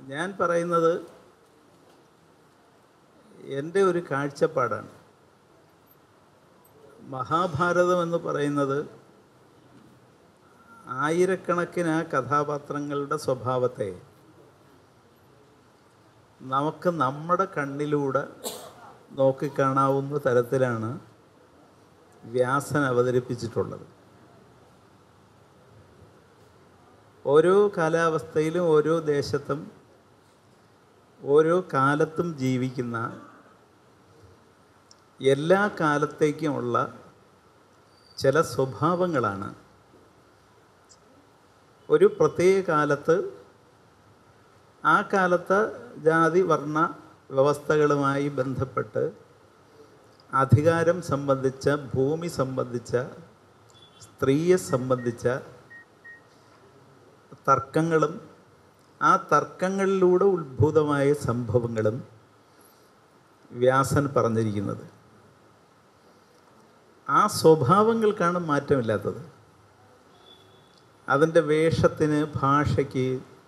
ഞാൻ പറയുന്നത് എൻ്റെ ഒരു കാഴ്ചപ്പാടാണ് മഹാഭാരതം എന്ന് പറയുന്നത് ആയിരക്കണക്കിന് ആ കഥാപാത്രങ്ങളുടെ സ്വഭാവത്തെ നമുക്ക് നമ്മുടെ കണ്ണിലൂടെ നോക്കിക്കാണാവുന്ന തരത്തിലാണ് വ്യാസൻ അവതരിപ്പിച്ചിട്ടുള്ളത് ഓരോ കാലാവസ്ഥയിലും ഓരോ ദേശത്തും ഓരോ കാലത്തും ജീവിക്കുന്ന എല്ലാ കാലത്തേക്കുമുള്ള ചില സ്വഭാവങ്ങളാണ് ഒരു പ്രത്യേക കാലത്ത് ആ കാലത്തെ ജാതി വർണ്ണ വ്യവസ്ഥകളുമായി ബന്ധപ്പെട്ട് അധികാരം സംബന്ധിച്ച ഭൂമി സംബന്ധിച്ച സ്ത്രീയെ സംബന്ധിച്ച തർക്കങ്ങളും ആ തർക്കങ്ങളിലൂടെ ഉത്ഭൂതമായ സംഭവങ്ങളും വ്യാസൻ പറഞ്ഞിരിക്കുന്നത് ആ സ്വഭാവങ്ങൾക്കാണ് മാറ്റമില്ലാത്തത് അതിൻ്റെ വേഷത്തിന് ഭാഷയ്ക്ക്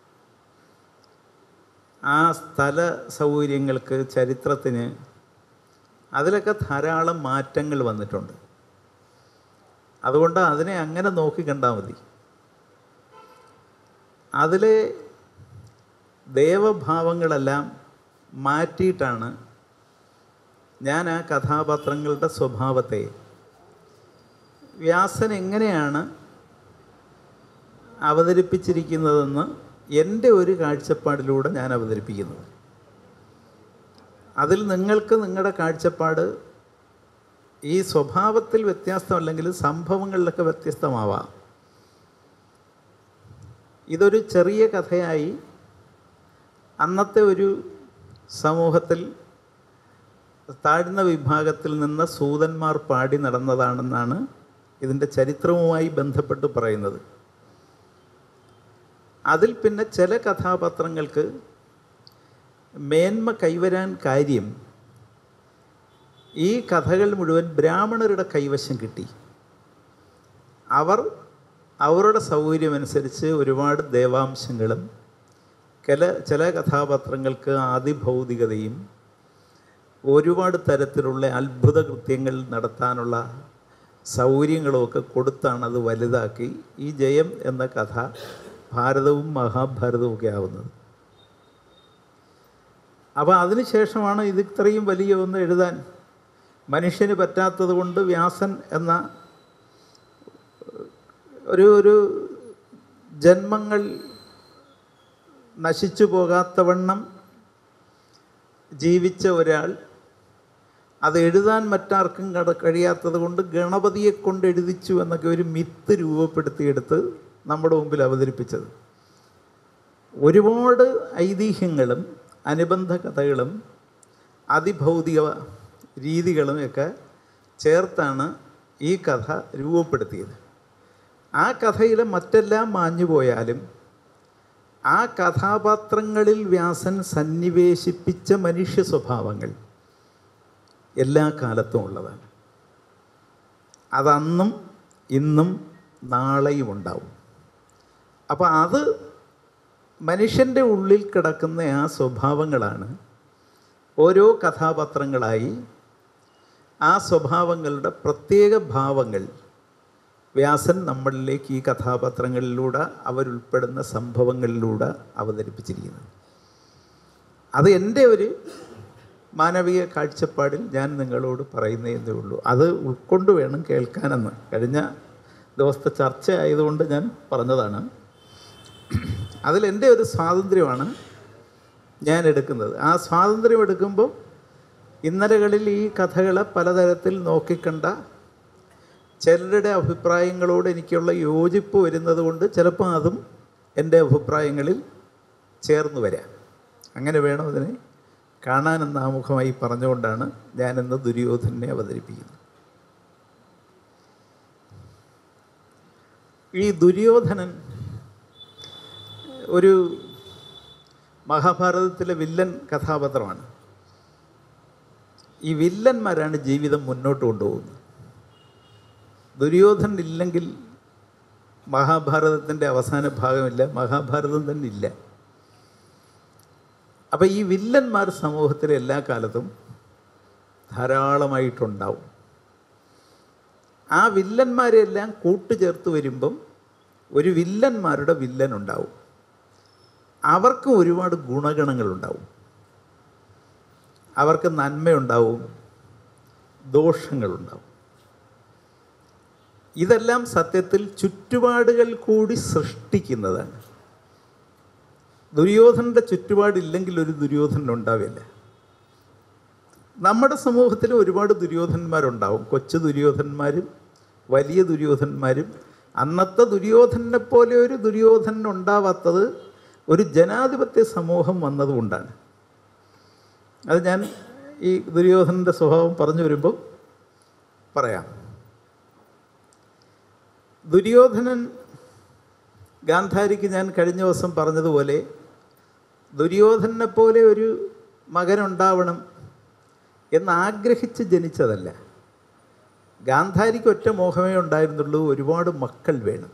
ആ സ്ഥല സൗകര്യങ്ങൾക്ക് ചരിത്രത്തിന് അതിലൊക്കെ ധാരാളം മാറ്റങ്ങൾ വന്നിട്ടുണ്ട് അതുകൊണ്ട് അതിനെ അങ്ങനെ നോക്കി കണ്ടാൽ മതി അതിലെ ദേവഭാവങ്ങളെല്ലാം മാറ്റിയിട്ടാണ് ഞാൻ ആ കഥാപാത്രങ്ങളുടെ സ്വഭാവത്തെ വ്യാസൻ എങ്ങനെയാണ് അവതരിപ്പിച്ചിരിക്കുന്നതെന്ന് എൻ്റെ ഒരു കാഴ്ചപ്പാടിലൂടെ ഞാൻ അവതരിപ്പിക്കുന്നത് അതിൽ നിങ്ങൾക്ക് നിങ്ങളുടെ കാഴ്ചപ്പാട് ഈ സ്വഭാവത്തിൽ വ്യത്യസ്തമല്ലെങ്കിൽ സംഭവങ്ങളിലൊക്കെ വ്യത്യസ്തമാവാം ഇതൊരു ചെറിയ കഥയായി അന്നത്തെ ഒരു സമൂഹത്തിൽ താഴ്ന്ന വിഭാഗത്തിൽ നിന്ന് സൂതന്മാർ പാടി നടന്നതാണെന്നാണ് ഇതിൻ്റെ ചരിത്രവുമായി ബന്ധപ്പെട്ട് പറയുന്നത് അതിൽ പിന്നെ ചില കഥാപാത്രങ്ങൾക്ക് മേന്മ കൈവരാൻ കാര്യം ഈ കഥകൾ മുഴുവൻ ബ്രാഹ്മണരുടെ കൈവശം കിട്ടി അവർ അവരുടെ സൗകര്യമനുസരിച്ച് ഒരുപാട് ദേവാംശങ്ങളും ചില ചില കഥാപാത്രങ്ങൾക്ക് ആദിഭൗതികതയും ഒരുപാട് തരത്തിലുള്ള അത്ഭുത കൃത്യങ്ങൾ നടത്താനുള്ള സൗകര്യങ്ങളുമൊക്കെ കൊടുത്താണ് അത് വലുതാക്കി ഈ ജയം എന്ന കഥ ഭാരതവും മഹാഭാരതവും ഒക്കെ ആവുന്നത് അപ്പോൾ അതിനുശേഷമാണ് ഇത് ഇത്രയും വലിയ ഒന്ന് എഴുതാൻ മനുഷ്യന് പറ്റാത്തത് കൊണ്ട് വ്യാസൻ എന്ന ഒരു ഒരു ജന്മങ്ങൾ നശിച്ചു പോകാത്തവണ്ണം ജീവിച്ച ഒരാൾ അത് എഴുതാൻ മറ്റാർക്കും കട കഴിയാത്തത് കൊണ്ട് ഗണപതിയെ കൊണ്ട് എഴുതിച്ചു എന്നൊക്കെ ഒരു മിത്ത് രൂപപ്പെടുത്തിയെടുത്ത് നമ്മുടെ മുമ്പിൽ അവതരിപ്പിച്ചത് ഒരുപാട് ഐതിഹ്യങ്ങളും അനുബന്ധ കഥകളും അതിഭൗതിക രീതികളും ഒക്കെ ചേർത്താണ് ഈ കഥ രൂപപ്പെടുത്തിയത് ആ കഥയിലെ മറ്റെല്ലാം മാഞ്ഞു പോയാലും ആ കഥാപാത്രങ്ങളിൽ വ്യാസൻ സന്നിവേശിപ്പിച്ച മനുഷ്യ സ്വഭാവങ്ങൾ എല്ലാ കാലത്തും ഉള്ളതാണ് അതന്നും ഇന്നും നാളെയും ഉണ്ടാവും അപ്പോൾ അത് മനുഷ്യൻ്റെ ഉള്ളിൽ കിടക്കുന്ന ആ സ്വഭാവങ്ങളാണ് ഓരോ കഥാപാത്രങ്ങളായി ആ സ്വഭാവങ്ങളുടെ പ്രത്യേക ഭാവങ്ങൾ വ്യാസൻ നമ്മളിലേക്ക് ഈ കഥാപാത്രങ്ങളിലൂടെ അവരുൾപ്പെടുന്ന സംഭവങ്ങളിലൂടെ അവതരിപ്പിച്ചിരിക്കുന്നത് അത് എൻ്റെ ഒരു മാനവിക കാഴ്ചപ്പാടിൽ ഞാൻ നിങ്ങളോട് പറയുന്നതേ ഉള്ളൂ അത് ഉൾക്കൊണ്ട് വേണം കേൾക്കാനെന്ന് കഴിഞ്ഞ ദിവസത്തെ ചർച്ച ആയതുകൊണ്ട് ഞാൻ പറഞ്ഞതാണ് അതിൽ എൻ്റെ ഒരു സ്വാതന്ത്ര്യമാണ് ഞാൻ എടുക്കുന്നത് ആ സ്വാതന്ത്ര്യം എടുക്കുമ്പോൾ ഇന്നലകളിൽ ഈ കഥകളെ പലതരത്തിൽ നോക്കിക്കണ്ട ചിലരുടെ അഭിപ്രായങ്ങളോട് എനിക്കുള്ള യോജിപ്പ് വരുന്നത് കൊണ്ട് ചിലപ്പോൾ അതും എൻ്റെ അഭിപ്രായങ്ങളിൽ ചേർന്ന് വരാം അങ്ങനെ വേണം അതിനെ കാണാനെന്ന് ആമുഖമായി പറഞ്ഞുകൊണ്ടാണ് ഞാനിന്ന് ദുര്യോധനെ അവതരിപ്പിക്കുന്നത് ഈ ദുര്യോധനൻ ഒരു മഹാഭാരതത്തിലെ വില്ലൻ കഥാപാത്രമാണ് ഈ വില്ലന്മാരാണ് ജീവിതം മുന്നോട്ട് കൊണ്ടുപോകുന്നത് ദുര്യോധൻ ഇല്ലെങ്കിൽ മഹാഭാരതത്തിൻ്റെ അവസാന ഭാഗമില്ല മഹാഭാരതം തന്നെ ഇല്ല അപ്പം ഈ വില്ലന്മാർ സമൂഹത്തിൽ എല്ലാ കാലത്തും ധാരാളമായിട്ടുണ്ടാവും ആ വില്ലന്മാരെല്ലാം കൂട്ടുചേർത്ത് വരുമ്പം ഒരു വില്ലന്മാരുടെ വില്ലൻ ഉണ്ടാവും അവർക്ക് ഒരുപാട് ഗുണഗണങ്ങളുണ്ടാവും അവർക്ക് നന്മയുണ്ടാവും ദോഷങ്ങളുണ്ടാവും ഇതെല്ലാം സത്യത്തിൽ ചുറ്റുപാടുകൾ കൂടി സൃഷ്ടിക്കുന്നതാണ് ദുര്യോധനൻ്റെ ചുറ്റുപാടില്ലെങ്കിൽ ഒരു ദുര്യോധനൻ ഉണ്ടാവില്ല നമ്മുടെ സമൂഹത്തിൽ ഒരുപാട് ദുര്യോധന്മാരുണ്ടാവും കൊച്ചു ദുര്യോധന്മാരും വലിയ ദുര്യോധന്മാരും അന്നത്തെ ദുര്യോധനെ പോലെ ഒരു ദുര്യോധനൻ ഉണ്ടാവാത്തത് ഒരു ജനാധിപത്യ സമൂഹം വന്നതുകൊണ്ടാണ് അത് ഞാൻ ഈ ദുര്യോധനൻ്റെ സ്വഭാവം പറഞ്ഞു വരുമ്പോൾ പറയാം ദുര്യോധനൻ ഗാന്ധാരിക്ക് ഞാൻ കഴിഞ്ഞ ദിവസം പറഞ്ഞതുപോലെ ദുര്യോധനെ പോലെ ഒരു മകനുണ്ടാവണം എന്ന് ആഗ്രഹിച്ച് ജനിച്ചതല്ല ഗാന്ധാരിക്ക് ഒറ്റ മോഹമേ ഉണ്ടായിരുന്നുള്ളൂ ഒരുപാട് മക്കൾ വേണം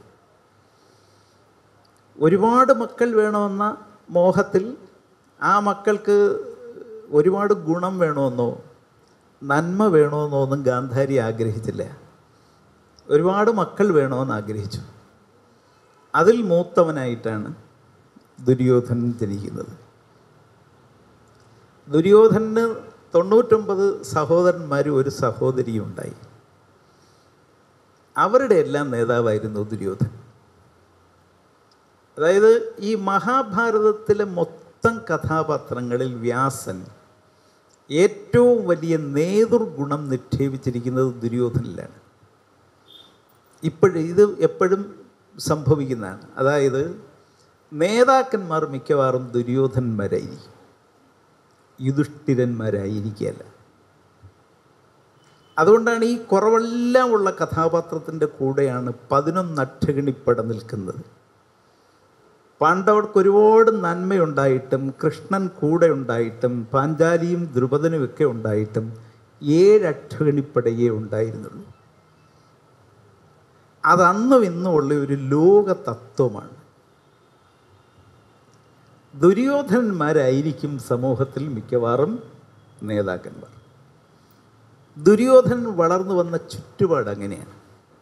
ഒരുപാട് മക്കൾ വേണമെന്ന മോഹത്തിൽ ആ മക്കൾക്ക് ഒരുപാട് ഗുണം വേണമെന്നോ നന്മ വേണമെന്നോ ഒന്നും ഗാന്ധാരി ആഗ്രഹിച്ചില്ല ഒരുപാട് മക്കൾ വേണമെന്ന് ആഗ്രഹിച്ചു അതിൽ മൂത്തവനായിട്ടാണ് ദുര്യോധനൻ ജനിക്കുന്നത് ദുര്യോധനന് തൊണ്ണൂറ്റൊമ്പത് സഹോദരന്മാരും ഒരു സഹോദരിയും ഉണ്ടായി അവരുടെ എല്ലാം നേതാവായിരുന്നു ദുര്യോധനൻ അതായത് ഈ മഹാഭാരതത്തിലെ മൊത്തം കഥാപാത്രങ്ങളിൽ വ്യാസൻ ഏറ്റവും വലിയ നേതൃഗുണം നിക്ഷേപിച്ചിരിക്കുന്നത് ദുര്യോധനിലാണ് ഇപ്പോഴും ഇത് എപ്പോഴും സംഭവിക്കുന്നതാണ് അതായത് നേതാക്കന്മാർ മിക്കവാറും ദുര്യോധന്മാരായിരിക്കും യുധിഷ്ഠിരന്മാരായിരിക്കുകയല്ല അതുകൊണ്ടാണ് ഈ കുറവെല്ലാം ഉള്ള കഥാപാത്രത്തിൻ്റെ കൂടെയാണ് പതിനൊന്നക്ഷഗണിപ്പട നിൽക്കുന്നത് പാണ്ഡവർക്ക് ഒരുപാട് നന്മയുണ്ടായിട്ടും കൃഷ്ണൻ കൂടെ ഉണ്ടായിട്ടും പാഞ്ചാലിയും ദ്രുപദനും ഒക്കെ ഉണ്ടായിട്ടും ഏഴ് അക്ഷഗണിപ്പടയേ ഉണ്ടായിരുന്നുള്ളൂ അതന്നും ഇന്നുമുള്ള ഒരു ലോക തത്വമാണ് ദുര്യോധനന്മാരായിരിക്കും സമൂഹത്തിൽ മിക്കവാറും നേതാക്കന്മാർ ദുര്യോധനൻ വളർന്നു വന്ന ചുറ്റുപാട് അങ്ങനെയാണ്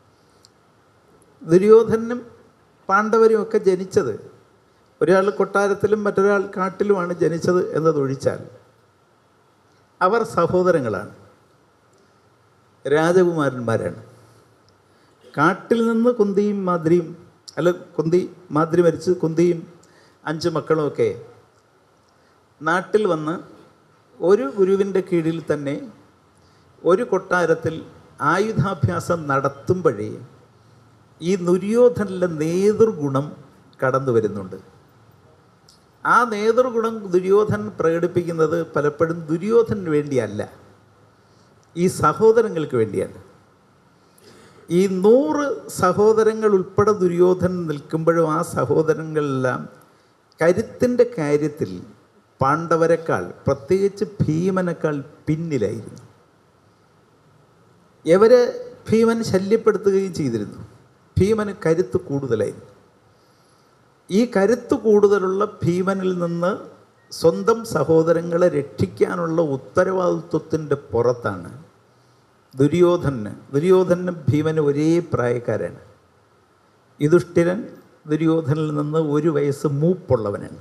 ദുര്യോധനും പാണ്ഡവരും ഒക്കെ ജനിച്ചത് ഒരാൾ കൊട്ടാരത്തിലും മറ്റൊരാൾ കാട്ടിലുമാണ് ജനിച്ചത് എന്നതൊഴിച്ചാൽ അവർ സഹോദരങ്ങളാണ് രാജകുമാരന്മാരാണ് കാട്ടിൽ നിന്ന് കുന്തിയും മാദ്രിയും അല്ല കുന്തി മാദ്രി മരിച്ച് കുന്തിയും അഞ്ച് മക്കളുമൊക്കെ നാട്ടിൽ വന്ന് ഒരു ഗുരുവിൻ്റെ കീഴിൽ തന്നെ ഒരു കൊട്ടാരത്തിൽ ആയുധാഭ്യാസം നടത്തുമ്പോഴേ ഈ ദുര്യോധനിലെ നേതൃഗുണം കടന്നു വരുന്നുണ്ട് ആ നേതൃഗുണം ദുര്യോധൻ പ്രകടിപ്പിക്കുന്നത് പലപ്പോഴും ദുര്യോധനന് വേണ്ടിയല്ല ഈ സഹോദരങ്ങൾക്ക് വേണ്ടിയാണ് ഈ നൂറ് സഹോദരങ്ങൾ ഉൾപ്പെടെ ദുര്യോധനൻ നിൽക്കുമ്പോഴും ആ സഹോദരങ്ങളെല്ലാം കരുത്തിൻ്റെ കാര്യത്തിൽ പാണ്ഡവരെക്കാൾ പ്രത്യേകിച്ച് ഭീമനേക്കാൾ പിന്നിലായിരുന്നു ഇവരെ ഭീമൻ ശല്യപ്പെടുത്തുകയും ചെയ്തിരുന്നു ഭീമന് കരുത്ത് കൂടുതലായിരുന്നു ഈ കരുത്ത് കൂടുതലുള്ള ഭീമനിൽ നിന്ന് സ്വന്തം സഹോദരങ്ങളെ രക്ഷിക്കാനുള്ള ഉത്തരവാദിത്വത്തിൻ്റെ പുറത്താണ് ദുര്യോധനന് ദുര്യോധനനും ഭീമനും ഒരേ പ്രായക്കാരാണ് യുധിഷ്ഠിരൻ ദുര്യോധനിൽ നിന്ന് ഒരു വയസ്സ് മൂപ്പുള്ളവനാണ്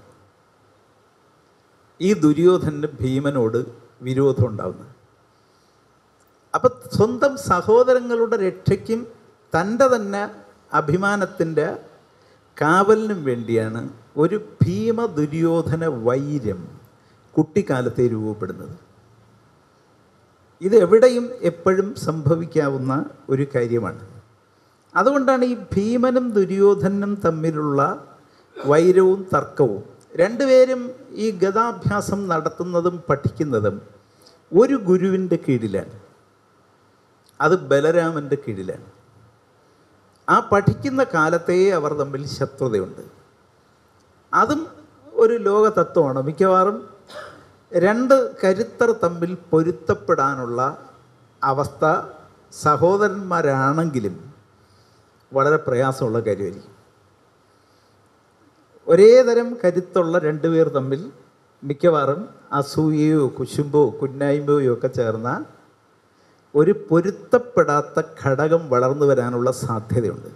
ഈ ദുര്യോധനന് ഭീമനോട് വിരോധം ഉണ്ടാവുന്നത് അപ്പം സ്വന്തം സഹോദരങ്ങളുടെ രക്ഷയ്ക്കും തൻ്റെ തന്നെ അഭിമാനത്തിൻ്റെ കാവലിനും വേണ്ടിയാണ് ഒരു ഭീമ ദുര്യോധന വൈര്യം കുട്ടിക്കാലത്തെ രൂപപ്പെടുന്നത് ഇത് എവിടെയും എപ്പോഴും സംഭവിക്കാവുന്ന ഒരു കാര്യമാണ് അതുകൊണ്ടാണ് ഈ ഭീമനും ദുര്യോധനും തമ്മിലുള്ള വൈരവും തർക്കവും രണ്ടുപേരും ഈ ഗതാഭ്യാസം നടത്തുന്നതും പഠിക്കുന്നതും ഒരു ഗുരുവിൻ്റെ കീഴിലാണ് അത് ബലരാമൻ്റെ കീഴിലാണ് ആ പഠിക്കുന്ന കാലത്തേ അവർ തമ്മിൽ ശത്രുതയുണ്ട് അതും ഒരു ലോക തത്വമാണ് മിക്കവാറും രണ്ട് കരുത്തർ തമ്മിൽ പൊരുത്തപ്പെടാനുള്ള അവസ്ഥ സഹോദരന്മാരാണെങ്കിലും വളരെ പ്രയാസമുള്ള കാര്യമായിരിക്കും ഒരേ തരം കരുത്തുള്ള രണ്ടുപേർ തമ്മിൽ മിക്കവാറും അസൂയയോ കുശുമ്പോ കുന്നായ്മയോ ഒക്കെ ചേർന്ന ഒരു പൊരുത്തപ്പെടാത്ത ഘടകം വളർന്നു വരാനുള്ള സാധ്യതയുണ്ട്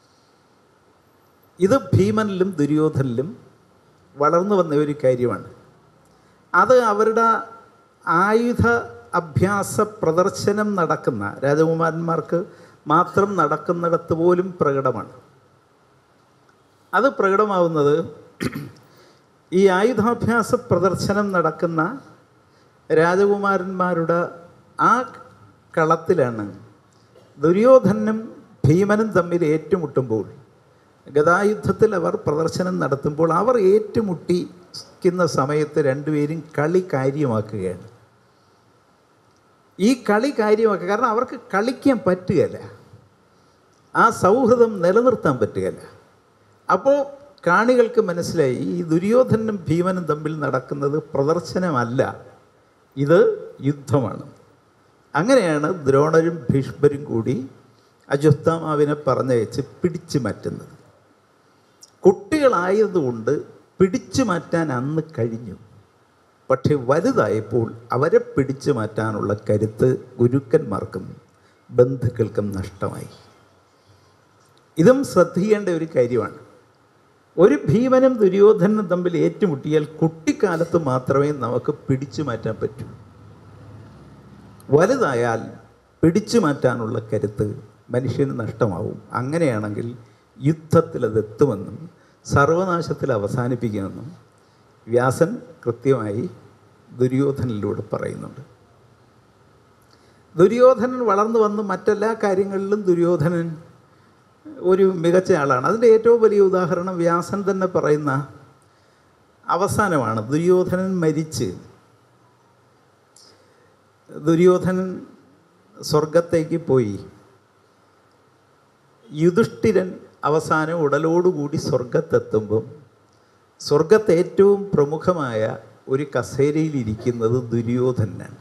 ഇത് ഭീമനിലും ദുര്യോധനിലും വളർന്നു വന്ന ഒരു കാര്യമാണ് അത് അവരുടെ ആയുധ അഭ്യാസ പ്രദർശനം നടക്കുന്ന രാജകുമാരന്മാർക്ക് മാത്രം നടക്കുന്നിടത്ത് പോലും പ്രകടമാണ് അത് പ്രകടമാവുന്നത് ഈ ആയുധാഭ്യാസ പ്രദർശനം നടക്കുന്ന രാജകുമാരന്മാരുടെ ആ കളത്തിലാണ് ദുര്യോധനും ഭീമനും തമ്മിൽ ഏറ്റുമുട്ടുമ്പോൾ ഗതായുദ്ധത്തിൽ അവർ പ്രദർശനം നടത്തുമ്പോൾ അവർ ഏറ്റുമുട്ടിക്കുന്ന സമയത്ത് രണ്ടുപേരും കളി കാര്യമാക്കുകയാണ് ഈ കളി കാര്യമാക്കുക കാരണം അവർക്ക് കളിക്കാൻ പറ്റുകയില്ല ആ സൗഹൃദം നിലനിർത്താൻ പറ്റുകയില്ല അപ്പോൾ കാണികൾക്ക് മനസ്സിലായി ഈ ദുര്യോധനും ഭീമനും തമ്മിൽ നടക്കുന്നത് പ്രദർശനമല്ല ഇത് യുദ്ധമാണ് അങ്ങനെയാണ് ദ്രോണരും ഭീഷ്മരും കൂടി അശ്വത്ഥാമാവിനെ പറഞ്ഞയച്ച് പിടിച്ചു മാറ്റുന്നത് കുട്ടികളായതുകൊണ്ട് പിടിച്ചു മാറ്റാൻ അന്ന് കഴിഞ്ഞു പക്ഷെ വലുതായപ്പോൾ അവരെ പിടിച്ചു മാറ്റാനുള്ള കരുത്ത് ഗുരുക്കന്മാർക്കും ബന്ധുക്കൾക്കും നഷ്ടമായി ഇതും ശ്രദ്ധിക്കേണ്ട ഒരു കാര്യമാണ് ഒരു ഭീമനും ദുര്യോധനും തമ്മിൽ ഏറ്റുമുട്ടിയാൽ കുട്ടിക്കാലത്ത് മാത്രമേ നമുക്ക് പിടിച്ചു മാറ്റാൻ പറ്റൂ വലുതായാൽ പിടിച്ചു മാറ്റാനുള്ള കരുത്ത് മനുഷ്യന് നഷ്ടമാവും അങ്ങനെയാണെങ്കിൽ യുദ്ധത്തിൽ അതെത്തുമെന്നും സർവനാശത്തിൽ അവസാനിപ്പിക്കുമെന്നും വ്യാസൻ കൃത്യമായി ദുര്യോധനിലൂടെ പറയുന്നുണ്ട് ദുര്യോധനൻ വളർന്നു വന്ന് മറ്റെല്ലാ കാര്യങ്ങളിലും ദുര്യോധനൻ ഒരു മികച്ച ആളാണ് അതിൻ്റെ ഏറ്റവും വലിയ ഉദാഹരണം വ്യാസൻ തന്നെ പറയുന്ന അവസാനമാണ് ദുര്യോധനൻ മരിച്ച് ദുര്യോധനൻ സ്വർഗത്തേക്ക് പോയി യുധിഷ്ഠിരൻ അവസാനം ഉടലോടുകൂടി സ്വർഗത്തെത്തുമ്പം സ്വർഗത്ത് ഏറ്റവും പ്രമുഖമായ ഒരു കസേരയിൽ ഇരിക്കുന്നത് ദുര്യോധനാണ്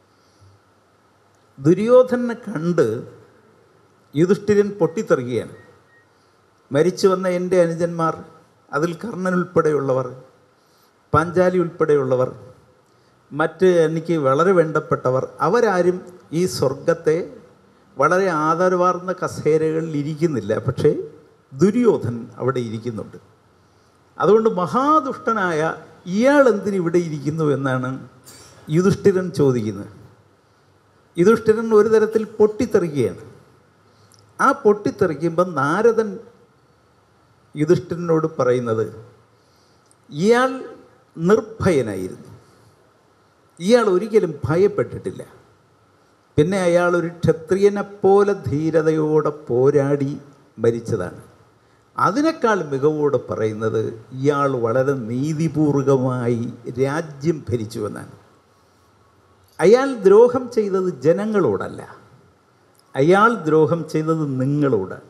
ദുര്യോധനെ കണ്ട് യുധിഷ്ഠിരൻ പൊട്ടിത്തെറിയുകയാണ് മരിച്ചു വന്ന എൻ്റെ അനുജന്മാർ അതിൽ കർണൻ ഉൾപ്പെടെയുള്ളവർ പാഞ്ചാലി ഉൾപ്പെടെയുള്ളവർ മറ്റ് എനിക്ക് വളരെ വേണ്ടപ്പെട്ടവർ അവരാരും ഈ സ്വർഗത്തെ വളരെ ആദരവാർന്ന കസേരകളിൽ ഇരിക്കുന്നില്ല പക്ഷേ ദുര്യോധൻ അവിടെ ഇരിക്കുന്നുണ്ട് അതുകൊണ്ട് മഹാദുഷ്ടനായ ഇയാൾ എന്തിന് ഇവിടെ ഇരിക്കുന്നു എന്നാണ് യുധിഷ്ഠിരൻ ചോദിക്കുന്നത് യുധിഷ്ഠിരൻ ഒരു തരത്തിൽ പൊട്ടിത്തെറിക്കുകയാണ് ആ പൊട്ടിത്തെറിക്കുമ്പം നാരദൻ യുധിഷ്ഠിരനോട് പറയുന്നത് ഇയാൾ നിർഭയനായിരുന്നു ഇയാൾ ഒരിക്കലും ഭയപ്പെട്ടിട്ടില്ല പിന്നെ അയാൾ ഒരു ക്ഷത്രിയനെപ്പോലെ ധീരതയോടെ പോരാടി മരിച്ചതാണ് അതിനേക്കാൾ മികവോടെ പറയുന്നത് ഇയാൾ വളരെ നീതിപൂർവകമായി രാജ്യം ഭരിച്ചുവെന്നാണ് അയാൾ ദ്രോഹം ചെയ്തത് ജനങ്ങളോടല്ല അയാൾ ദ്രോഹം ചെയ്തത് നിങ്ങളോടാണ്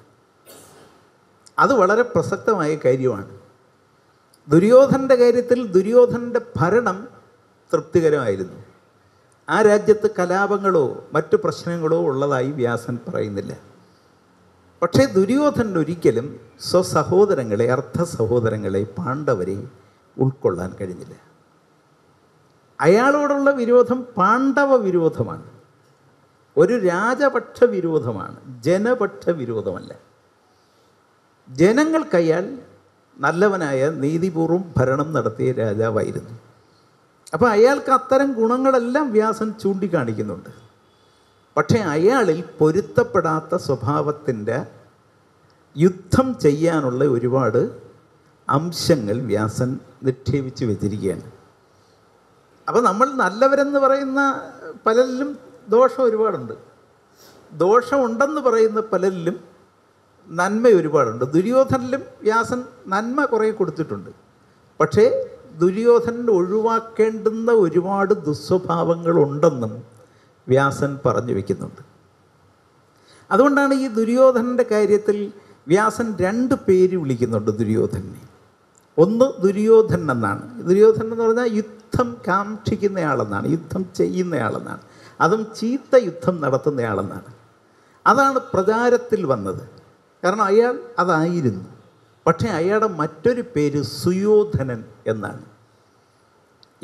അത് വളരെ പ്രസക്തമായ കാര്യമാണ് ദുര്യോധൻ്റെ കാര്യത്തിൽ ദുര്യോധനൻ്റെ ഭരണം തൃപ്തികരമായിരുന്നു ആ രാജ്യത്ത് കലാപങ്ങളോ മറ്റു പ്രശ്നങ്ങളോ ഉള്ളതായി വ്യാസൻ പറയുന്നില്ല പക്ഷേ ദുര്യോധനൻ ഒരിക്കലും സ്വസഹോദരങ്ങളെ അർത്ഥ സഹോദരങ്ങളെ പാണ്ഡവരെ ഉൾക്കൊള്ളാൻ കഴിഞ്ഞില്ല അയാളോടുള്ള വിരോധം പാണ്ഡവ വിരോധമാണ് ഒരു രാജപക്ഷ വിരോധമാണ് ജനപക്ഷ വിരോധമല്ല ജനങ്ങൾക്കയാൾ നല്ലവനായ നീതിപൂർവം ഭരണം നടത്തിയ രാജാവായിരുന്നു അപ്പോൾ അയാൾക്ക് അത്തരം ഗുണങ്ങളെല്ലാം വ്യാസൻ ചൂണ്ടിക്കാണിക്കുന്നുണ്ട് പക്ഷേ അയാളിൽ പൊരുത്തപ്പെടാത്ത സ്വഭാവത്തിൻ്റെ യുദ്ധം ചെയ്യാനുള്ള ഒരുപാട് അംശങ്ങൾ വ്യാസൻ നിക്ഷേപിച്ച് വെച്ചിരിക്കുകയാണ് അപ്പോൾ നമ്മൾ നല്ലവരെന്ന് പറയുന്ന പലരിലും ദോഷം ഒരുപാടുണ്ട് ദോഷമുണ്ടെന്ന് പറയുന്ന പലരിലും നന്മ ഒരുപാടുണ്ട് ദുര്യോധനിലും വ്യാസൻ നന്മ കുറേ കൊടുത്തിട്ടുണ്ട് പക്ഷേ ദുര്യോധനൻ ഒഴിവാക്കേണ്ടുന്ന ഒരുപാട് ദുസ്വഭാവങ്ങളുണ്ടെന്നും വ്യാസൻ പറഞ്ഞു വയ്ക്കുന്നുണ്ട് അതുകൊണ്ടാണ് ഈ ദുര്യോധനൻ്റെ കാര്യത്തിൽ വ്യാസൻ രണ്ട് പേര് വിളിക്കുന്നുണ്ട് ദുര്യോധനെ ഒന്ന് ദുര്യോധൻ എന്നാണ് ദുര്യോധനൻ എന്ന് പറഞ്ഞാൽ യുദ്ധം കാക്ഷിക്കുന്നയാളെന്നാണ് യുദ്ധം ചെയ്യുന്നയാളെന്നാണ് അതും ചീത്ത യുദ്ധം നടത്തുന്നയാളെന്നാണ് അതാണ് പ്രചാരത്തിൽ വന്നത് കാരണം അയാൾ അതായിരുന്നു പക്ഷേ അയാളുടെ മറ്റൊരു പേര് സുയോധനൻ എന്നാണ്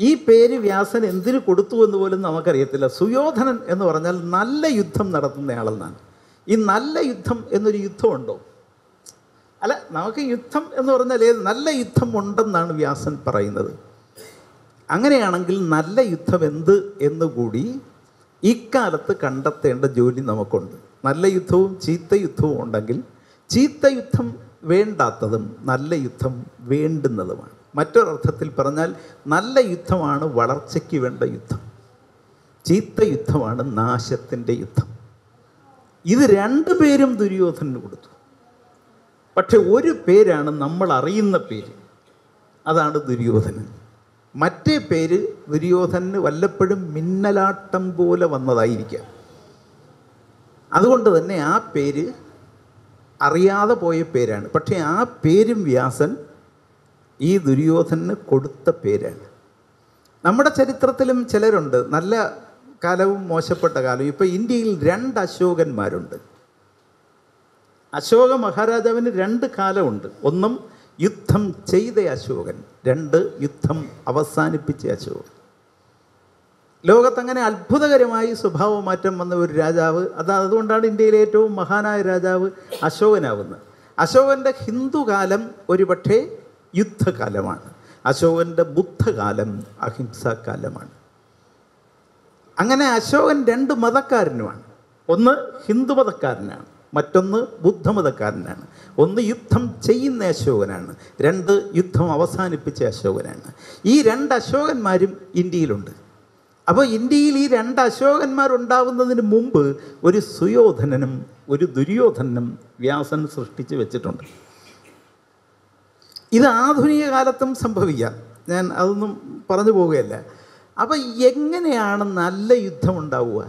ഈ പേര് വ്യാസൻ എന്തിനു കൊടുത്തു എന്ന് പോലും നമുക്കറിയത്തില്ല സുയോധനൻ എന്ന് പറഞ്ഞാൽ നല്ല യുദ്ധം നടത്തുന്നയാളെന്നാണ് ഈ നല്ല യുദ്ധം എന്നൊരു യുദ്ധമുണ്ടോ അല്ല നമുക്ക് യുദ്ധം എന്ന് പറഞ്ഞാൽ ഏത് നല്ല യുദ്ധം ഉണ്ടെന്നാണ് വ്യാസൻ പറയുന്നത് അങ്ങനെയാണെങ്കിൽ നല്ല യുദ്ധം എന്ത് എന്നുകൂടി ഇക്കാലത്ത് കണ്ടെത്തേണ്ട ജോലി നമുക്കുണ്ട് നല്ല യുദ്ധവും ചീത്ത യുദ്ധവും ഉണ്ടെങ്കിൽ ചീത്ത യുദ്ധം വേണ്ടാത്തതും നല്ല യുദ്ധം വേണ്ടുന്നതുമാണ് മറ്റൊരർത്ഥത്തിൽ പറഞ്ഞാൽ നല്ല യുദ്ധമാണ് വളർച്ചയ്ക്ക് വേണ്ട യുദ്ധം ചീത്ത യുദ്ധമാണ് നാശത്തിൻ്റെ യുദ്ധം ഇത് രണ്ടു പേരും ദുര്യോധനന് കൊടുത്തു പക്ഷെ ഒരു പേരാണ് നമ്മൾ അറിയുന്ന പേര് അതാണ് ദുര്യോധനൻ മറ്റേ പേര് ദുര്യോധനന് വല്ലപ്പോഴും മിന്നലാട്ടം പോലെ വന്നതായിരിക്കാം അതുകൊണ്ട് തന്നെ ആ പേര് അറിയാതെ പോയ പേരാണ് പക്ഷേ ആ പേരും വ്യാസൻ ഈ ദുര്യോധനന് കൊടുത്ത പേരാണ് നമ്മുടെ ചരിത്രത്തിലും ചിലരുണ്ട് നല്ല കാലവും മോശപ്പെട്ട കാലവും ഇപ്പോൾ ഇന്ത്യയിൽ രണ്ട് അശോകന്മാരുണ്ട് അശോക മഹാരാജാവിന് രണ്ട് കാലമുണ്ട് ഒന്നും യുദ്ധം ചെയ്ത അശോകൻ രണ്ട് യുദ്ധം അവസാനിപ്പിച്ച അശോകൻ ലോകത്തങ്ങനെ അത്ഭുതകരമായി സ്വഭാവമാറ്റം വന്ന ഒരു രാജാവ് അത് അതുകൊണ്ടാണ് ഇന്ത്യയിലെ ഏറ്റവും മഹാനായ രാജാവ് അശോകനാവുന്നത് അശോകൻ്റെ ഹിന്ദുകാലം ഒരുപക്ഷെ യുദ്ധകാലമാണ് അശോകൻ്റെ ബുദ്ധകാലം അഹിംസാകാലമാണ് അങ്ങനെ അശോകൻ രണ്ട് മതക്കാരനുമാണ് ഒന്ന് ഹിന്ദു മതക്കാരനാണ് മറ്റൊന്ന് ബുദ്ധമതക്കാരനാണ് ഒന്ന് യുദ്ധം ചെയ്യുന്ന അശോകനാണ് രണ്ട് യുദ്ധം അവസാനിപ്പിച്ച അശോകനാണ് ഈ രണ്ട് അശോകന്മാരും ഇന്ത്യയിലുണ്ട് അപ്പോൾ ഇന്ത്യയിൽ ഈ രണ്ട് അശോകന്മാരുണ്ടാവുന്നതിന് മുമ്പ് ഒരു സുയോധനനും ഒരു ദുര്യോധനനും വ്യാസൻ സൃഷ്ടിച്ച് വെച്ചിട്ടുണ്ട് ഇത് ആധുനിക കാലത്തും സംഭവിക്കാം ഞാൻ അതൊന്നും പറഞ്ഞു പോവുകയല്ല അപ്പം എങ്ങനെയാണ് നല്ല യുദ്ധം ഉണ്ടാവുക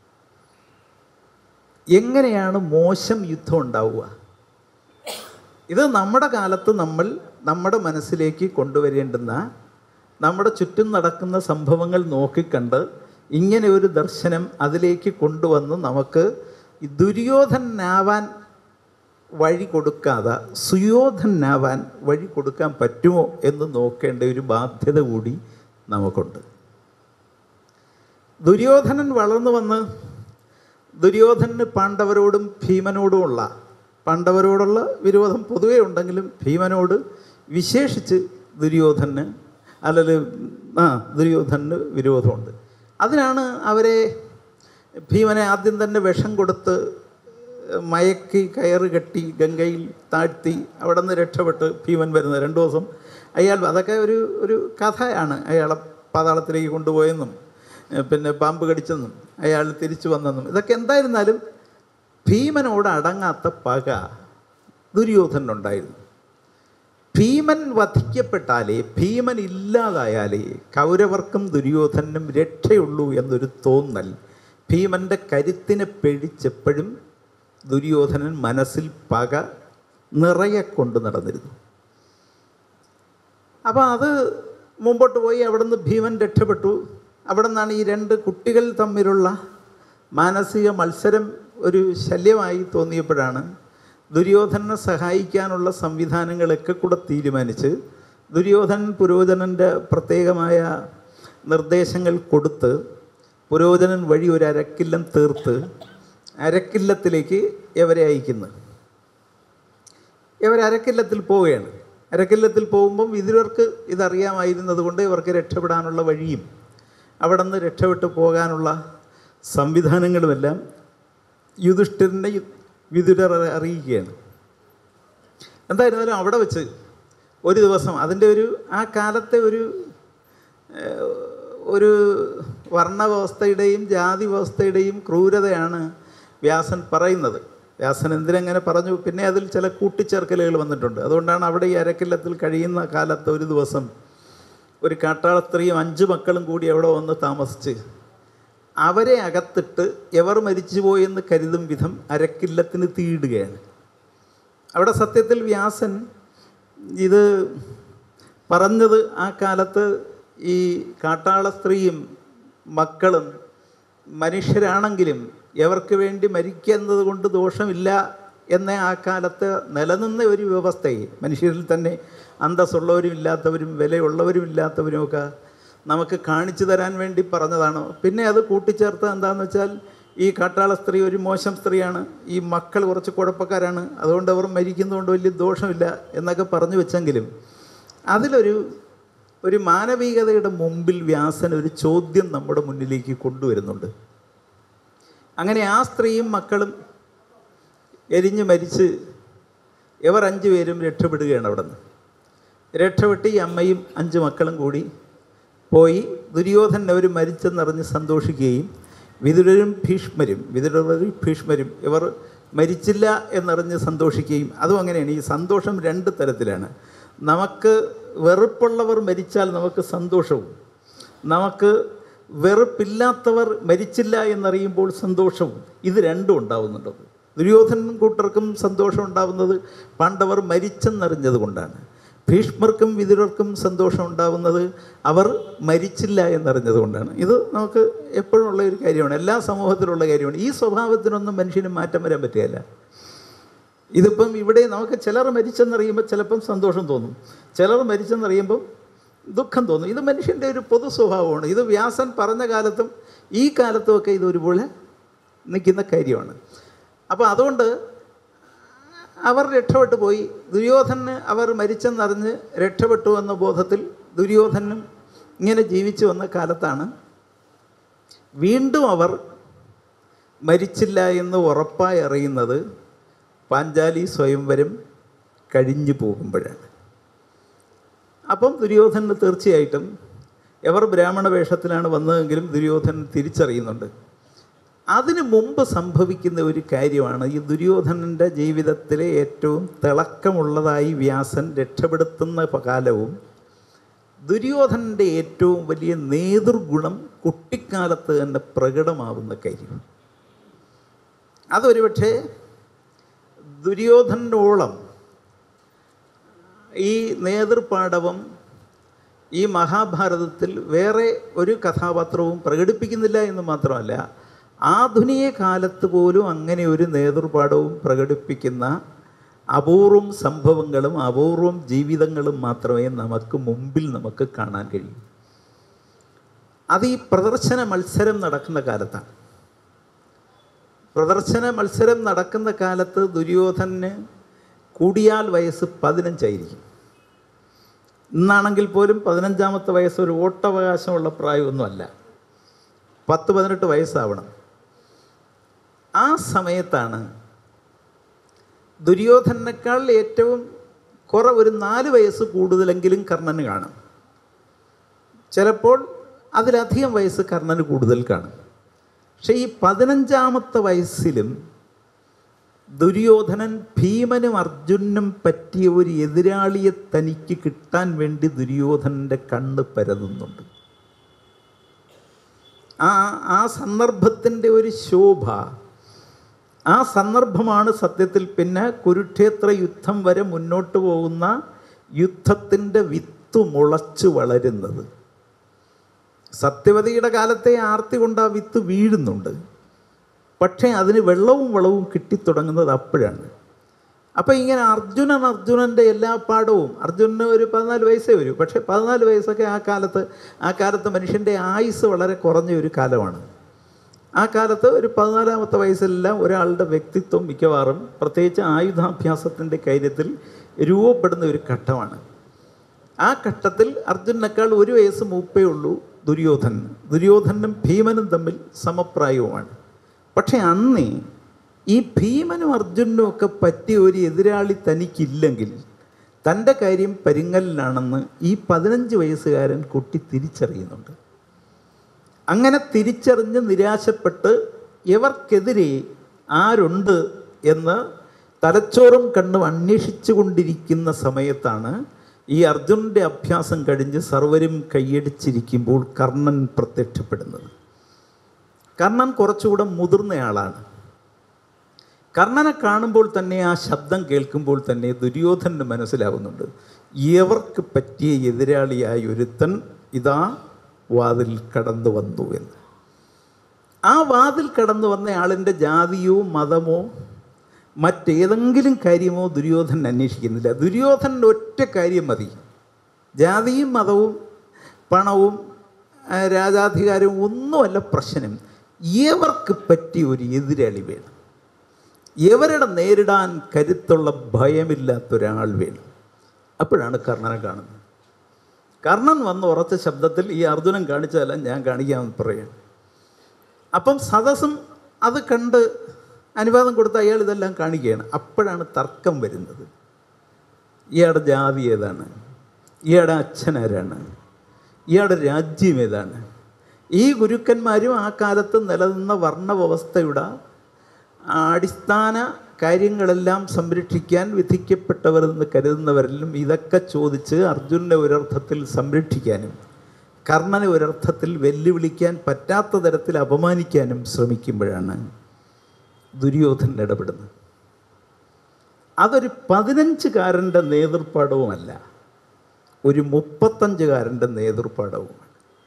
എങ്ങനെയാണ് മോശം യുദ്ധം ഉണ്ടാവുക ഇത് നമ്മുടെ കാലത്ത് നമ്മൾ നമ്മുടെ മനസ്സിലേക്ക് കൊണ്ടുവരേണ്ടുന്ന നമ്മുടെ ചുറ്റും നടക്കുന്ന സംഭവങ്ങൾ നോക്കിക്കണ്ട് ഇങ്ങനെ ഒരു ദർശനം അതിലേക്ക് കൊണ്ടുവന്ന് നമുക്ക് ഈ ദുര്യോധനാവാൻ വഴി കൊടുക്കാതെ സുയോധനാവാൻ വഴി കൊടുക്കാൻ പറ്റുമോ എന്ന് നോക്കേണ്ട ഒരു ബാധ്യത കൂടി നമുക്കുണ്ട് ദുര്യോധനൻ വളർന്നു വന്ന് ദുര്യോധനന് പാണ്ഡവരോടും ഭീമനോടുമുള്ള പാണ്ഡവരോടുള്ള വിരോധം പൊതുവേ ഉണ്ടെങ്കിലും ഭീമനോട് വിശേഷിച്ച് ദുര്യോധന് അല്ലെങ്കിൽ ആ ദുര്യോധനന് വിരോധമുണ്ട് അതിനാണ് അവരെ ഭീമനെ ആദ്യം തന്നെ വിഷം കൊടുത്ത് മയക്കി കയറ് കെട്ടി ഗംഗയിൽ താഴ്ത്തി അവിടെ നിന്ന് രക്ഷപ്പെട്ട് ഭീമൻ വരുന്നത് രണ്ട് ദിവസം അയാൾ അതൊക്കെ ഒരു ഒരു കഥയാണ് അയാളെ പാതാളത്തിലേക്ക് കൊണ്ടുപോയെന്നും ഏഹ് പിന്നെ പാമ്പ് കടിച്ചെന്നും അയാൾ തിരിച്ചു വന്നെന്നും ഇതൊക്കെ എന്തായിരുന്നാലും ഭീമനോട് അടങ്ങാത്ത പക ദുര്യോധനുണ്ടായിരുന്നു ഭീമൻ വധിക്കപ്പെട്ടാലേ ഭീമൻ ഇല്ലാതായാലേ കൗരവർക്കും ദുര്യോധനും രക്ഷയുള്ളൂ എന്നൊരു തോന്നൽ ഭീമൻ്റെ കരുത്തിനെ പെഴിച്ചെപ്പോഴും ദുര്യോധനൻ മനസ്സിൽ പക നിറയെ കൊണ്ട് നടന്നിരുന്നു അപ്പോൾ അത് മുമ്പോട്ട് പോയി അവിടുന്ന് ഭീമൻ രക്ഷപ്പെട്ടു അവിടെ നിന്നാണ് ഈ രണ്ട് കുട്ടികൾ തമ്മിലുള്ള മാനസിക മത്സരം ഒരു ശല്യമായി തോന്നിയപ്പോഴാണ് ദുര്യോധനനെ സഹായിക്കാനുള്ള സംവിധാനങ്ങളൊക്കെ കൂടെ തീരുമാനിച്ച് ദുര്യോധനൻ പുരോചനൻ്റെ പ്രത്യേകമായ നിർദ്ദേശങ്ങൾ കൊടുത്ത് പുരോചനൻ വഴി ഒരു അരക്കില്ലം തീർത്ത് അരക്കില്ലത്തിലേക്ക് ഇവരെ അയക്കുന്നു ഇവർ അരക്കില്ലത്തിൽ പോവുകയാണ് അരക്കില്ലത്തിൽ പോകുമ്പം ഇതിവർക്ക് ഇതറിയാമായിരുന്നത് കൊണ്ട് ഇവർക്ക് രക്ഷപ്പെടാനുള്ള വഴിയും അവിടെ നിന്ന് രക്ഷപ്പെട്ടു പോകാനുള്ള സംവിധാനങ്ങളുമെല്ലാം യുധിഷ്ഠിരനെ വിതുരർ അറിയിക്കുകയാണ് എന്തായിരുന്നാലും അവിടെ വെച്ച് ഒരു ദിവസം അതിൻ്റെ ഒരു ആ കാലത്തെ ഒരു ഏഹ്, ഒരു വർണ്ണവ്യവസ്ഥയുടെയും ജാതി വ്യവസ്ഥയുടെയും ക്രൂരതയാണ് വ്യാസൻ പറയുന്നത് വ്യാസൻ എന്തിനങ്ങനെ പറഞ്ഞു പിന്നെ അതിൽ ചില കൂട്ടിച്ചേർക്കലുകൾ വന്നിട്ടുണ്ട് അതുകൊണ്ടാണ് അവിടെ ഈ അരക്കില്ലത്തിൽ കഴിയുന്ന കാലത്ത് ഒരു ദിവസം ഒരു കാട്ടാള സ്ത്രീയും അഞ്ച് മക്കളും കൂടി അവിടെ വന്ന് താമസിച്ച് അവരെ അകത്തിട്ട് എവർ മരിച്ചുപോയെന്ന് കരുതും വിധം അരക്കില്ലത്തിന് തീയിടുകയാണ് അവിടെ സത്യത്തിൽ വ്യാസൻ ഇത് പറഞ്ഞത് ആ കാലത്ത് ഈ കാട്ടാള സ്ത്രീയും മക്കളും മനുഷ്യരാണെങ്കിലും എവർക്ക് വേണ്ടി മരിക്കുന്നത് കൊണ്ട് ദോഷമില്ല എന്ന ആ കാലത്ത് നിലനിന്ന ഒരു വ്യവസ്ഥയെ മനുഷ്യരിൽ തന്നെ അന്തസ്സുള്ളവരും ഇല്ലാത്തവരും വിലയുള്ളവരും ഇല്ലാത്തവരുമൊക്കെ നമുക്ക് കാണിച്ചു തരാൻ വേണ്ടി പറഞ്ഞതാണ് പിന്നെ അത് കൂട്ടിച്ചേർത്ത് എന്താണെന്ന് വെച്ചാൽ ഈ കാട്ടാള സ്ത്രീ ഒരു മോശം സ്ത്രീയാണ് ഈ മക്കൾ കുറച്ച് കുഴപ്പക്കാരാണ് അതുകൊണ്ട് അവർ മരിക്കുന്നതുകൊണ്ട് വലിയ ദോഷമില്ല എന്നൊക്കെ പറഞ്ഞു വെച്ചെങ്കിലും അതിലൊരു ഒരു മാനവികതയുടെ മുമ്പിൽ വ്യാസൻ ഒരു ചോദ്യം നമ്മുടെ മുന്നിലേക്ക് കൊണ്ടുവരുന്നുണ്ട് അങ്ങനെ ആ സ്ത്രീയും മക്കളും എരിഞ്ഞ് മരിച്ച് ഇവർ അഞ്ചു പേരും രക്ഷപ്പെടുകയാണ് അവിടെ നിന്ന് രക്ഷപ്പെട്ട് ഈ അമ്മയും അഞ്ച് മക്കളും കൂടി പോയി ദുര്യോധനൻ അവർ മരിച്ചെന്നറിഞ്ഞ് സന്തോഷിക്കുകയും വിതുരരും ഭീഷ്മരും വിതുരരും ഭീഷ്മരും ഇവർ മരിച്ചില്ല എന്നറിഞ്ഞ് സന്തോഷിക്കുകയും അതും അങ്ങനെയാണ് ഈ സന്തോഷം രണ്ട് തരത്തിലാണ് നമുക്ക് വെറുപ്പുള്ളവർ മരിച്ചാൽ നമുക്ക് സന്തോഷവും നമുക്ക് വെറുപ്പില്ലാത്തവർ മരിച്ചില്ല എന്നറിയുമ്പോൾ സന്തോഷവും ഇത് രണ്ടും ഉണ്ടാവുന്നുണ്ട് ദുര്യോധനൻ കൂട്ടർക്കും സന്തോഷം ഉണ്ടാവുന്നത് പാണ്ഡവർ മരിച്ചെന്നറിഞ്ഞത് കൊണ്ടാണ് ഭീഷ്മർക്കും വിതുരർക്കും സന്തോഷം ഉണ്ടാവുന്നത് അവർ മരിച്ചില്ല എന്നറിഞ്ഞത് കൊണ്ടാണ് ഇത് നമുക്ക് എപ്പോഴും ഉള്ള ഒരു കാര്യമാണ് എല്ലാ സമൂഹത്തിലുള്ള കാര്യമാണ് ഈ സ്വഭാവത്തിനൊന്നും മനുഷ്യന് മാറ്റം വരാൻ പറ്റുകയില്ല ഇതിപ്പം ഇവിടെ നമുക്ക് ചിലർ മരിച്ചെന്നറിയുമ്പോൾ ചിലപ്പം സന്തോഷം തോന്നും ചിലർ മരിച്ചെന്നറിയുമ്പം ദുഃഖം തോന്നും ഇത് മനുഷ്യൻ്റെ ഒരു പൊതു സ്വഭാവമാണ് ഇത് വ്യാസൻ പറഞ്ഞ കാലത്തും ഈ കാലത്തുമൊക്കെ ഇത് ഒരുപോലെ നിൽക്കുന്ന കാര്യമാണ് അപ്പോൾ അതുകൊണ്ട് അവർ രക്ഷപ്പെട്ടു പോയി ദുര്യോധനന് അവർ മരിച്ചെന്നറിഞ്ഞ് രക്ഷപ്പെട്ടു എന്ന ബോധത്തിൽ ദുര്യോധനും ഇങ്ങനെ ജീവിച്ചു വന്ന കാലത്താണ് വീണ്ടും അവർ മരിച്ചില്ല എന്ന് ഉറപ്പായി അറിയുന്നത് പാഞ്ചാലി സ്വയംവരം കഴിഞ്ഞു പോകുമ്പോഴാണ് അപ്പം ദുര്യോധനന് തീർച്ചയായിട്ടും എവർ ബ്രാഹ്മണ വേഷത്തിലാണ് വന്നതെങ്കിലും ദുര്യോധനൻ തിരിച്ചറിയുന്നുണ്ട് അതിനു മുമ്പ് സംഭവിക്കുന്ന ഒരു കാര്യമാണ് ഈ ദുര്യോധനൻ്റെ ജീവിതത്തിലെ ഏറ്റവും തിളക്കമുള്ളതായി വ്യാസൻ രക്ഷപ്പെടുത്തുന്ന കാലവും ദുര്യോധനൻ്റെ ഏറ്റവും വലിയ നേതൃഗുണം കുട്ടിക്കാലത്ത് തന്നെ പ്രകടമാവുന്ന കാര്യം അതൊരു പക്ഷേ ദുര്യോധനോളം ഈ നേതൃപാടവം ഈ മഹാഭാരതത്തിൽ വേറെ ഒരു കഥാപാത്രവും പ്രകടിപ്പിക്കുന്നില്ല എന്ന് മാത്രമല്ല ആധുനിക കാലത്ത് പോലും അങ്ങനെ ഒരു നേതൃപാടവും പ്രകടിപ്പിക്കുന്ന അപൂർവം സംഭവങ്ങളും അപൂർവം ജീവിതങ്ങളും മാത്രമേ നമുക്ക് മുമ്പിൽ നമുക്ക് കാണാൻ കഴിയൂ അത് ഈ പ്രദർശന മത്സരം നടക്കുന്ന കാലത്താണ് പ്രദർശന മത്സരം നടക്കുന്ന കാലത്ത് ദുര്യോധനന് കൂടിയാൽ വയസ്സ് പതിനഞ്ചായിരിക്കും ഇന്നാണെങ്കിൽ പോലും പതിനഞ്ചാമത്തെ വയസ്സ് ഒരു വോട്ടവകാശമുള്ള പ്രായമൊന്നുമല്ല പത്ത് പതിനെട്ട് വയസ്സാവണം ആ സമയത്താണ് ദുര്യോധനേക്കാൾ ഏറ്റവും കുറ ഒരു നാല് വയസ്സ് കൂടുതലെങ്കിലും കർണന് കാണും ചിലപ്പോൾ അതിലധികം വയസ്സ് കർണന് കൂടുതൽ കാണും പക്ഷേ ഈ പതിനഞ്ചാമത്തെ വയസ്സിലും ദുര്യോധനൻ ഭീമനും അർജുനും പറ്റിയ ഒരു എതിരാളിയെ തനിക്ക് കിട്ടാൻ വേണ്ടി ദുര്യോധനൻ്റെ കണ്ണ് പരതുന്നുണ്ട് ആ ആ സന്ദർഭത്തിൻ്റെ ഒരു ശോഭ ആ സന്ദർഭമാണ് സത്യത്തിൽ പിന്നെ കുരുക്ഷേത്ര യുദ്ധം വരെ മുന്നോട്ട് പോകുന്ന യുദ്ധത്തിൻ്റെ വിത്ത് മുളച്ചു വളരുന്നത് സത്യവതിയുടെ കാലത്തെ ആർത്തി കൊണ്ട് ആ വിത്ത് വീഴുന്നുണ്ട് പക്ഷേ അതിന് വെള്ളവും വളവും കിട്ടിത്തുടങ്ങുന്നത് അപ്പോഴാണ് അപ്പോൾ ഇങ്ങനെ അർജുനൻ അർജുനൻ്റെ എല്ലാ പാഠവും അർജുനന് ഒരു പതിനാല് വയസ്സേ വരൂ പക്ഷേ പതിനാല് വയസ്സൊക്കെ ആ കാലത്ത് ആ കാലത്ത് മനുഷ്യൻ്റെ ആയുസ് വളരെ കുറഞ്ഞ ഒരു കാലമാണ് ആ കാലത്ത് ഒരു പതിനാലാമത്തെ വയസ്സിലെല്ലാം ഒരാളുടെ വ്യക്തിത്വം മിക്കവാറും പ്രത്യേകിച്ച് ആയുധാഭ്യാസത്തിൻ്റെ കാര്യത്തിൽ രൂപപ്പെടുന്ന ഒരു ഘട്ടമാണ് ആ ഘട്ടത്തിൽ അർജുനേക്കാൾ ഒരു വയസ്സ് മൂപ്പേ ഉള്ളൂ ദുര്യോധനൻ ദുര്യോധനും ഭീമനും തമ്മിൽ സമപ്രായവുമാണ് പക്ഷേ അന്നേ ഈ ഭീമനും അർജുനും ഒക്കെ പറ്റിയ ഒരു എതിരാളി തനിക്കില്ലെങ്കിൽ തൻ്റെ കാര്യം പരിങ്ങലിലാണെന്ന് ഈ പതിനഞ്ച് വയസ്സുകാരൻ കുട്ടി തിരിച്ചറിയുന്നുണ്ട് അങ്ങനെ തിരിച്ചറിഞ്ഞ് നിരാശപ്പെട്ട് ഇവർക്കെതിരെ ആരുണ്ട് എന്ന് തലച്ചോറും കണ്ണും അന്വേഷിച്ചു കൊണ്ടിരിക്കുന്ന സമയത്താണ് ഈ അർജുനൻ്റെ അഭ്യാസം കഴിഞ്ഞ് സർവരും കൈയടിച്ചിരിക്കുമ്പോൾ കർണൻ പ്രത്യക്ഷപ്പെടുന്നത് കർണൻ കുറച്ചുകൂടെ മുതിർന്നയാളാണ് കർണനെ കാണുമ്പോൾ തന്നെ ആ ശബ്ദം കേൾക്കുമ്പോൾ തന്നെ ദുര്യോധനന് മനസ്സിലാവുന്നുണ്ട് ഇവർക്ക് പറ്റിയ എതിരാളിയായ ഒരുത്തൻ ഇതാ വാതിൽ കടന്നു വന്നു എന്ന് ആ വാതിൽ കടന്നു വന്ന ആളിൻ്റെ ജാതിയോ മതമോ മറ്റേതെങ്കിലും കാര്യമോ ദുര്യോധനൻ അന്വേഷിക്കുന്നില്ല ദുര്യോധനൻ്റെ ഒറ്റ കാര്യം മതി ജാതിയും മതവും പണവും ആ, രാജാധികാരവും ഒന്നുമല്ല പ്രശ്നം ഇവർക്ക് പറ്റിയ ഒരു എതിരാളി വേണം ഇവരുടെ നേരിടാൻ കരുത്തുള്ള ഭയമില്ലാത്ത ഒരാൾ വേണം അപ്പോഴാണ് കർണനെ കാണുന്നത് കർണൻ വന്ന് ഉറച്ച ശബ്ദത്തിൽ ഈ അർജുനൻ കാണിച്ചതെല്ലാം ഞാൻ കാണിക്കാമെന്ന് പറയാം അപ്പം സദസ്സും അത് കണ്ട് അനുവാദം കൊടുത്ത് അയാൾ ഇതെല്ലാം കാണിക്കുകയാണ് അപ്പോഴാണ് തർക്കം വരുന്നത് ഇയാളുടെ ജാതി ഏതാണ് ഇയാളുടെ അച്ഛനാരാണ് ഇയാളുടെ രാജ്യം ഏതാണ് ഈ ഗുരുക്കന്മാരും ആ കാലത്ത് നിലനിന്ന വർണ്ണവ്യവസ്ഥയുടെ അടിസ്ഥാന കാര്യങ്ങളെല്ലാം സംരക്ഷിക്കാൻ വിധിക്കപ്പെട്ടവരെന്ന് കരുതുന്നവരിലും ഇതൊക്കെ ചോദിച്ച് അർജുനനെ ഒരർത്ഥത്തിൽ സംരക്ഷിക്കാനും കർണനെ ഒരർത്ഥത്തിൽ വെല്ലുവിളിക്കാൻ പറ്റാത്ത തരത്തിൽ അപമാനിക്കാനും ശ്രമിക്കുമ്പോഴാണ് ദുര്യോധനൻ ഇടപെടുന്നത് അതൊരു പതിനഞ്ചുകാരൻ്റെ നേതൃപാഠവുമല്ല ഒരു മുപ്പത്തഞ്ചുകാരൻ്റെ നേതൃപാഠവുമാണ്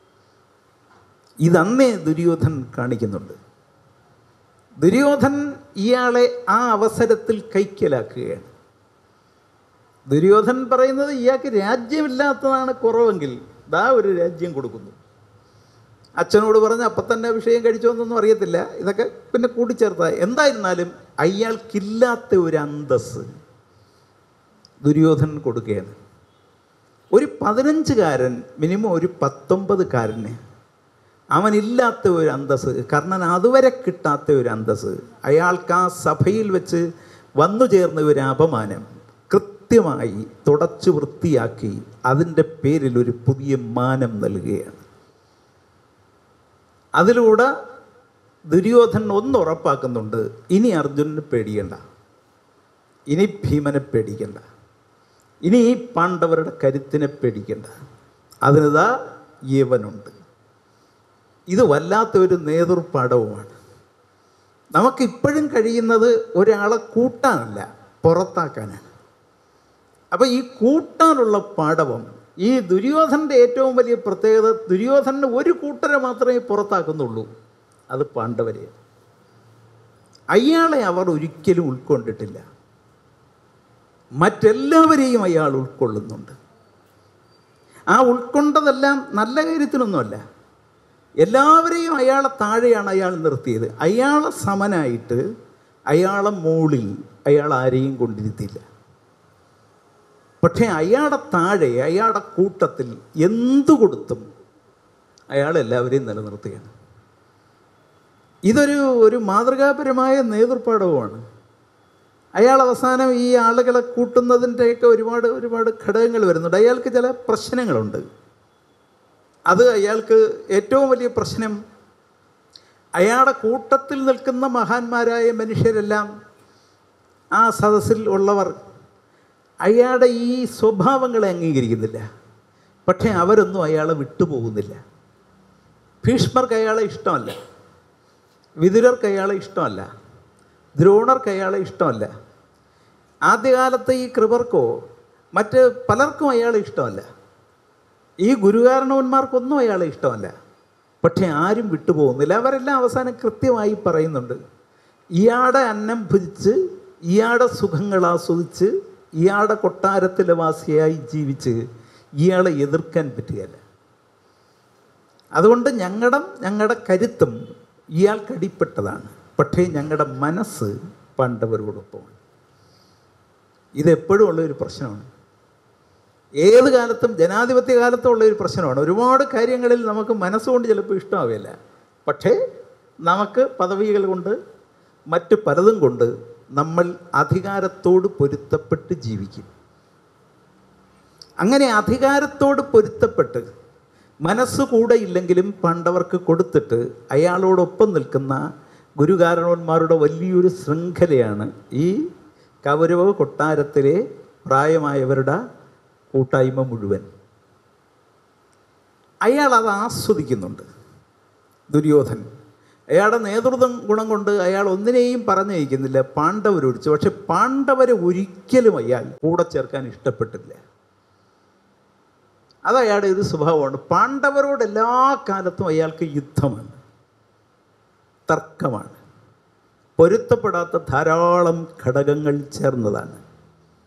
ഇതന്നേ ദുര്യോധൻ കാണിക്കുന്നുണ്ട് ദുര്യോധൻ ഇയാളെ ആ അവസരത്തിൽ കൈക്കലാക്കുകയാണ് ദുര്യോധൻ പറയുന്നത് ഇയാൾക്ക് രാജ്യമില്ലാത്തതാണ് കുറവെങ്കിൽ ദാ ഒരു രാജ്യം കൊടുക്കുന്നു അച്ഛനോട് പറഞ്ഞ് അപ്പം തന്നെ വിഷയം കഴിച്ചോന്നൊന്നും അറിയത്തില്ല ഇതൊക്കെ പിന്നെ കൂട്ടിച്ചേർത്ത എന്തായിരുന്നാലും അയാൾക്കില്ലാത്ത ഒരു അന്തസ് ദുര്യോധനൻ കൊടുക്കുകയാണ് ഒരു പതിനഞ്ചുകാരൻ മിനിമം ഒരു പത്തൊമ്പതുകാരന് അവനില്ലാത്ത ഒരു അന്തസ് കർണൻ അതുവരെ കിട്ടാത്ത ഒരു അന്തസ് അയാൾക്ക് ആ സഭയിൽ വെച്ച് വന്നു ചേർന്ന ഒരു അപമാനം കൃത്യമായി തുടച്ചു വൃത്തിയാക്കി അതിൻ്റെ പേരിൽ ഒരു പുതിയ മാനം നൽകുകയാണ് അതിലൂടെ ദുര്യോധനൻ ഒന്ന് ഉറപ്പാക്കുന്നുണ്ട് ഇനി അർജുനന് പേടിക്കണ്ട ഇനി ഭീമനെ പേടിക്കണ്ട ഇനി ഈ പാണ്ഡവരുടെ കരുത്തിനെ പേടിക്കണ്ട അതിനിതാ യവനുണ്ട് ഇത് വല്ലാത്ത ഒരു നേതൃപാഠവുമാണ് നമുക്കിപ്പോഴും കഴിയുന്നത് ഒരാളെ കൂട്ടാനല്ല പുറത്താക്കാനാണ് അപ്പോൾ ഈ കൂട്ടാനുള്ള പാഠവം ഈ ദുര്യോധനൻ്റെ ഏറ്റവും വലിയ പ്രത്യേകത ദുര്യോധനന് ഒരു കൂട്ടരെ മാത്രമേ പുറത്താക്കുന്നുള്ളൂ അത് പാണ്ഡവരെ അയാളെ അവർ ഒരിക്കലും ഉൾക്കൊണ്ടിട്ടില്ല മറ്റെല്ലാവരെയും അയാൾ ഉൾക്കൊള്ളുന്നുണ്ട് ആ ഉൾക്കൊണ്ടതെല്ലാം നല്ല കാര്യത്തിനൊന്നുമല്ല എല്ലാവരെയും അയാളെ താഴെയാണ് അയാൾ നിർത്തിയത് അയാളെ സമനായിട്ട് അയാളെ മുകളിൽ അയാൾ ആരെയും കൊണ്ടിരുത്തിയില്ല പക്ഷേ അയാളുടെ താഴെ അയാളുടെ കൂട്ടത്തിൽ എന്തു കൊടുത്തും അയാൾ എല്ലാവരെയും നിലനിർത്തുകയാണ് ഇതൊരു ഒരു മാതൃകാപരമായ നേതൃപാഠവുമാണ് അയാൾ അവസാനം ഈ ആളുകളെ കൂട്ടുന്നതിൻ്റെയൊക്കെ ഒരുപാട് ഒരുപാട് ഘടകങ്ങൾ വരുന്നുണ്ട് അയാൾക്ക് ചില പ്രശ്നങ്ങളുണ്ട് അത് അയാൾക്ക് ഏറ്റവും വലിയ പ്രശ്നം അയാളുടെ കൂട്ടത്തിൽ നിൽക്കുന്ന മഹാന്മാരായ മനുഷ്യരെല്ലാം ആ സദസ്സിൽ ഉള്ളവർ അയാളുടെ ഈ സ്വഭാവങ്ങളെ അംഗീകരിക്കുന്നില്ല പക്ഷേ അവരൊന്നും അയാളെ വിട്ടുപോകുന്നില്ല ഭീഷ്മർക്ക് അയാളെ ഇഷ്ടമല്ല വിതുരർക്ക് അയാളെ ഇഷ്ടമല്ല ദ്രോണർക്ക് അയാളെ ഇഷ്ടമല്ല ആദ്യകാലത്തെ ഈ കൃപർക്കോ മറ്റ് പലർക്കും അയാളെ ഇഷ്ടമല്ല ഈ ഗുരുകാരണവന്മാർക്കൊന്നും അയാളെ ഇഷ്ടമല്ല പക്ഷേ ആരും വിട്ടുപോകുന്നില്ല അവരെല്ലാം അവസാനം കൃത്യമായി പറയുന്നുണ്ട് ഇയാളുടെ അന്നം ഭുജിച്ച് ഇയാളുടെ സുഖങ്ങൾ ആസ്വദിച്ച് ഇയാളുടെ കൊട്ടാരത്തിലെ വാസിയായി ജീവിച്ച് ഇയാളെ എതിർക്കാൻ പറ്റുകയില്ല അതുകൊണ്ട് ഞങ്ങളുടെ ഞങ്ങളുടെ കരുത്തും ഇയാൾക്കടിപ്പെട്ടതാണ് പക്ഷേ ഞങ്ങളുടെ മനസ്സ് പണ്ടവരോടൊപ്പമാണ് ഇതെപ്പോഴും ഉള്ളൊരു പ്രശ്നമാണ് ഏത് കാലത്തും ജനാധിപത്യ കാലത്തും ഉള്ള ഒരു പ്രശ്നമാണ് ഒരുപാട് കാര്യങ്ങളിൽ നമുക്ക് മനസ്സുകൊണ്ട് ചിലപ്പോൾ ഇഷ്ടമാവില്ല പക്ഷേ നമുക്ക് പദവികൾ കൊണ്ട് മറ്റ് പലതും കൊണ്ട് നമ്മൾ അധികാരത്തോട് പൊരുത്തപ്പെട്ട് ജീവിക്കും അങ്ങനെ അധികാരത്തോട് പൊരുത്തപ്പെട്ട് മനസ്സ് കൂടെ ഇല്ലെങ്കിലും പണ്ടവർക്ക് കൊടുത്തിട്ട് അയാളോടൊപ്പം നിൽക്കുന്ന ഗുരുകാരണവന്മാരുടെ വലിയൊരു ശൃംഖലയാണ് ഈ കൗരവ കൊട്ടാരത്തിലെ പ്രായമായവരുടെ കൂട്ടായ്മ മുഴുവൻ അയാൾ അത് ആസ്വദിക്കുന്നുണ്ട് ദുര്യോധൻ അയാളുടെ നേതൃത്വം ഗുണം കൊണ്ട് അയാൾ ഒന്നിനെയും പറഞ്ഞയക്കുന്നില്ല പാണ്ഡവരൊഴിച്ച് പക്ഷെ പാണ്ഡവരെ ഒരിക്കലും അയാൾ കൂടെ ചേർക്കാൻ ഇഷ്ടപ്പെട്ടില്ല അത് അയാളുടെ ഒരു സ്വഭാവമാണ് പാണ്ഡവരോട് എല്ലാ കാലത്തും അയാൾക്ക് യുദ്ധമാണ് തർക്കമാണ് പൊരുത്തപ്പെടാത്ത ധാരാളം ഘടകങ്ങൾ ചേർന്നതാണ്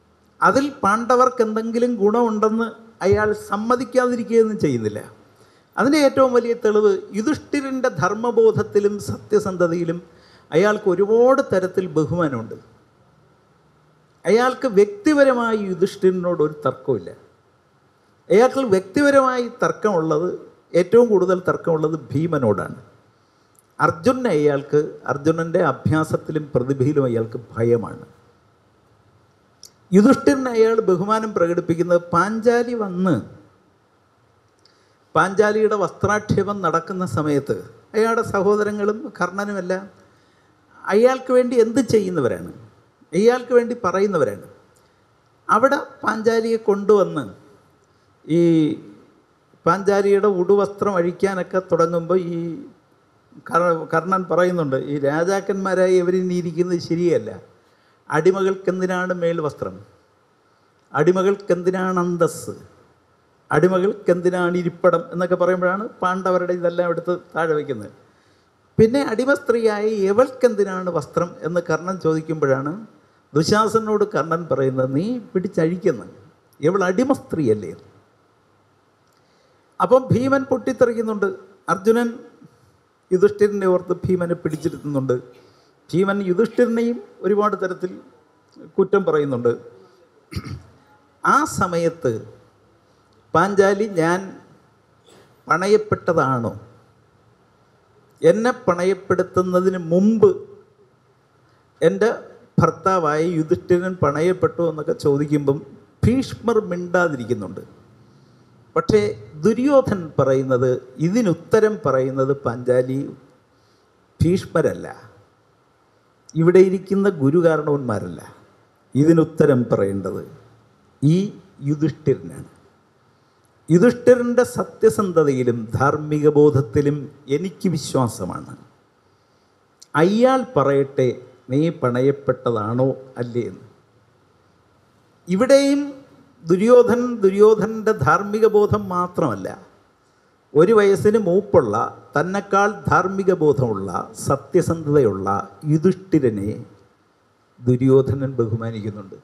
അതിൽ പാണ്ഡവർക്ക് എന്തെങ്കിലും ഗുണമുണ്ടെന്ന് അയാൾ സമ്മതിക്കാതിരിക്കുകയൊന്നും ചെയ്യുന്നില്ല അതിൻ്റെ ഏറ്റവും വലിയ തെളിവ് യുധിഷ്ഠിരൻ്റെ ധർമ്മബോധത്തിലും സത്യസന്ധതയിലും അയാൾക്ക് ഒരുപാട് തരത്തിൽ ബഹുമാനമുണ്ട് അയാൾക്ക് വ്യക്തിപരമായി യുധിഷ്ഠിരനോട് ഒരു തർക്കമില്ല അയാൾക്ക് വ്യക്തിപരമായി തർക്കമുള്ളത് ഏറ്റവും കൂടുതൽ തർക്കമുള്ളത് ഭീമനോടാണ് അർജുനനെ അയാൾക്ക് അർജുനൻ്റെ അഭ്യാസത്തിലും പ്രതിഭയിലും അയാൾക്ക് ഭയമാണ് യുധിഷ്ഠിരനെ അയാൾ ബഹുമാനം പ്രകടിപ്പിക്കുന്നത് പാഞ്ചാലി വന്ന് പാഞ്ചാലിയുടെ വസ്ത്രാക്ഷേപം നടക്കുന്ന സമയത്ത് അയാളുടെ സഹോദരങ്ങളും കർണനുമെല്ലാം അയാൾക്ക് വേണ്ടി എന്ത് ചെയ്യുന്നവരാണ് അയാൾക്ക് വേണ്ടി പറയുന്നവരാണ് അവിടെ പാഞ്ചാലിയെ കൊണ്ടുവന്ന് ഈ പാഞ്ചാലിയുടെ ഉടുവസ്ത്രം അഴിക്കാനൊക്കെ തുടങ്ങുമ്പോൾ ഈ കർ- കർണൻ പറയുന്നുണ്ട് ഈ രാജാക്കന്മാരായി ഇവരിനി ഇരിക്കുന്നത് ശരിയല്ല അടിമകൾക്കെന്തിനാണ് മേൽ വസ്ത്രം അടിമകൾക്കെന്തിനാണ് അന്തസ്സ് അടിമകൾക്കെന്തിനാണ് ഇരിപ്പടം എന്നൊക്കെ പറയുമ്പോഴാണ് പാണ്ഡവരുടെ ഇതെല്ലാം എടുത്ത് താഴെ വയ്ക്കുന്നത് പിന്നെ അടിമ സ്ത്രീയായി എവൾക്കെന്തിനാണ് വസ്ത്രം എന്ന് കർണൻ ചോദിക്കുമ്പോഴാണ് ദുശാസനോട് കർണൻ പറയുന്നത് നീ പിടിച്ചഴിക്കുന്നു ഇവൾ അടിമ സ്ത്രീയല്ലേ അപ്പം ഭീമൻ പൊട്ടിത്തെറിക്കുന്നുണ്ട് അർജുനൻ യുധിഷ്ഠിരനെ ഓർത്ത് ഭീമനെ പിടിച്ചിരുത്തുന്നുണ്ട് ഭീമൻ യുധിഷ്ഠിരനെയും ഒരുപാട് തരത്തിൽ കുറ്റം പറയുന്നുണ്ട് ആ സമയത്ത് പാഞ്ചാലി ഞാൻ പണയപ്പെട്ടതാണോ എന്നെ പണയപ്പെടുത്തുന്നതിന് മുമ്പ് എൻ്റെ ഭർത്താവായ യുധിഷ്ഠിരൻ പണയപ്പെട്ടു എന്നൊക്കെ ചോദിക്കുമ്പം ഭീഷ്മർ മിണ്ടാതിരിക്കുന്നുണ്ട് പക്ഷേ ദുര്യോധൻ പറയുന്നത് ഇതിനുത്തരം പറയുന്നത് പാഞ്ചാലി ഭീഷ്മരല്ല ഇവിടെ ഇരിക്കുന്ന ഗുരുകാരണവന്മാരല്ല ഇതിനുത്തരം പറയേണ്ടത് ഈ യുധിഷ്ഠിരനാണ് യുധിഷ്ഠിരൻ്റെ സത്യസന്ധതയിലും ധാർമ്മിക ബോധത്തിലും എനിക്ക് വിശ്വാസമാണ് അയാൾ പറയട്ടെ നീ പണയപ്പെട്ടതാണോ അല്ലേ എന്ന് ഇവിടെയും ദുര്യോധൻ ദുര്യോധനൻ്റെ ധാർമ്മിക ബോധം മാത്രമല്ല ഒരു വയസ്സിന് മൂപ്പുള്ള തന്നെക്കാൾ ധാർമ്മിക ബോധമുള്ള സത്യസന്ധതയുള്ള യുധിഷ്ഠിരനെ ദുര്യോധനൻ ബഹുമാനിക്കുന്നുണ്ട്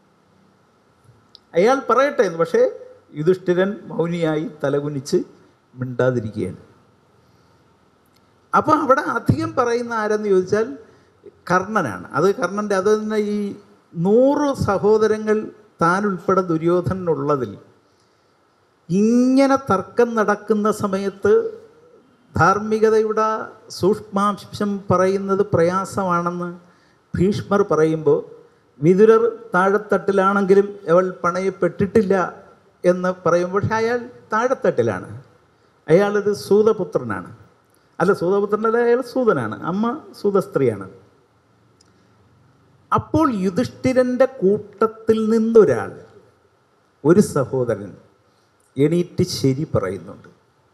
അയാൾ പറയട്ടെ എന്ന് പക്ഷേ യുധിഷ്ഠിരൻ മൗനിയായി തലകുനിച്ച് മിണ്ടാതിരിക്കുകയാണ് അപ്പോൾ അവിടെ അധികം പറയുന്ന ആരെന്ന് ചോദിച്ചാൽ കർണനാണ് അത് കർണൻ്റെ അത് തന്നെ ഈ നൂറ് സഹോദരങ്ങൾ താൻ ഉൾപ്പെടെ ദുര്യോധനുള്ളതിൽ ഇങ്ങനെ തർക്കം നടക്കുന്ന സമയത്ത് ധാർമ്മികതയുടെ സൂക്ഷ്മാംശം പറയുന്നത് പ്രയാസമാണെന്ന് ഭീഷ്മർ പറയുമ്പോൾ വിതുരർ താഴെത്തട്ടിലാണെങ്കിലും അവൾ പണയപ്പെട്ടിട്ടില്ല എന്ന് പറയുമ്പോൾ പക്ഷേ അയാൾ താഴെത്തട്ടിലാണ് അയാളൊരു സൂതപുത്രനാണ് അല്ല സൂതപുത്രനല്ല അയാൾ സൂതനാണ് അമ്മ സൂതസ്ത്രീയാണ് അപ്പോൾ യുധിഷ്ഠിരൻ്റെ കൂട്ടത്തിൽ നിന്നൊരാൾ ഒരു സഹോദരൻ എണീറ്റ് ശരി പറയുന്നുണ്ട്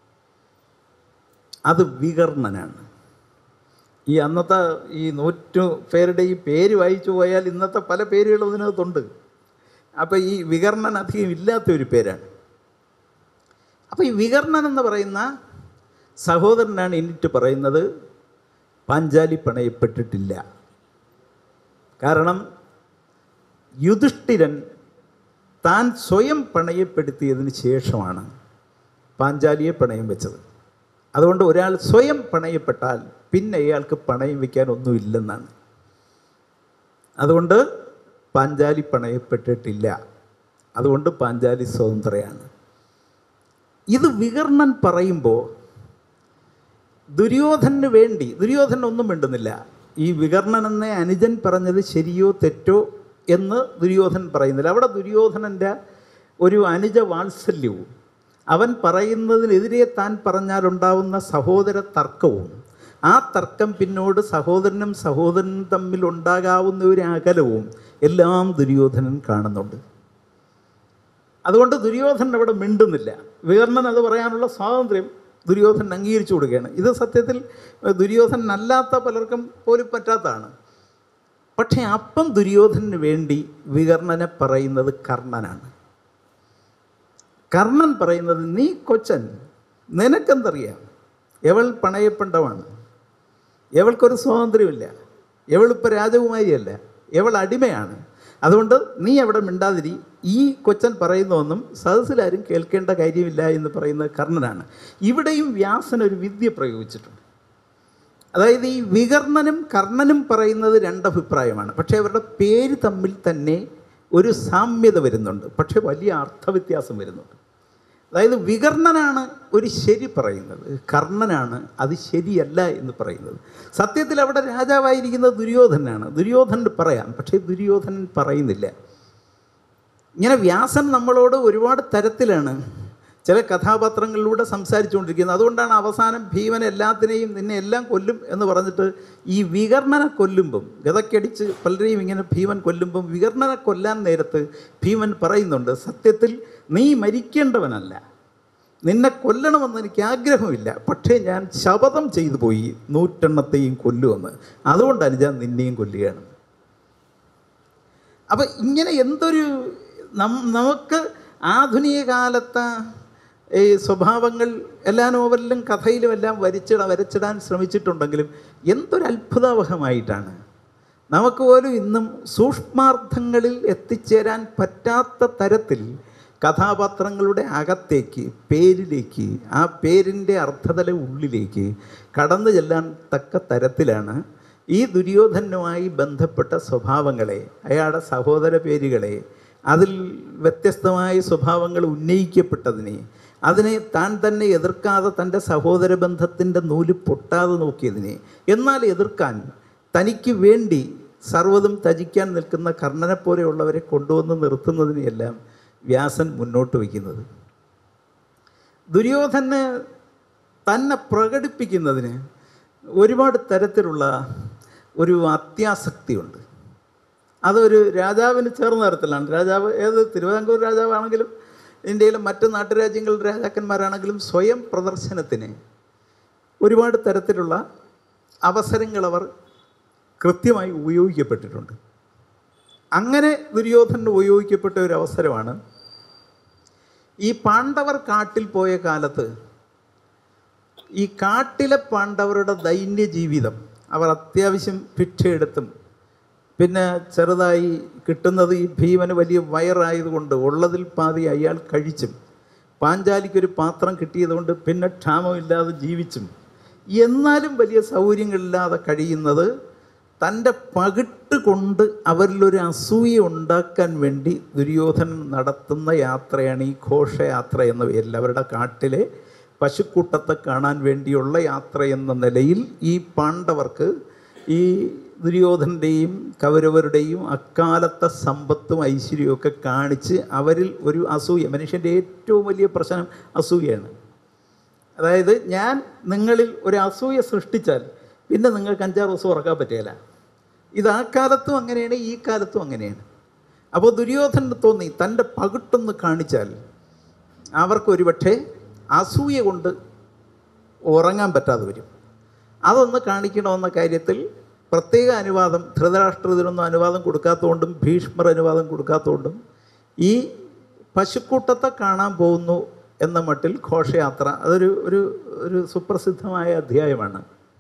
അത് വികർണനാണ് ഈ അന്നത്തെ ഈ നൂറ്റു പേരുടെ ഈ പേര് വായിച്ചു പോയാൽ ഇന്നത്തെ പല പേരുകളും ഇതിനകത്തുണ്ട് അപ്പോൾ ഈ വികർണൻ അധികം ഇല്ലാത്ത ഒരു പേരാണ് അപ്പോൾ ഈ വികർണൻ എന്ന് പറയുന്ന സഹോദരനാണ് എന്നിട്ട് പറയുന്നത് പാഞ്ചാലി പണയപ്പെട്ടിട്ടില്ല കാരണം യുധിഷ്ഠിരൻ താൻ സ്വയം പണയപ്പെടുത്തിയതിന് ശേഷമാണ് പാഞ്ചാലിയെ പണയം വെച്ചത് അതുകൊണ്ട് ഒരാൾ സ്വയം പണയപ്പെട്ടാൽ പിന്നെ അയാൾക്ക് പണയം വയ്ക്കാൻ ഒന്നുമില്ലെന്നാണ് അതുകൊണ്ട് പാഞ്ചാലി പണയപ്പെട്ടിട്ടില്ല അതുകൊണ്ട് പാഞ്ചാലി സ്വതന്ത്രയാണ് ഇത് വികർണൻ പറയുമ്പോൾ ദുര്യോധനന് വേണ്ടി ദുര്യോധനൻ ഒന്നും മിണ്ടുന്നില്ല ഈ വികർണൻ എന്ന അനുജൻ പറഞ്ഞത് ശരിയോ തെറ്റോ എന്ന് ദുര്യോധനൻ പറയുന്നില്ല അവിടെ ദുര്യോധനൻ്റെ ഒരു അനുജ വാത്സല്യവും അവൻ പറയുന്നതിനെതിരെ താൻ പറഞ്ഞാലുണ്ടാവുന്ന സഹോദര തർക്കവും ആ തർക്കം പിന്നോട് സഹോദരനും സഹോദരനും തമ്മിൽ ഉണ്ടാകാവുന്ന ഒരു അകലവും എല്ലാം ദുര്യോധനൻ കാണുന്നുണ്ട് അതുകൊണ്ട് ദുര്യോധനൻ അവിടെ മിണ്ടുന്നില്ല വികർണൻ അത് പറയാനുള്ള സ്വാതന്ത്ര്യം ദുര്യോധനൻ അംഗീകരിച്ചു കൊടുക്കുകയാണ് ഇത് സത്യത്തിൽ ദുര്യോധനൻ അല്ലാത്ത പലർക്കും പോലും പറ്റാത്തതാണ് പക്ഷേ അപ്പം ദുര്യോധനന് വേണ്ടി വികർണനെ പറയുന്നത് കർണനാണ് കർണൻ പറയുന്നത് നീ കൊച്ചൻ നിനക്കെന്തറിയാം എവൾ പണയപ്പെട്ടവാണ് എവൾക്കൊരു സ്വാതന്ത്ര്യമില്ല എവളിപ്പോൾ രാജകുമാരിയല്ല എവൾ അടിമയാണ് അതുകൊണ്ട് നീ അവിടെ മിണ്ടാതിരി ഈ കൊച്ചൻ പറയുന്നതൊന്നും സദസ്സിലാരും കേൾക്കേണ്ട കാര്യമില്ല എന്ന് പറയുന്നത് കർണനാണ് ഇവിടെയും വ്യാസൻ ഒരു വിദ്യ പ്രയോഗിച്ചിട്ടുണ്ട് അതായത് ഈ വികർണനും കർണനും പറയുന്നത് രണ്ടഭിപ്രായമാണ് പക്ഷേ അവരുടെ പേര് തമ്മിൽ തന്നെ ഒരു സാമ്യത വരുന്നുണ്ട് പക്ഷേ വലിയ അർത്ഥവ്യത്യാസം വരുന്നുണ്ട് അതായത് വികർണനാണ് ഒരു ശരി പറയുന്നത് കർണനാണ് അത് ശരിയല്ല എന്ന് പറയുന്നത് സത്യത്തിൽ അവിടെ രാജാവായിരിക്കുന്നത് ദുര്യോധനാണ് ദുര്യോധനൻ പറയാം പക്ഷേ ദുര്യോധനൻ പറയുന്നില്ല ഇങ്ങനെ വ്യാസൻ നമ്മളോട് ഒരുപാട് തരത്തിലാണ് ചില കഥാപാത്രങ്ങളിലൂടെ സംസാരിച്ചുകൊണ്ടിരിക്കുന്നത് അതുകൊണ്ടാണ് അവസാനം ഭീമൻ എല്ലാത്തിനെയും നിന്നെ എല്ലാം കൊല്ലും എന്ന് പറഞ്ഞിട്ട് ഈ വികർണനെ കൊല്ലുമ്പം ഗതക്കടിച്ച് പലരെയും ഇങ്ങനെ ഭീമൻ കൊല്ലുമ്പം വികർണനെ കൊല്ലാൻ നേരത്ത് ഭീമൻ പറയുന്നുണ്ട് സത്യത്തിൽ നീ മരിക്കേണ്ടവനല്ല നിന്നെ കൊല്ലണമെന്ന് എനിക്ക് ആഗ്രഹമില്ല പക്ഷേ ഞാൻ ശപഥം ചെയ്തു പോയി നൂറ്റെണ്ണത്തെയും കൊല്ലുമെന്ന് അതുകൊണ്ടാണ് ഞാൻ നിന്നെയും കൊല്ലുകയാണ് അപ്പം ഇങ്ങനെ എന്തൊരു നം നമുക്ക് ആധുനിക കാലത്തെ ഈ സ്വഭാവങ്ങൾ എല്ലാ നോവലിലും കഥയിലും എല്ലാം വരച്ചിട വരച്ചിടാൻ ശ്രമിച്ചിട്ടുണ്ടെങ്കിലും എന്തൊരു അത്ഭുതാവഹമായിട്ടാണ് നമുക്ക് പോലും ഇന്നും സൂക്ഷ്മാർത്ഥങ്ങളിൽ എത്തിച്ചേരാൻ പറ്റാത്ത തരത്തിൽ കഥാപാത്രങ്ങളുടെ അകത്തേക്ക് പേരിലേക്ക് ആ പേരിൻ്റെ അർത്ഥതല ഉള്ളിലേക്ക് കടന്നു ചെല്ലാൻ തക്ക തരത്തിലാണ് ഈ ദുര്യോധനുമായി ബന്ധപ്പെട്ട സ്വഭാവങ്ങളെ അയാളുടെ സഹോദര പേരുകളെ അതിൽ വ്യത്യസ്തമായ സ്വഭാവങ്ങൾ ഉന്നയിക്കപ്പെട്ടതിനെ അതിനെ താൻ തന്നെ എതിർക്കാതെ തൻ്റെ സഹോദര ബന്ധത്തിൻ്റെ നൂല് പൊട്ടാതെ നോക്കിയതിനെ എന്നാൽ എതിർക്കാൻ തനിക്ക് വേണ്ടി സർവ്വതും ത്യജിക്കാൻ നിൽക്കുന്ന കർണനെ പോലെയുള്ളവരെ കൊണ്ടുവന്ന് നിർത്തുന്നതിനെയെല്ലാം വ്യാസൻ മുന്നോട്ട് വയ്ക്കുന്നത് ദുര്യോധന് തന്നെ പ്രകടിപ്പിക്കുന്നതിന് ഒരുപാട് തരത്തിലുള്ള ഒരു അത്യാസക്തിയുണ്ട് അതൊരു രാജാവിന് ചേർന്ന തരത്തിലാണ് രാജാവ് ഏത് തിരുവിതാംകൂർ രാജാവാണെങ്കിലും ഇന്ത്യയിലെ മറ്റ് നാട്ടുരാജ്യങ്ങളുടെ രാജാക്കന്മാരാണെങ്കിലും സ്വയം പ്രദർശനത്തിന് ഒരുപാട് തരത്തിലുള്ള അവസരങ്ങൾ അവർ കൃത്യമായി ഉപയോഗിക്കപ്പെട്ടിട്ടുണ്ട് അങ്ങനെ ദുര്യോധനന് ഉപയോഗിക്കപ്പെട്ട ഒരു അവസരമാണ് ഈ പാണ്ഡവർ കാട്ടിൽ പോയ കാലത്ത് ഈ കാട്ടിലെ പാണ്ഡവരുടെ ദൈന്യ ജീവിതം അവർ അത്യാവശ്യം ഭിക്ഷയെടുത്തും പിന്നെ ചെറുതായി കിട്ടുന്നത് ഈ ഭീമന് വലിയ വയറായതുകൊണ്ട് ഉള്ളതിൽ പാതി അയാൾ കഴിച്ചും പാഞ്ചാലിക്കൊരു പാത്രം കിട്ടിയതുകൊണ്ട് പിന്നെ ക്ഷാമമില്ലാതെ ജീവിച്ചും എന്നാലും വലിയ സൗകര്യങ്ങളില്ലാതെ കഴിയുന്നത് തൻ്റെ പകിട്ട് കൊണ്ട് അവരിലൊരു അസൂയ ഉണ്ടാക്കാൻ വേണ്ടി ദുര്യോധനൻ നടത്തുന്ന യാത്രയാണ് ഈ ഘോഷയാത്ര എന്ന പേരിൽ അവരുടെ കാട്ടിലെ പശുക്കൂട്ടത്തെ കാണാൻ വേണ്ടിയുള്ള യാത്ര എന്ന നിലയിൽ ഈ പാണ്ഡവർക്ക് ഈ ദുര്യോധനൻ്റെയും കൗരവരുടെയും അക്കാലത്തെ സമ്പത്തും ഐശ്വര്യവും ഒക്കെ കാണിച്ച് അവരിൽ ഒരു അസൂയ മനുഷ്യൻ്റെ ഏറ്റവും വലിയ പ്രശ്നം അസൂയയാണ് അതായത് ഞാൻ നിങ്ങളിൽ ഒരു അസൂയ സൃഷ്ടിച്ചാൽ പിന്നെ നിങ്ങൾക്ക് അഞ്ചാറ് ദിവസം ഉറക്കാൻ പറ്റുകയില്ല ഇത് ആ കാലത്തും അങ്ങനെയാണ് ഈ കാലത്തും അങ്ങനെയാണ് അപ്പോൾ ദുര്യോധനന് തോന്നി തൻ്റെ പകിട്ടൊന്ന് കാണിച്ചാൽ അവർക്കൊരു പക്ഷേ അസൂയ കൊണ്ട് ഉറങ്ങാൻ പറ്റാതെ വരും അതൊന്ന് കാണിക്കണമെന്ന കാര്യത്തിൽ പ്രത്യേക അനുവാദം ധൃതരാഷ്ട്രത്തിനൊന്നും അനുവാദം കൊടുക്കാത്തതുകൊണ്ടും ഭീഷ്മർ അനുവാദം കൊടുക്കാത്തതുകൊണ്ടും ഈ പശുക്കൂട്ടത്തെ കാണാൻ പോകുന്നു എന്ന മട്ടിൽ ഘോഷയാത്ര അതൊരു ഒരു ഒരു സുപ്രസിദ്ധമായ അധ്യായമാണ്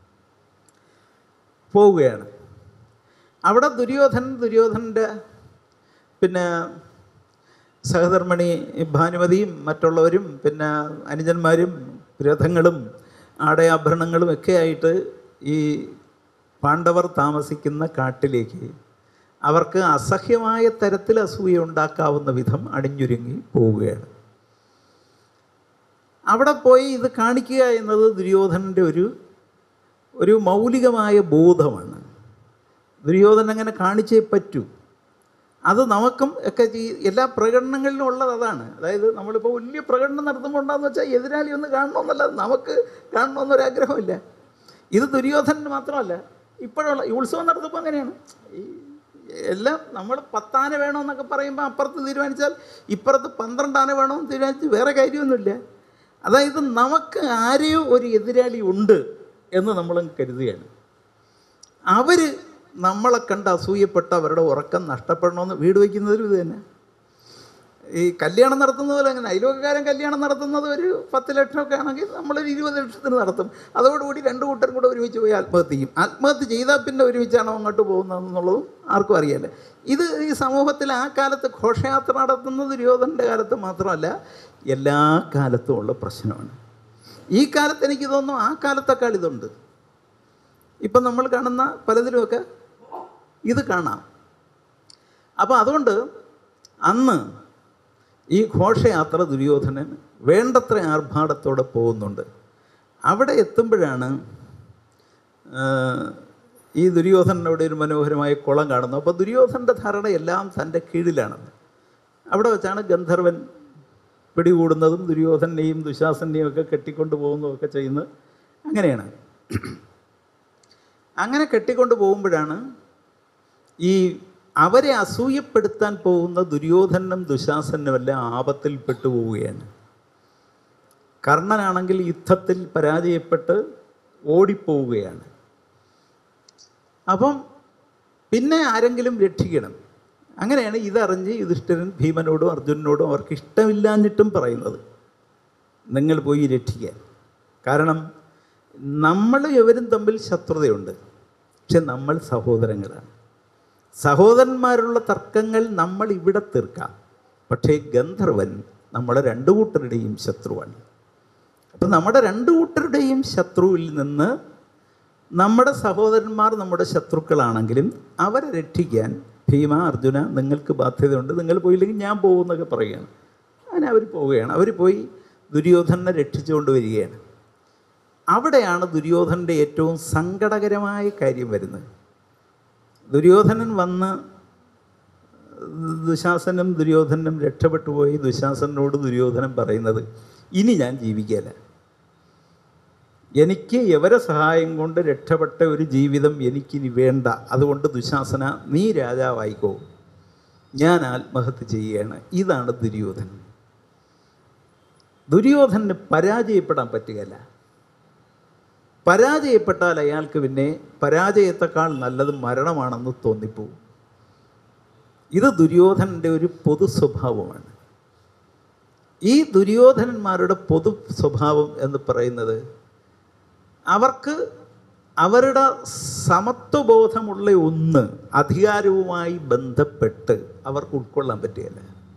പോവുകയാണ് അവിടെ ദുര്യോധനൻ ദുര്യോധനൻ്റെ പിന്നെ സഹധർമ്മിണി ഭാനുമതിയും മറ്റുള്ളവരും പിന്നെ അനുജന്മാരും രഥങ്ങളും ആടയാഭരണങ്ങളും ഒക്കെ ആയിട്ട് ഈ പാണ്ഡവർ താമസിക്കുന്ന കാട്ടിലേക്ക് അവർക്ക് അസഹ്യമായ തരത്തിൽ അസൂയ ഉണ്ടാക്കാവുന്ന വിധം അണിഞ്ഞൊരുങ്ങി പോവുകയാണ് അവിടെ പോയി ഇത് കാണിക്കുക എന്നത് ദുര്യോധനൻ്റെ ഒരു ഒരു മൗലികമായ ബോധമാണ് ദുര്യോധനൻ അങ്ങനെ കാണിച്ചേ പറ്റൂ അത് നമുക്കും ഒക്കെ ഈ- എല്ലാ പ്രകടനങ്ങളിലും ഉള്ളത് അതാണ് അതായത് നമ്മളിപ്പോൾ വലിയ പ്രകടനം നടത്തുമ്പോൾ ഉണ്ടാകുന്ന വെച്ചാൽ എതിരാളി ഒന്ന് കാണണമെന്നല്ല നമുക്ക് കാണണമെന്നൊരാഗ്രഹമില്ല ഇത് ദുര്യോധനന് മാത്രമല്ല ഇപ്പോഴുള്ള ഈ ഉത്സവം നടത്തുമ്പോൾ അങ്ങനെയാണ് ഈ എല്ലാം നമ്മൾ പത്താന വേണമെന്നൊക്കെ പറയുമ്പോൾ അപ്പുറത്ത് തീരുമാനിച്ചാൽ ഇപ്പുറത്ത് പന്ത്രണ്ടാന വേണമെന്ന് തീരുമാനിച്ച് വേറെ കാര്യമൊന്നുമില്ല അതായത് നമുക്ക് ആരെയോ ഒരു എതിരാളി ഉണ്ട് എന്ന് നമ്മൾ കരുതുകയാണ് അവർ നമ്മളെ കണ്ട് അസൂയപ്പെട്ട് അവരുടെ ഉറക്കം നഷ്ടപ്പെടണമെന്ന് വീട് വയ്ക്കുന്നതിലും ഇത് തന്നെ ഈ കല്യാണം നടത്തുന്നത് പോലെ അങ്ങനെ അയൽവക്കാരൻ കല്യാണം നടത്തുന്നത് ഒരു പത്ത് ലക്ഷമൊക്കെ ആണെങ്കിൽ നമ്മളൊരു ഇരുപത് ലക്ഷത്തിന് നടത്തും അതോടുകൂടി രണ്ട് കൂട്ടരും കൂടെ ഒരുമിച്ച് പോയി ആത്മഹത്യ ചെയ്യും ആത്മഹത്യ ചെയ്താൽ പിന്നെ ഒരുമിച്ചാണോ അങ്ങോട്ട് പോകുന്നതെന്നുള്ളതും ആർക്കും അറിയാല്ല ഇത് ഈ സമൂഹത്തിൽ ആ കാലത്ത് ഘോഷയാത്ര നടത്തുന്നത് ദുര്യോധനൻ്റെ കാലത്ത് മാത്രമല്ല എല്ലാ കാലത്തും ഉള്ള പ്രശ്നമാണ് ഈ കാലത്ത് എനിക്ക് തോന്നുന്നു ആ കാലത്തേക്കാൾ ഇതുണ്ട് ഇപ്പം നമ്മൾ കാണുന്ന പലതിലുമൊക്കെ ഇത് കാണാം അപ്പോൾ അതുകൊണ്ട് അന്ന് ഈ ഘോഷയാത്ര ദുര്യോധനൻ വേണ്ടത്ര ആർഭാടത്തോടെ പോകുന്നുണ്ട് അവിടെ എത്തുമ്പോഴാണ് ആ, ഈ ദുര്യോധനയുടെ ഒരു മനോഹരമായ കുളം കാണുന്നു അപ്പോൾ ദുര്യോധനൻ്റെ ധാരണ എല്ലാം തൻ്റെ കീഴിലാണെന്ന് അവിടെ വെച്ചാണ് ഗന്ധർവൻ പിടികൂടുന്നതും ദുര്യോധനെയും ദുശാസനെയും ഒക്കെ കെട്ടിക്കൊണ്ട് പോകുന്നതും ഒക്കെ ചെയ്യുന്നത് അങ്ങനെയാണ് അങ്ങനെ കെട്ടിക്കൊണ്ട് പോകുമ്പോഴാണ് ഈ അവരെ അസൂയപ്പെടുത്താൻ പോകുന്ന ദുര്യോധനും ദുശാസനും എല്ലാം ആപത്തിൽപ്പെട്ടു പോവുകയാണ് കർണനാണെങ്കിൽ യുദ്ധത്തിൽ പരാജയപ്പെട്ട് ഓടിപ്പോവുകയാണ് അപ്പം പിന്നെ ആരെങ്കിലും രക്ഷിക്കണം അങ്ങനെയാണ് ഇതറിഞ്ഞ് യുധിഷ്ഠിരൻ ഭീമനോടും അർജുനനോടും അവർക്ക് ഇഷ്ടമില്ലാഞ്ഞിട്ടും പറയുന്നത് നിങ്ങൾ പോയി രക്ഷിക്കാൻ കാരണം നമ്മൾ ഇവരും തമ്മിൽ ശത്രുതയുണ്ട് പക്ഷെ നമ്മൾ സഹോദരങ്ങളാണ് സഹോദരന്മാരുള്ള തർക്കങ്ങൾ നമ്മൾ ഇവിടെ തീർക്കാം പക്ഷേ ഗന്ധർവൻ നമ്മളെ രണ്ടു കൂട്ടരുടെയും ശത്രുവാണ് അപ്പം നമ്മുടെ രണ്ടു കൂട്ടരുടെയും ശത്രുവിൽ നിന്ന് നമ്മുടെ സഹോദരന്മാർ നമ്മുടെ ശത്രുക്കളാണെങ്കിലും അവരെ രക്ഷിക്കാൻ ഭീമ അർജുന നിങ്ങൾക്ക് ബാധ്യതയുണ്ട് നിങ്ങൾ പോയില്ലെങ്കിൽ ഞാൻ പോകുമെന്നൊക്കെ പറയുകയാണ് അങ്ങനെ അവർ പോവുകയാണ് അവർ പോയി ദുര്യോധനെ രക്ഷിച്ചുകൊണ്ട് വരികയാണ് അവിടെയാണ് ദുര്യോധനൻ്റെ ഏറ്റവും സങ്കടകരമായ കാര്യം വരുന്നത് ദുര്യോധനൻ വന്ന് ദുശാസനും ദുര്യോധനും രക്ഷപ്പെട്ടു പോയി ദുശാസനോട് ദുര്യോധനൻ പറയുന്നത് ഇനി ഞാൻ ജീവിക്കല എനിക്ക് എവരെ സഹായം കൊണ്ട് രക്ഷപ്പെട്ട ഒരു ജീവിതം എനിക്കിനി വേണ്ട അതുകൊണ്ട് ദുശാസന നീ രാജാവായിക്കോ ഞാൻ ആത്മഹത്യ ചെയ്യുകയാണ് ഇതാണ് ദുര്യോധനൻ ദുര്യോധനന് പരാജയപ്പെടാൻ പറ്റുകയില്ല പരാജയപ്പെട്ടാൽ അയാൾക്ക് പിന്നെ പരാജയത്തെക്കാൾ നല്ലത് മരണമാണെന്ന് തോന്നിപ്പോവും ഇത് ദുര്യോധനൻ്റെ ഒരു പൊതു സ്വഭാവമാണ് ഈ ദുര്യോധനന്മാരുടെ പൊതു സ്വഭാവം എന്ന് പറയുന്നത് അവർക്ക് അവരുടെ സമത്വബോധമുള്ള ഒന്ന് അധികാരവുമായി ബന്ധപ്പെട്ട് അവർക്ക് ഉൾക്കൊള്ളാൻ പറ്റുകയില്ല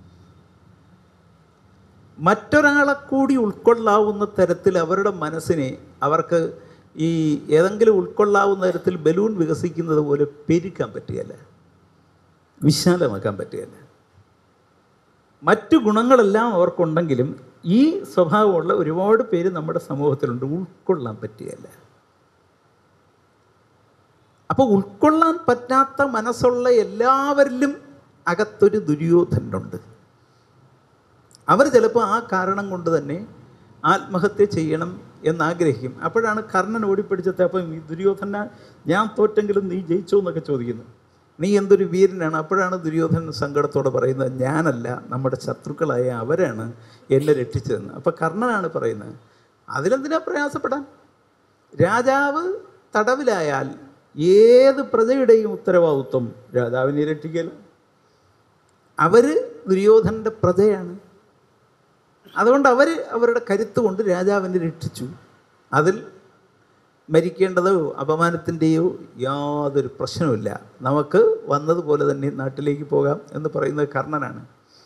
മറ്റൊരാളെ കൂടി ഉൾക്കൊള്ളാവുന്ന തരത്തിൽ അവരുടെ മനസ്സിനെ അവർക്ക് ഈ ഏതെങ്കിലും ഉൾക്കൊള്ളാവുന്ന തരത്തിൽ ബലൂൺ വികസിക്കുന്നത് പോലെ പെരുക്കാൻ പറ്റുകയില്ല വിശാലമാക്കാൻ പറ്റുകയില്ല മറ്റു ഗുണങ്ങളെല്ലാം അവർക്കുണ്ടെങ്കിലും ഈ സ്വഭാവമുള്ള ഒരുപാട് പേര് നമ്മുടെ സമൂഹത്തിലുണ്ട് ഉൾക്കൊള്ളാൻ പറ്റുകയില്ല അപ്പോൾ ഉൾക്കൊള്ളാൻ പറ്റാത്ത മനസ്സുള്ള എല്ലാവരിലും അകത്തൊരു ദുര്യോധനുണ്ട് അവർ ചിലപ്പോൾ ആ കാരണം കൊണ്ട് തന്നെ ആത്മഹത്യ ചെയ്യണം എന്നാഗ്രഹിക്കും അപ്പോഴാണ് കർണൻ ഓടിപ്പിടിച്ചത് അപ്പം ഈ ദുര്യോധന ഞാൻ തോറ്റെങ്കിലും നീ ജയിച്ചോ എന്നൊക്കെ ചോദിക്കുന്നു നീ എന്തൊരു വീരനാണ് അപ്പോഴാണ് ദുര്യോധനൻ സങ്കടത്തോടെ പറയുന്നത് ഞാനല്ല നമ്മുടെ ശത്രുക്കളായ അവരാണ് എന്നെ രക്ഷിച്ചതെന്ന് അപ്പോൾ കർണനാണ് പറയുന്നത് അതിലെന്തിനാ പ്രയാസപ്പെടാൻ രാജാവ് തടവിലായാൽ ഏത് പ്രജയുടെയും ഉത്തരവാദിത്വം രാജാവിനെ രക്ഷിക്കൽ അവർ ദുര്യോധനൻ്റെ പ്രജയാണ് അതുകൊണ്ട് അവർ അവരുടെ കരുത്ത് കൊണ്ട് രാജാവിനെ രക്ഷിച്ചു അതിൽ മരിക്കേണ്ടതോ അപമാനത്തിൻ്റെയോ യാതൊരു പ്രശ്നവുമില്ല നമുക്ക് വന്നതുപോലെ തന്നെ നാട്ടിലേക്ക് പോകാം എന്ന് പറയുന്നത് കർണനാണ്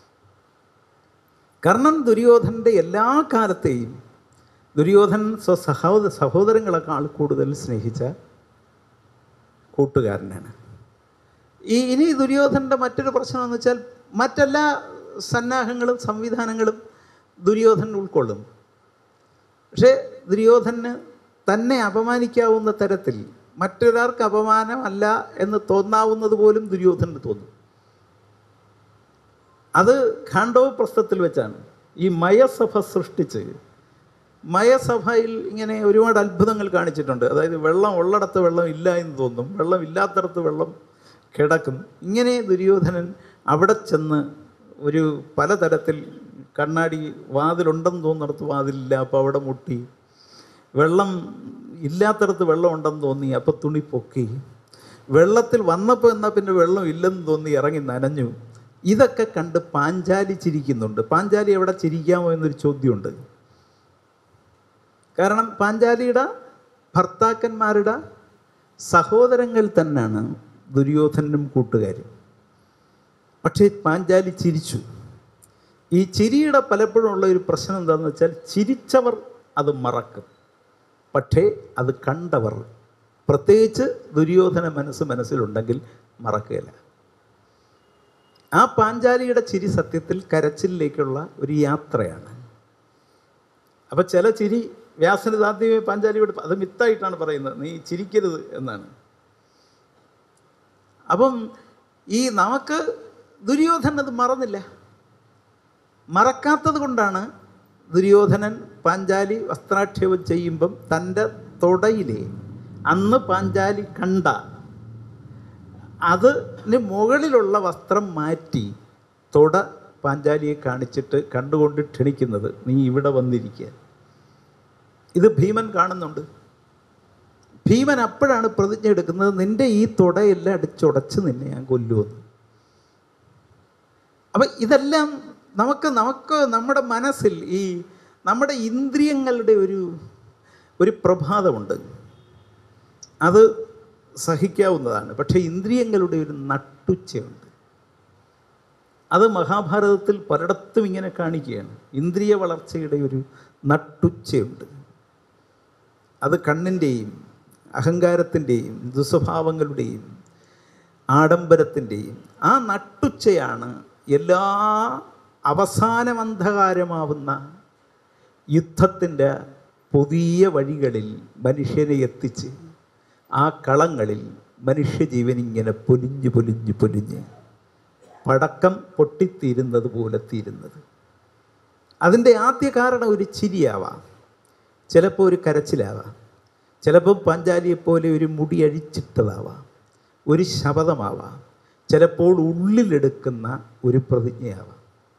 കർണൻ ദുര്യോധനൻ്റെ എല്ലാ കാലത്തെയും ദുര്യോധനൻ സ്വസഹോദ സഹോദരങ്ങളെക്കാൾ കൂടുതൽ സ്നേഹിച്ച കൂട്ടുകാരനാണ് ഈ ഇനി ദുര്യോധനൻ്റെ മറ്റൊരു പ്രശ്നം എന്ന് വെച്ചാൽ മറ്റെല്ലാ സന്നാഹങ്ങളും സംവിധാനങ്ങളും ദുര്യോധനൻ ഉൾക്കൊള്ളും പക്ഷേ ദുര്യോധനന് തന്നെ അപമാനിക്കാവുന്ന തരത്തിൽ മറ്റൊരാൾക്ക് അപമാനമല്ല എന്ന് തോന്നാവുന്നത് പോലും ദുര്യോധനന് തോന്നും അത് ഖാണ്ഡവ പ്രസ്ഥത്തിൽ വെച്ചാണ് ഈ മയസഭ സൃഷ്ടിച്ച് മയസഭയിൽ ഇങ്ങനെ ഒരുപാട് അത്ഭുതങ്ങൾ കാണിച്ചിട്ടുണ്ട് അതായത് വെള്ളം ഉള്ളിടത്ത് വെള്ളം ഇല്ല എന്ന് തോന്നും വെള്ളം ഇല്ലാത്തടത്ത് വെള്ളം കിടക്കും ഇങ്ങനെ ദുര്യോധനൻ അവിടെ ചെന്ന് ഒരു പലതരത്തിൽ കണ്ണാടി വാതിലുണ്ടെന്ന് തോന്നിടത്ത് വാതിലില്ല അപ്പോൾ അവിടെ മുട്ടി വെള്ളം ഇല്ലാത്തടത്ത് വെള്ളം ഉണ്ടെന്ന് തോന്നി അപ്പോൾ തുണി പൊക്കി വെള്ളത്തിൽ വന്നപ്പോൾ എന്നാൽ പിന്നെ വെള്ളം ഇല്ലെന്ന് തോന്നി ഇറങ്ങി നനഞ്ഞു ഇതൊക്കെ കണ്ട് പാഞ്ചാലി ചിരിക്കുന്നുണ്ട് പാഞ്ചാലി എവിടെ ചിരിക്കാമോ എന്നൊരു ചോദ്യമുണ്ട് കാരണം പാഞ്ചാലിയുടെ ഭർത്താക്കന്മാരുടെ സഹോദരങ്ങൾ തന്നെയാണ് ദുര്യോധനും കൂട്ടുകാരും പക്ഷേ പാഞ്ചാലി ചിരിച്ചു ഈ ചിരിയുടെ പലപ്പോഴും ഉള്ള ഒരു പ്രശ്നം എന്താണെന്ന് വെച്ചാൽ ചിരിച്ചവർ അത് മറക്കും പക്ഷേ അത് കണ്ടവർ പ്രത്യേകിച്ച് ദുര്യോധന മനസ്സ് മനസ്സിലുണ്ടെങ്കിൽ മറക്കുകയില്ല ആ പാഞ്ചാലിയുടെ ചിരി സത്യത്തിൽ കരച്ചിലേക്കുള്ള ഒരു യാത്രയാണ് അപ്പം ചില ചിരി വ്യാസന് ആദ്യമേ പാഞ്ചാലിയോട് അത് മിത്തായിട്ടാണ് പറയുന്നത് നീ ചിരിക്കരുത് എന്നാണ് അപ്പം ഈ നമുക്ക് ദുര്യോധനൻ അത് മറന്നില്ല മറക്കാത്തത് കൊണ്ടാണ് ദുര്യോധനൻ പാഞ്ചാലി വസ്ത്രാക്ഷേപം ചെയ്യുമ്പം തൻ്റെ തൊടയിലെ അന്ന് പാഞ്ചാലി കണ്ട അതിന് മുകളിലുള്ള വസ്ത്രം മാറ്റി തൊട പാഞ്ചാലിയെ കാണിച്ചിട്ട് കണ്ടുകൊണ്ട് ക്ഷണിക്കുന്നത് നീ ഇവിടെ വന്നിരിക്കുക ഇത് ഭീമൻ കാണുന്നുണ്ട് ഭീമൻ അപ്പോഴാണ് പ്രതിജ്ഞ എടുക്കുന്നത് നിന്റെ ഈ തുടയെല്ലാം അടിച്ചുടച്ച് നിന്നെ ഞാൻ കൊല്ലുമെന്ന് അപ്പം ഇതെല്ലാം നമുക്ക് നമുക്ക് നമ്മുടെ മനസ്സിൽ ഈ നമ്മുടെ ഇന്ദ്രിയങ്ങളുടെ ഒരു ഒരു പ്രഭാതമുണ്ട് അത് സഹിക്കാവുന്നതാണ് പക്ഷേ ഇന്ദ്രിയങ്ങളുടെ ഒരു നട്ടുച്ചയുണ്ട് അത് മഹാഭാരതത്തിൽ പലയിടത്തും ഇങ്ങനെ കാണിക്കുകയാണ് ഇന്ദ്രിയ വളർച്ചയുടെ ഒരു നട്ടുച്ചയുണ്ട് അത് കണ്ണിൻ്റെയും അഹങ്കാരത്തിൻ്റെയും ദുസ്വഭാവങ്ങളുടെയും ആഡംബരത്തിൻ്റെയും ആ നട്ടുച്ചയാണ് എല്ലാ അവസാനം അന്ധകാരമാവുന്ന യുദ്ധത്തിൻ്റെ പുതിയ വഴികളിൽ മനുഷ്യനെ എത്തിച്ച് ആ കളങ്ങളിൽ മനുഷ്യജീവൻ ഇങ്ങനെ പൊലിഞ്ഞ് പൊലിഞ്ഞ് പൊലിഞ്ഞ് പടക്കം പൊട്ടിത്തീരുന്നത് പോലെ തീരുന്നത് അതിൻ്റെ ആദ്യ കാരണം ഒരു ചിരിയാവാം ചിലപ്പോൾ ഒരു കരച്ചിലാവാം ചിലപ്പോൾ പാഞ്ചാലിയെപ്പോലെ ഒരു മുടി അഴിച്ചിട്ടതാവാം ഒരു ശപഥമാവാം ചിലപ്പോൾ ഉള്ളിലെടുക്കുന്ന ഒരു പ്രതിജ്ഞയാവാം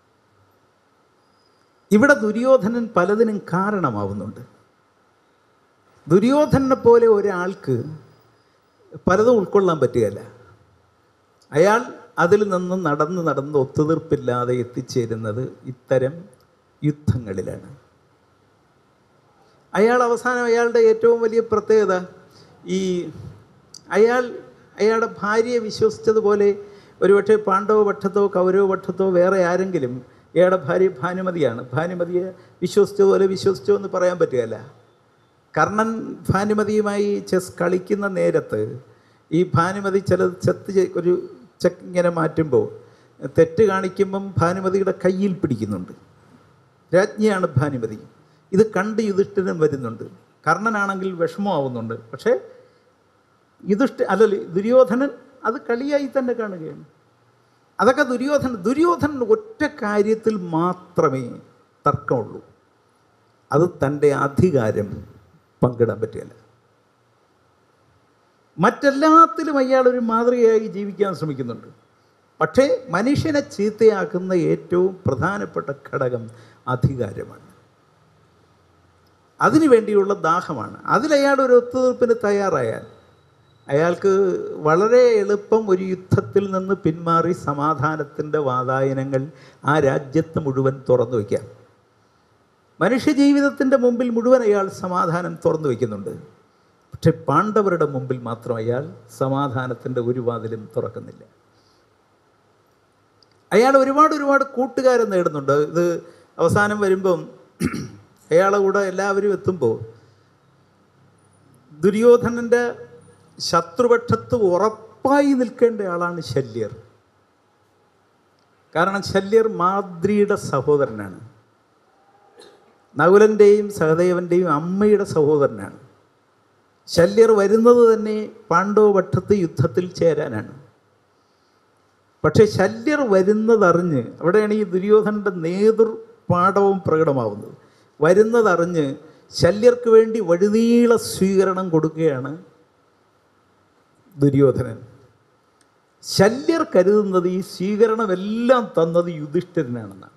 ഇവിടെ ദുര്യോധനൻ പലതിനും കാരണമാവുന്നുണ്ട് ദുര്യോധനെ പോലെ ഒരാൾക്ക് പലതും ഉൾക്കൊള്ളാൻ പറ്റുകയില്ല അയാൾ അതിൽ നിന്ന് നടന്ന് നടന്ന് ഒത്തുതീർപ്പില്ലാതെ എത്തിച്ചേരുന്നത് ഇത്തരം യുദ്ധങ്ങളിലാണ് അയാൾ അവസാനം അയാളുടെ ഏറ്റവും വലിയ പ്രത്യേകത ഈ അയാൾ അയാളുടെ ഭാര്യയെ വിശ്വസിച്ചതുപോലെ ഒരുപക്ഷെ പാണ്ഡവ പക്ഷത്തോ കൗരവ പക്ഷത്തോ വേറെ ആരെങ്കിലും അയാളുടെ ഭാര്യ ഭാനുമതിയാണ് ഭാനുമതിയെ വിശ്വസിച്ചതുപോലെ വിശ്വസിച്ചോ എന്ന് പറയാൻ പറ്റുകയില്ല കർണൻ ഭാനുമതിയുമായി ചെസ് കളിക്കുന്ന നേരത്ത് ഈ ഭാനുമതി ചില ചെത്ത് ചെ- ഒരു ചെക്ക് ഇങ്ങനെ മാറ്റുമ്പോൾ തെറ്റ് കാണിക്കുമ്പം ഭാനുമതിയുടെ കയ്യിൽ പിടിക്കുന്നുണ്ട് രാജ്ഞിയാണ് ഭാനുമതി ഇത് കണ്ട് യുധിഷ്ഠിരൻ വരുന്നുണ്ട് കർണനാണെങ്കിൽ വിഷമമാവുന്നുണ്ട് പക്ഷേ യുധിഷ്ഠ അല്ലല്ല ദുര്യോധനൻ അത് കളിയായി തന്നെ കാണുകയാണ് അതൊക്കെ ദുര്യോധനൻ ദുര്യോധനൻ ഒറ്റ കാര്യത്തിൽ മാത്രമേ തർക്കമുള്ളൂ അത് തൻ്റെ അധികാരം പങ്കിടാൻ പറ്റില്ല മറ്റെല്ലാത്തിലും അയാൾ ഒരു മാതൃകയായി ജീവിക്കാൻ ശ്രമിക്കുന്നുണ്ട് പക്ഷേ മനുഷ്യനെ ചീത്തയാക്കുന്ന ഏറ്റവും പ്രധാനപ്പെട്ട ഘടകം അധികാരമാണ് അതിനു വേണ്ടിയുള്ള ദാഹമാണ് അതിലയാൾ ഒരു ഒത്തുതീർപ്പിന് തയ്യാറായാൽ അയാൾക്ക് വളരെ എളുപ്പം ഒരു യുദ്ധത്തിൽ നിന്ന് പിന്മാറി സമാധാനത്തിൻ്റെ വാതായനങ്ങൾ ആ രാജ്യത്ത് മുഴുവൻ തുറന്നു വയ്ക്കാം മനുഷ്യജീവിതത്തിൻ്റെ മുമ്പിൽ മുഴുവൻ അയാൾ സമാധാനം തുറന്നു വയ്ക്കുന്നുണ്ട് പക്ഷെ പാണ്ഡവരുടെ മുമ്പിൽ മാത്രം അയാൾ സമാധാനത്തിൻ്റെ ഒരു വാതിലും തുറക്കുന്നില്ല അയാൾ ഒരുപാട് ഒരുപാട് കൂട്ടുകാരെ നേടുന്നുണ്ട് ഇത് അവസാനം വരുമ്പം അയാളെ കൂടെ എല്ലാവരും എത്തുമ്പോൾ ദുര്യോധനൻ്റെ ശത്രുപക്ഷത്ത് ഉറപ്പായി നിൽക്കേണ്ട ആളാണ് ശല്യർ കാരണം ശല്യർ മാദ്രിയുടെ സഹോദരനാണ് നകുലൻ്റെയും സഹദേവൻ്റെയും അമ്മയുടെ സഹോദരനാണ് ശല്യർ വരുന്നത് തന്നെ പാണ്ഡവപക്ഷത്ത് യുദ്ധത്തിൽ ചേരാനാണ് പക്ഷേ ശല്യർ വരുന്നതറിഞ്ഞ് അവിടെയാണ് ഈ ദുര്യോധനൻ്റെ നേതൃപാഠവും പ്രകടമാവുന്നത് വരുന്നതറിഞ്ഞ് ശല്യർക്ക് വേണ്ടി വഴുനീള സ്വീകരണം കൊടുക്കുകയാണ് ദുര്യോധനൻ ശല്യർ കരുതുന്നത് ഈ സ്വീകരണമെല്ലാം തന്നത് യുധിഷ്ഠിരനാണെന്നാണ്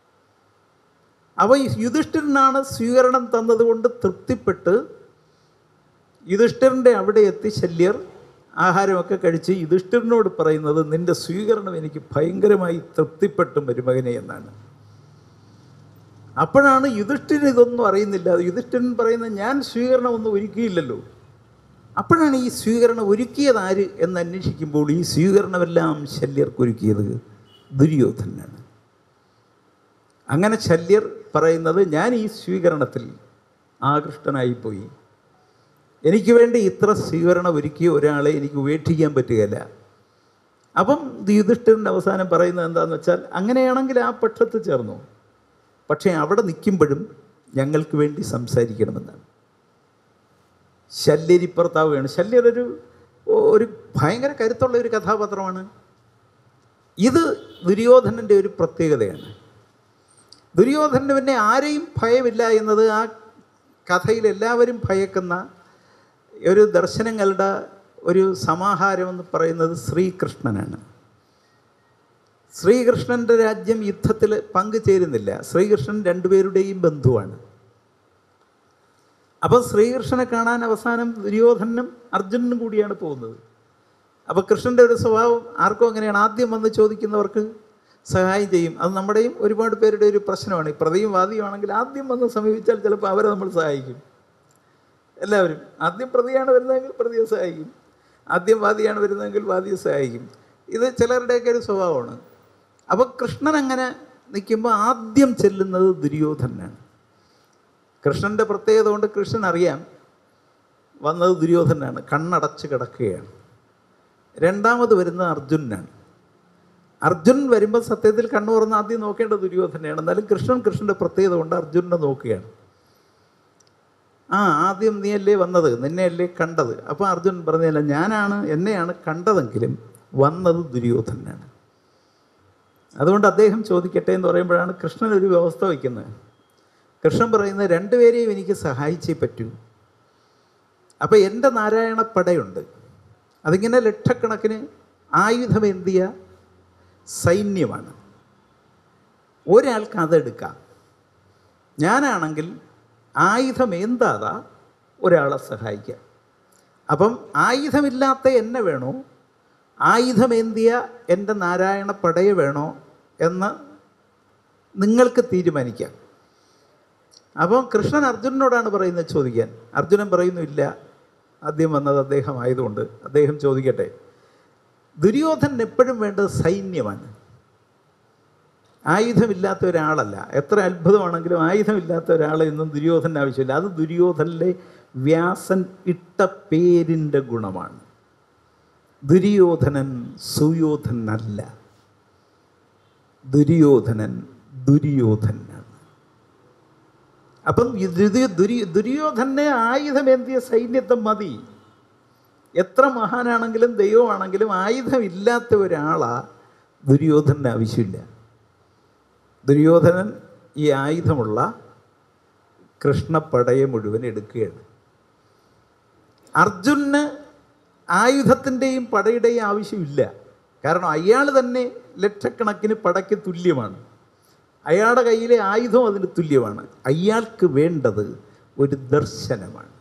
അവ ഈ യുധിഷ്ഠിരനാണ് സ്വീകരണം തന്നതുകൊണ്ട് തൃപ്തിപ്പെട്ട് യുധിഷ്ഠിരൻ്റെ അവിടെ എത്തി ശല്യർ ആഹാരമൊക്കെ കഴിച്ച് യുധിഷ്ഠിരനോട് പറയുന്നത് നിന്റെ സ്വീകരണം എനിക്ക് ഭയങ്കരമായി തൃപ്തിപ്പെട്ടു മരുമകനെ എന്നാണ് അപ്പോഴാണ് യുധിഷ്ഠിരൻ ഇതൊന്നും അറിയുന്നില്ല യുധിഷ്ഠിരൻ പറയുന്നത് ഞാൻ സ്വീകരണം ഒന്നും ഒരുക്കിയില്ലല്ലോ അപ്പോഴാണ് ഈ സ്വീകരണം ഒരുക്കിയത് ആര് എന്ന് അന്വേഷിക്കുമ്പോൾ ഈ സ്വീകരണമെല്ലാം ശല്യർക്ക് ഒരുക്കിയത് ദുര്യോധനാണ് അങ്ങനെ ശല്യർ പറയുന്നത് ഞാൻ ഈ സ്വീകരണത്തിൽ ആകൃഷ്ടനായിപ്പോയി എനിക്ക് വേണ്ടി ഇത്ര സ്വീകരണം ഒരുക്കിയ ഒരാളെ എനിക്ക് ഉപേക്ഷിക്കാൻ പറ്റുകയില്ല അപ്പം യുധിഷ്ഠിരൻ്റെ അവസാനം പറയുന്നത് എന്താണെന്ന് വെച്ചാൽ അങ്ങനെയാണെങ്കിൽ ആ പക്ഷത്ത് ചേർന്നു പക്ഷേ അവിടെ നിൽക്കുമ്പോഴും ഞങ്ങൾക്ക് വേണ്ടി സംസാരിക്കണമെന്നാണ് ശല്യരിപ്പുറത്താവുകയാണ് ശല്യർ ഒരു ഒരു ഭയങ്കര കരുത്തുള്ള ഒരു കഥാപാത്രമാണ് ഇത് ദുര്യോധനൻ്റെ ഒരു പ്രത്യേകതയാണ് ദുര്യോധനന് പിന്നെ ആരെയും ഭയമില്ല എന്നത് ആ കഥയിൽ എല്ലാവരും ഭയക്കുന്ന ഒരു ദർശനങ്ങളുടെ ഒരു സമാഹാരം എന്ന് പറയുന്നത് ശ്രീകൃഷ്ണനാണ് ശ്രീകൃഷ്ണൻ്റെ രാജ്യം യുദ്ധത്തിൽ പങ്കുചേരുന്നില്ല ശ്രീകൃഷ്ണൻ രണ്ടുപേരുടെയും ബന്ധുവാണ് അപ്പോൾ ശ്രീകൃഷ്ണനെ കാണാൻ അവസാനം ദുര്യോധനും അർജുനനും കൂടിയാണ് പോകുന്നത് അപ്പോൾ കൃഷ്ണൻ്റെ ഒരു സ്വഭാവം ആർക്കും അങ്ങനെയാണ് ആദ്യം വന്ന് ചോദിക്കുന്നവർക്ക് സഹായം ചെയ്യും അത് നമ്മുടെയും ഒരുപാട് പേരുടെ ഒരു പ്രശ്നമാണ് ഈ പ്രതിയും വാദിയുമാണെങ്കിൽ ആദ്യം വന്ന് സമീപിച്ചാൽ ചിലപ്പോൾ അവരെ നമ്മൾ സഹായിക്കും എല്ലാവരും ആദ്യം പ്രതിയാണ് വരുന്നതെങ്കിൽ പ്രതിയെ സഹായിക്കും ആദ്യം വാദിയാണ് വരുന്നതെങ്കിൽ വാദിയെ സഹായിക്കും ഇത് ചിലരുടെയൊക്കെ ഒരു സ്വഭാവമാണ് അപ്പോൾ കൃഷ്ണൻ അങ്ങനെ നിൽക്കുമ്പോൾ ആദ്യം ചെല്ലുന്നത് ദുര്യോധനാണ് കൃഷ്ണൻ്റെ പ്രത്യേകത കൊണ്ട് കൃഷ്ണൻ അറിയാം വന്നത് ദുര്യോധനാണ് കണ്ണടച്ച് കിടക്കുകയാണ് രണ്ടാമത് വരുന്നത് അർജുനാണ് അർജുൻ വരുമ്പോൾ സത്യത്തിൽ കണ്ണു തുറന്ന് ആദ്യം നോക്കേണ്ടത് ദുര്യോധനയാണ് എന്നാലും കൃഷ്ണൻ കൃഷ്ണൻ്റെ പ്രത്യേകത കൊണ്ട് അർജുനെ നോക്കുകയാണ് ആ ആദ്യം നീയല്ലേ വന്നത് നിന്നെയല്ലേ കണ്ടത് അപ്പോൾ അർജുൻ പറഞ്ഞില്ല ഞാനാണ് എന്നെയാണ് കണ്ടതെങ്കിലും വന്നത് ദുര്യോധനാണ് അതുകൊണ്ട് അദ്ദേഹം ചോദിക്കട്ടെ എന്ന് പറയുമ്പോഴാണ് കൃഷ്ണൻ ഒരു വ്യവസ്ഥ വയ്ക്കുന്നത് കൃഷ്ണൻ പറയുന്നത് രണ്ടുപേരെയും എനിക്ക് സഹായിച്ചേ പറ്റൂ അപ്പോൾ എൻ്റെ നാരായണ പടയുണ്ട് അതിങ്ങനെ ലക്ഷക്കണക്കിന് ആയുധമേന്തിയ സൈന്യമാണ് ഒരാൾക്ക് അതെടുക്കാം ഞാനാണെങ്കിൽ ആയുധമേന്താതെ ഒരാളെ സഹായിക്കാം അപ്പം ആയുധമില്ലാത്ത എന്നെ വേണോ ആയുധമേന്തിയ എൻ്റെ നാരായണ പടയെ വേണോ എന്ന് നിങ്ങൾക്ക് തീരുമാനിക്കാം അപ്പം കൃഷ്ണൻ അർജുനനോടാണ് പറയുന്നത് ചോദിക്കാൻ അർജുനൻ പറയുന്നു ഇല്ല ആദ്യം വന്നത് അദ്ദേഹം ആയതുകൊണ്ട് അദ്ദേഹം ചോദിക്കട്ടെ ദുര്യോധനൻ എപ്പോഴും വേണ്ടത് സൈന്യമാണ് ആയുധമില്ലാത്ത ഒരാളല്ല എത്ര അത്ഭുതമാണെങ്കിലും ആയുധമില്ലാത്ത ഒരാളെ ഇന്നും ദുര്യോധന ആവശ്യമില്ല അത് ദുര്യോധനിലെ വ്യാസൻ ഇട്ട പേരിൻ്റെ ഗുണമാണ് ദുര്യോധനൻ സുയോധനല്ല ദുര്യോധനൻ ദുര്യോധനാണ് അപ്പം ദുര്യോധനെ ആയുധമേന്തിയ സൈന്യത്തെ മതി എത്ര മഹാനാണെങ്കിലും ദൈവമാണെങ്കിലും ആയുധമില്ലാത്ത ഒരാളാ ദുര്യോധനന് ആവശ്യമില്ല ദുര്യോധനൻ ഈ ആയുധമുള്ള കൃഷ്ണപ്പടയെ മുഴുവൻ എടുക്കുകയാണ് അർജുന് ആയുധത്തിൻ്റെയും പടയുടെയും ആവശ്യമില്ല കാരണം അയാൾ തന്നെ ലക്ഷക്കണക്കിന് പടയ്ക്ക് തുല്യമാണ് അയാളുടെ കയ്യിലെ ആയുധം അതിന് തുല്യമാണ് അയാൾക്ക് വേണ്ടത് ഒരു ദർശനമാണ്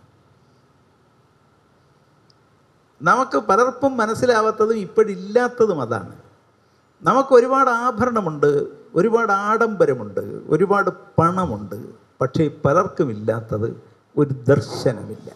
നമുക്ക് പലർക്കും മനസ്സിലാവാത്തതും ഇപ്പോഴില്ലാത്തതും അതാണ് നമുക്ക് ഒരുപാട് ആഭരണമുണ്ട് ഒരുപാട് ആഡംബരമുണ്ട് ഒരുപാട് പണമുണ്ട് പക്ഷേ പലർക്കും ഇല്ലാത്തത് ഒരു ദർശനമില്ല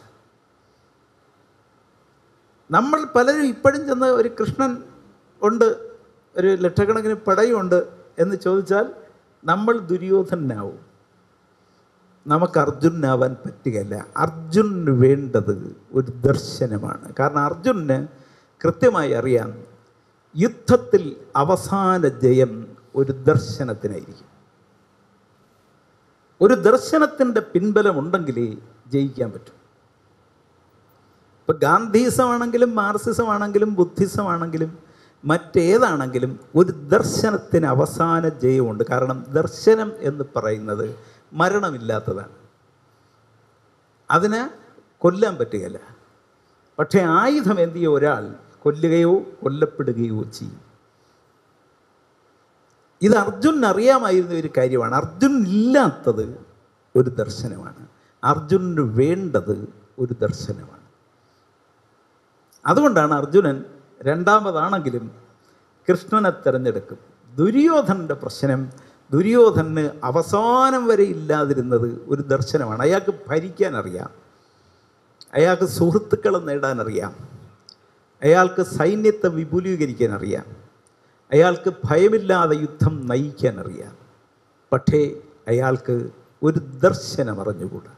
നമ്മൾ പലരും ഇപ്പോഴും ചെന്ന് ഒരു കൃഷ്ണൻ ഉണ്ട് ഒരു ലക്ഷക്കണക്കിന് പടയുണ്ട് എന്ന് ചോദിച്ചാൽ നമ്മൾ ദുര്യോധനാവും നമുക്ക് അർജുനാവാൻ പറ്റുകയില്ല അർജുനന് വേണ്ടത് ഒരു ദർശനമാണ് കാരണം അർജുനന് കൃത്യമായി അറിയാം യുദ്ധത്തിൽ അവസാന ജയം ഒരു ദർശനത്തിനായിരിക്കും ഒരു ദർശനത്തിൻ്റെ പിൻബലമുണ്ടെങ്കിലേ ജയിക്കാൻ പറ്റും ഇപ്പം ഗാന്ധിസമാണെങ്കിലും മാർസിസമാണെങ്കിലും ബുദ്ധിസമാണെങ്കിലും മറ്റേതാണെങ്കിലും ഒരു ദർശനത്തിന് അവസാന ജയമുണ്ട് കാരണം ദർശനം എന്ന് പറയുന്നത് മരണമില്ലാത്തതാണ് അതിന് കൊല്ലാൻ പറ്റുകയില്ല പക്ഷേ ആയുധം എന്തിയ ഒരാൾ കൊല്ലുകയോ കൊല്ലപ്പെടുകയോ ചെയ്യും ഇത് അർജുൻ അറിയാമായിരുന്ന ഒരു കാര്യമാണ് അർജുൻ ഇല്ലാത്തത് ഒരു ദർശനമാണ് അർജുനന് വേണ്ടത് ഒരു ദർശനമാണ് അതുകൊണ്ടാണ് അർജുനൻ രണ്ടാമതാണെങ്കിലും കൃഷ്ണനെ തിരഞ്ഞെടുക്കും ദുര്യോധനൻ്റെ പ്രശ്നം ദുര്യോധനന് അവസാനം വരെ ഇല്ലാതിരുന്നത് ഒരു ദർശനമാണ് അയാൾക്ക് ഭരിക്കാൻ അറിയാം അയാൾക്ക് സുഹൃത്തുക്കളെ നേടാൻ അറിയാം അയാൾക്ക് സൈന്യത്തെ വിപുലീകരിക്കാൻ അറിയാം അയാൾക്ക് ഭയമില്ലാതെ യുദ്ധം നയിക്കാൻ അറിയാം പക്ഷേ അയാൾക്ക് ഒരു ദർശനം അറിഞ്ഞുകൂടാ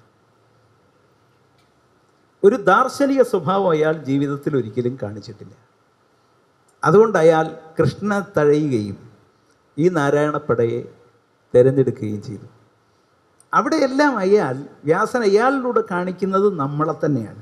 ഒരു ദാർശനിക സ്വഭാവം അയാൾ ജീവിതത്തിൽ ഒരിക്കലും കാണിച്ചിട്ടില്ല അതുകൊണ്ട് അയാൾ കൃഷ്ണനെ തഴയുകയും ഈ നാരായണപ്പടയെ തിരഞ്ഞെടുക്കുകയും ചെയ്തു അവിടെയെല്ലാം അയാൾ വ്യാസൻ അയാളിലൂടെ കാണിക്കുന്നത് നമ്മളെ തന്നെയാണ്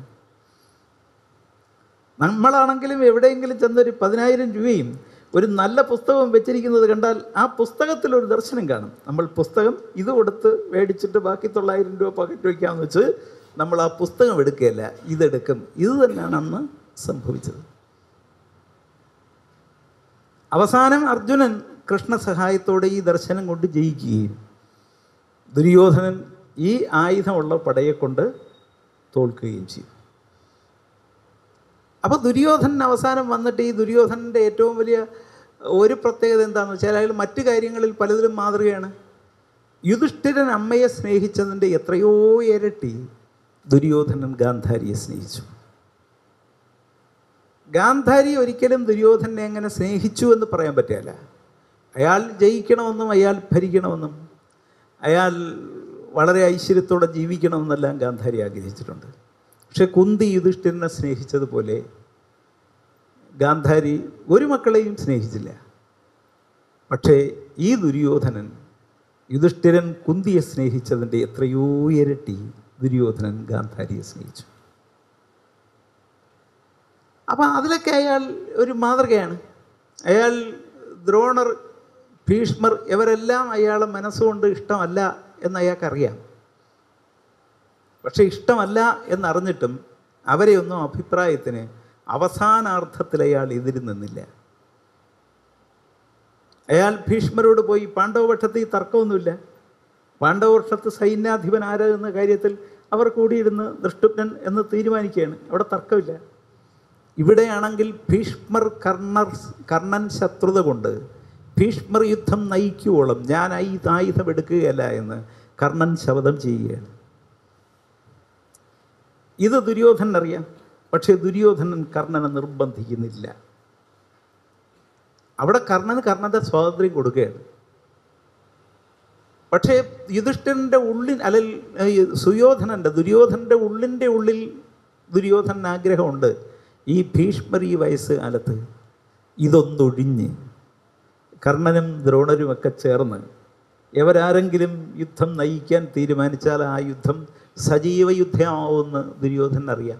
നമ്മളാണെങ്കിലും എവിടെയെങ്കിലും ചെന്നൊരു പതിനായിരം രൂപയും ഒരു നല്ല പുസ്തകവും വെച്ചിരിക്കുന്നത് കണ്ടാൽ ആ പുസ്തകത്തിൽ ഒരു ദർശനം കാണും നമ്മൾ പുസ്തകം ഇത് കൊടുത്ത് മേടിച്ചിട്ട് ബാക്കി തൊള്ളായിരം രൂപ പോക്കറ്റ് വയ്ക്കാമെന്ന് വെച്ച് നമ്മൾ ആ പുസ്തകം എടുക്കുകയല്ല ഇതെടുക്കും ഇത് തന്നെയാണ് അന്ന് സംഭവിച്ചത് അവസാനം അർജുനൻ കൃഷ്ണ സഹായത്തോടെ ഈ ദർശനം കൊണ്ട് ജയിക്കുകയും ദുര്യോധനൻ ഈ ആയുധമുള്ള പടയെ കൊണ്ട് തോൽക്കുകയും ചെയ്തു അപ്പോൾ ദുര്യോധനൻ അവസാനം വന്നിട്ട് ഈ ദുര്യോധനൻ്റെ ഏറ്റവും വലിയ ഒരു പ്രത്യേകത എന്താണെന്ന് വെച്ചാൽ അയാൾ മറ്റു കാര്യങ്ങളിൽ പലതിലും മാതൃകയാണ് യുധിഷ്ഠിരൻ അമ്മയെ സ്നേഹിച്ചതിൻ്റെ എത്രയോ ഇരട്ടി ദുര്യോധനൻ ഗാന്ധാരിയെ സ്നേഹിച്ചു ഗാന്ധാരി ഒരിക്കലും ദുര്യോധനെ അങ്ങനെ സ്നേഹിച്ചു എന്ന് പറയാൻ പറ്റില്ല അയാൾ ജയിക്കണമെന്നും അയാൾ ഭരിക്കണമെന്നും അയാൾ വളരെ ഐശ്വര്യത്തോടെ ജീവിക്കണമെന്നെല്ലാം ഗാന്ധാരി ആഗ്രഹിച്ചിട്ടുണ്ട് പക്ഷെ കുന്തി യുധിഷ്ഠിരനെ സ്നേഹിച്ചതുപോലെ ഗാന്ധാരി ഒരു മക്കളെയും സ്നേഹിച്ചില്ല പക്ഷേ ഈ ദുര്യോധനൻ യുധിഷ്ഠിരൻ കുന്തിയെ സ്നേഹിച്ചതിൻ്റെ എത്രയോ ഇരട്ടി ദുര്യോധനൻ ഗാന്ധാരിയെ സ്നേഹിച്ചു അപ്പം അതിലൊക്കെ അയാൾ ഒരു മാതൃകയാണ് അയാൾ ദ്രോണർ ഭീഷ്മർ ഇവരെല്ലാം അയാളെ മനസ്സുകൊണ്ട് ഇഷ്ടമല്ല എന്ന് അയാൾക്കറിയാം പക്ഷേ ഇഷ്ടമല്ല എന്നറിഞ്ഞിട്ടും അവരെയൊന്നും അഭിപ്രായത്തിന് അവസാനാർത്ഥത്തിൽ അയാൾ എതിര് നിന്നില്ല അയാൾ ഭീഷ്മരോട് പോയി പാണ്ഡവപക്ഷത്തിൽ തർക്കമൊന്നുമില്ല പാണ്ഡവപക്ഷത്ത് സൈന്യാധിപൻ ആര് എന്ന കാര്യത്തിൽ അവർ കൂടിയിരുന്ന് ദൃഷ്ടുപ്നൻ എന്ന് തീരുമാനിക്കുകയാണ് അവിടെ തർക്കമില്ല ഇവിടെയാണെങ്കിൽ ഭീഷ്മർ കർണർ കർണൻ ശത്രുത കൊണ്ട് ഭീഷ്മർ യുദ്ധം നയിക്കുവോളം ഞാൻ ഈ ആയുധം എടുക്കുകയല്ല എന്ന് കർണൻ ശപഥം ചെയ്യുകയാണ് ഇത് ദുര്യോധനൻ അറിയാം പക്ഷേ ദുര്യോധനൻ കർണനെ നിർബന്ധിക്കുന്നില്ല അവിടെ കർണന് കർണൻ്റെ സ്വാതന്ത്ര്യം കൊടുക്കുകയാണ് പക്ഷേ യുധിഷ്ഠിരൻ്റെ ഉള്ളിൽ അല്ലെ സുയോധനൻ്റെ ദുര്യോധനൻ്റെ ഉള്ളിൻ്റെ ഉള്ളിൽ ദുര്യോധനൻ ആഗ്രഹമുണ്ട് ഈ ഭീഷ്മർ ഈ വയസ്സ് കാലത്ത് ഇതൊന്നൊഴിഞ്ഞ് കർണനും ദ്രോണരുമൊക്കെ ചേർന്ന് എവരാരെങ്കിലും യുദ്ധം നയിക്കാൻ തീരുമാനിച്ചാൽ ആ യുദ്ധം സജീവ യുദ്ധമാവുമെന്ന് ദുര്യോധനൻ അറിയാം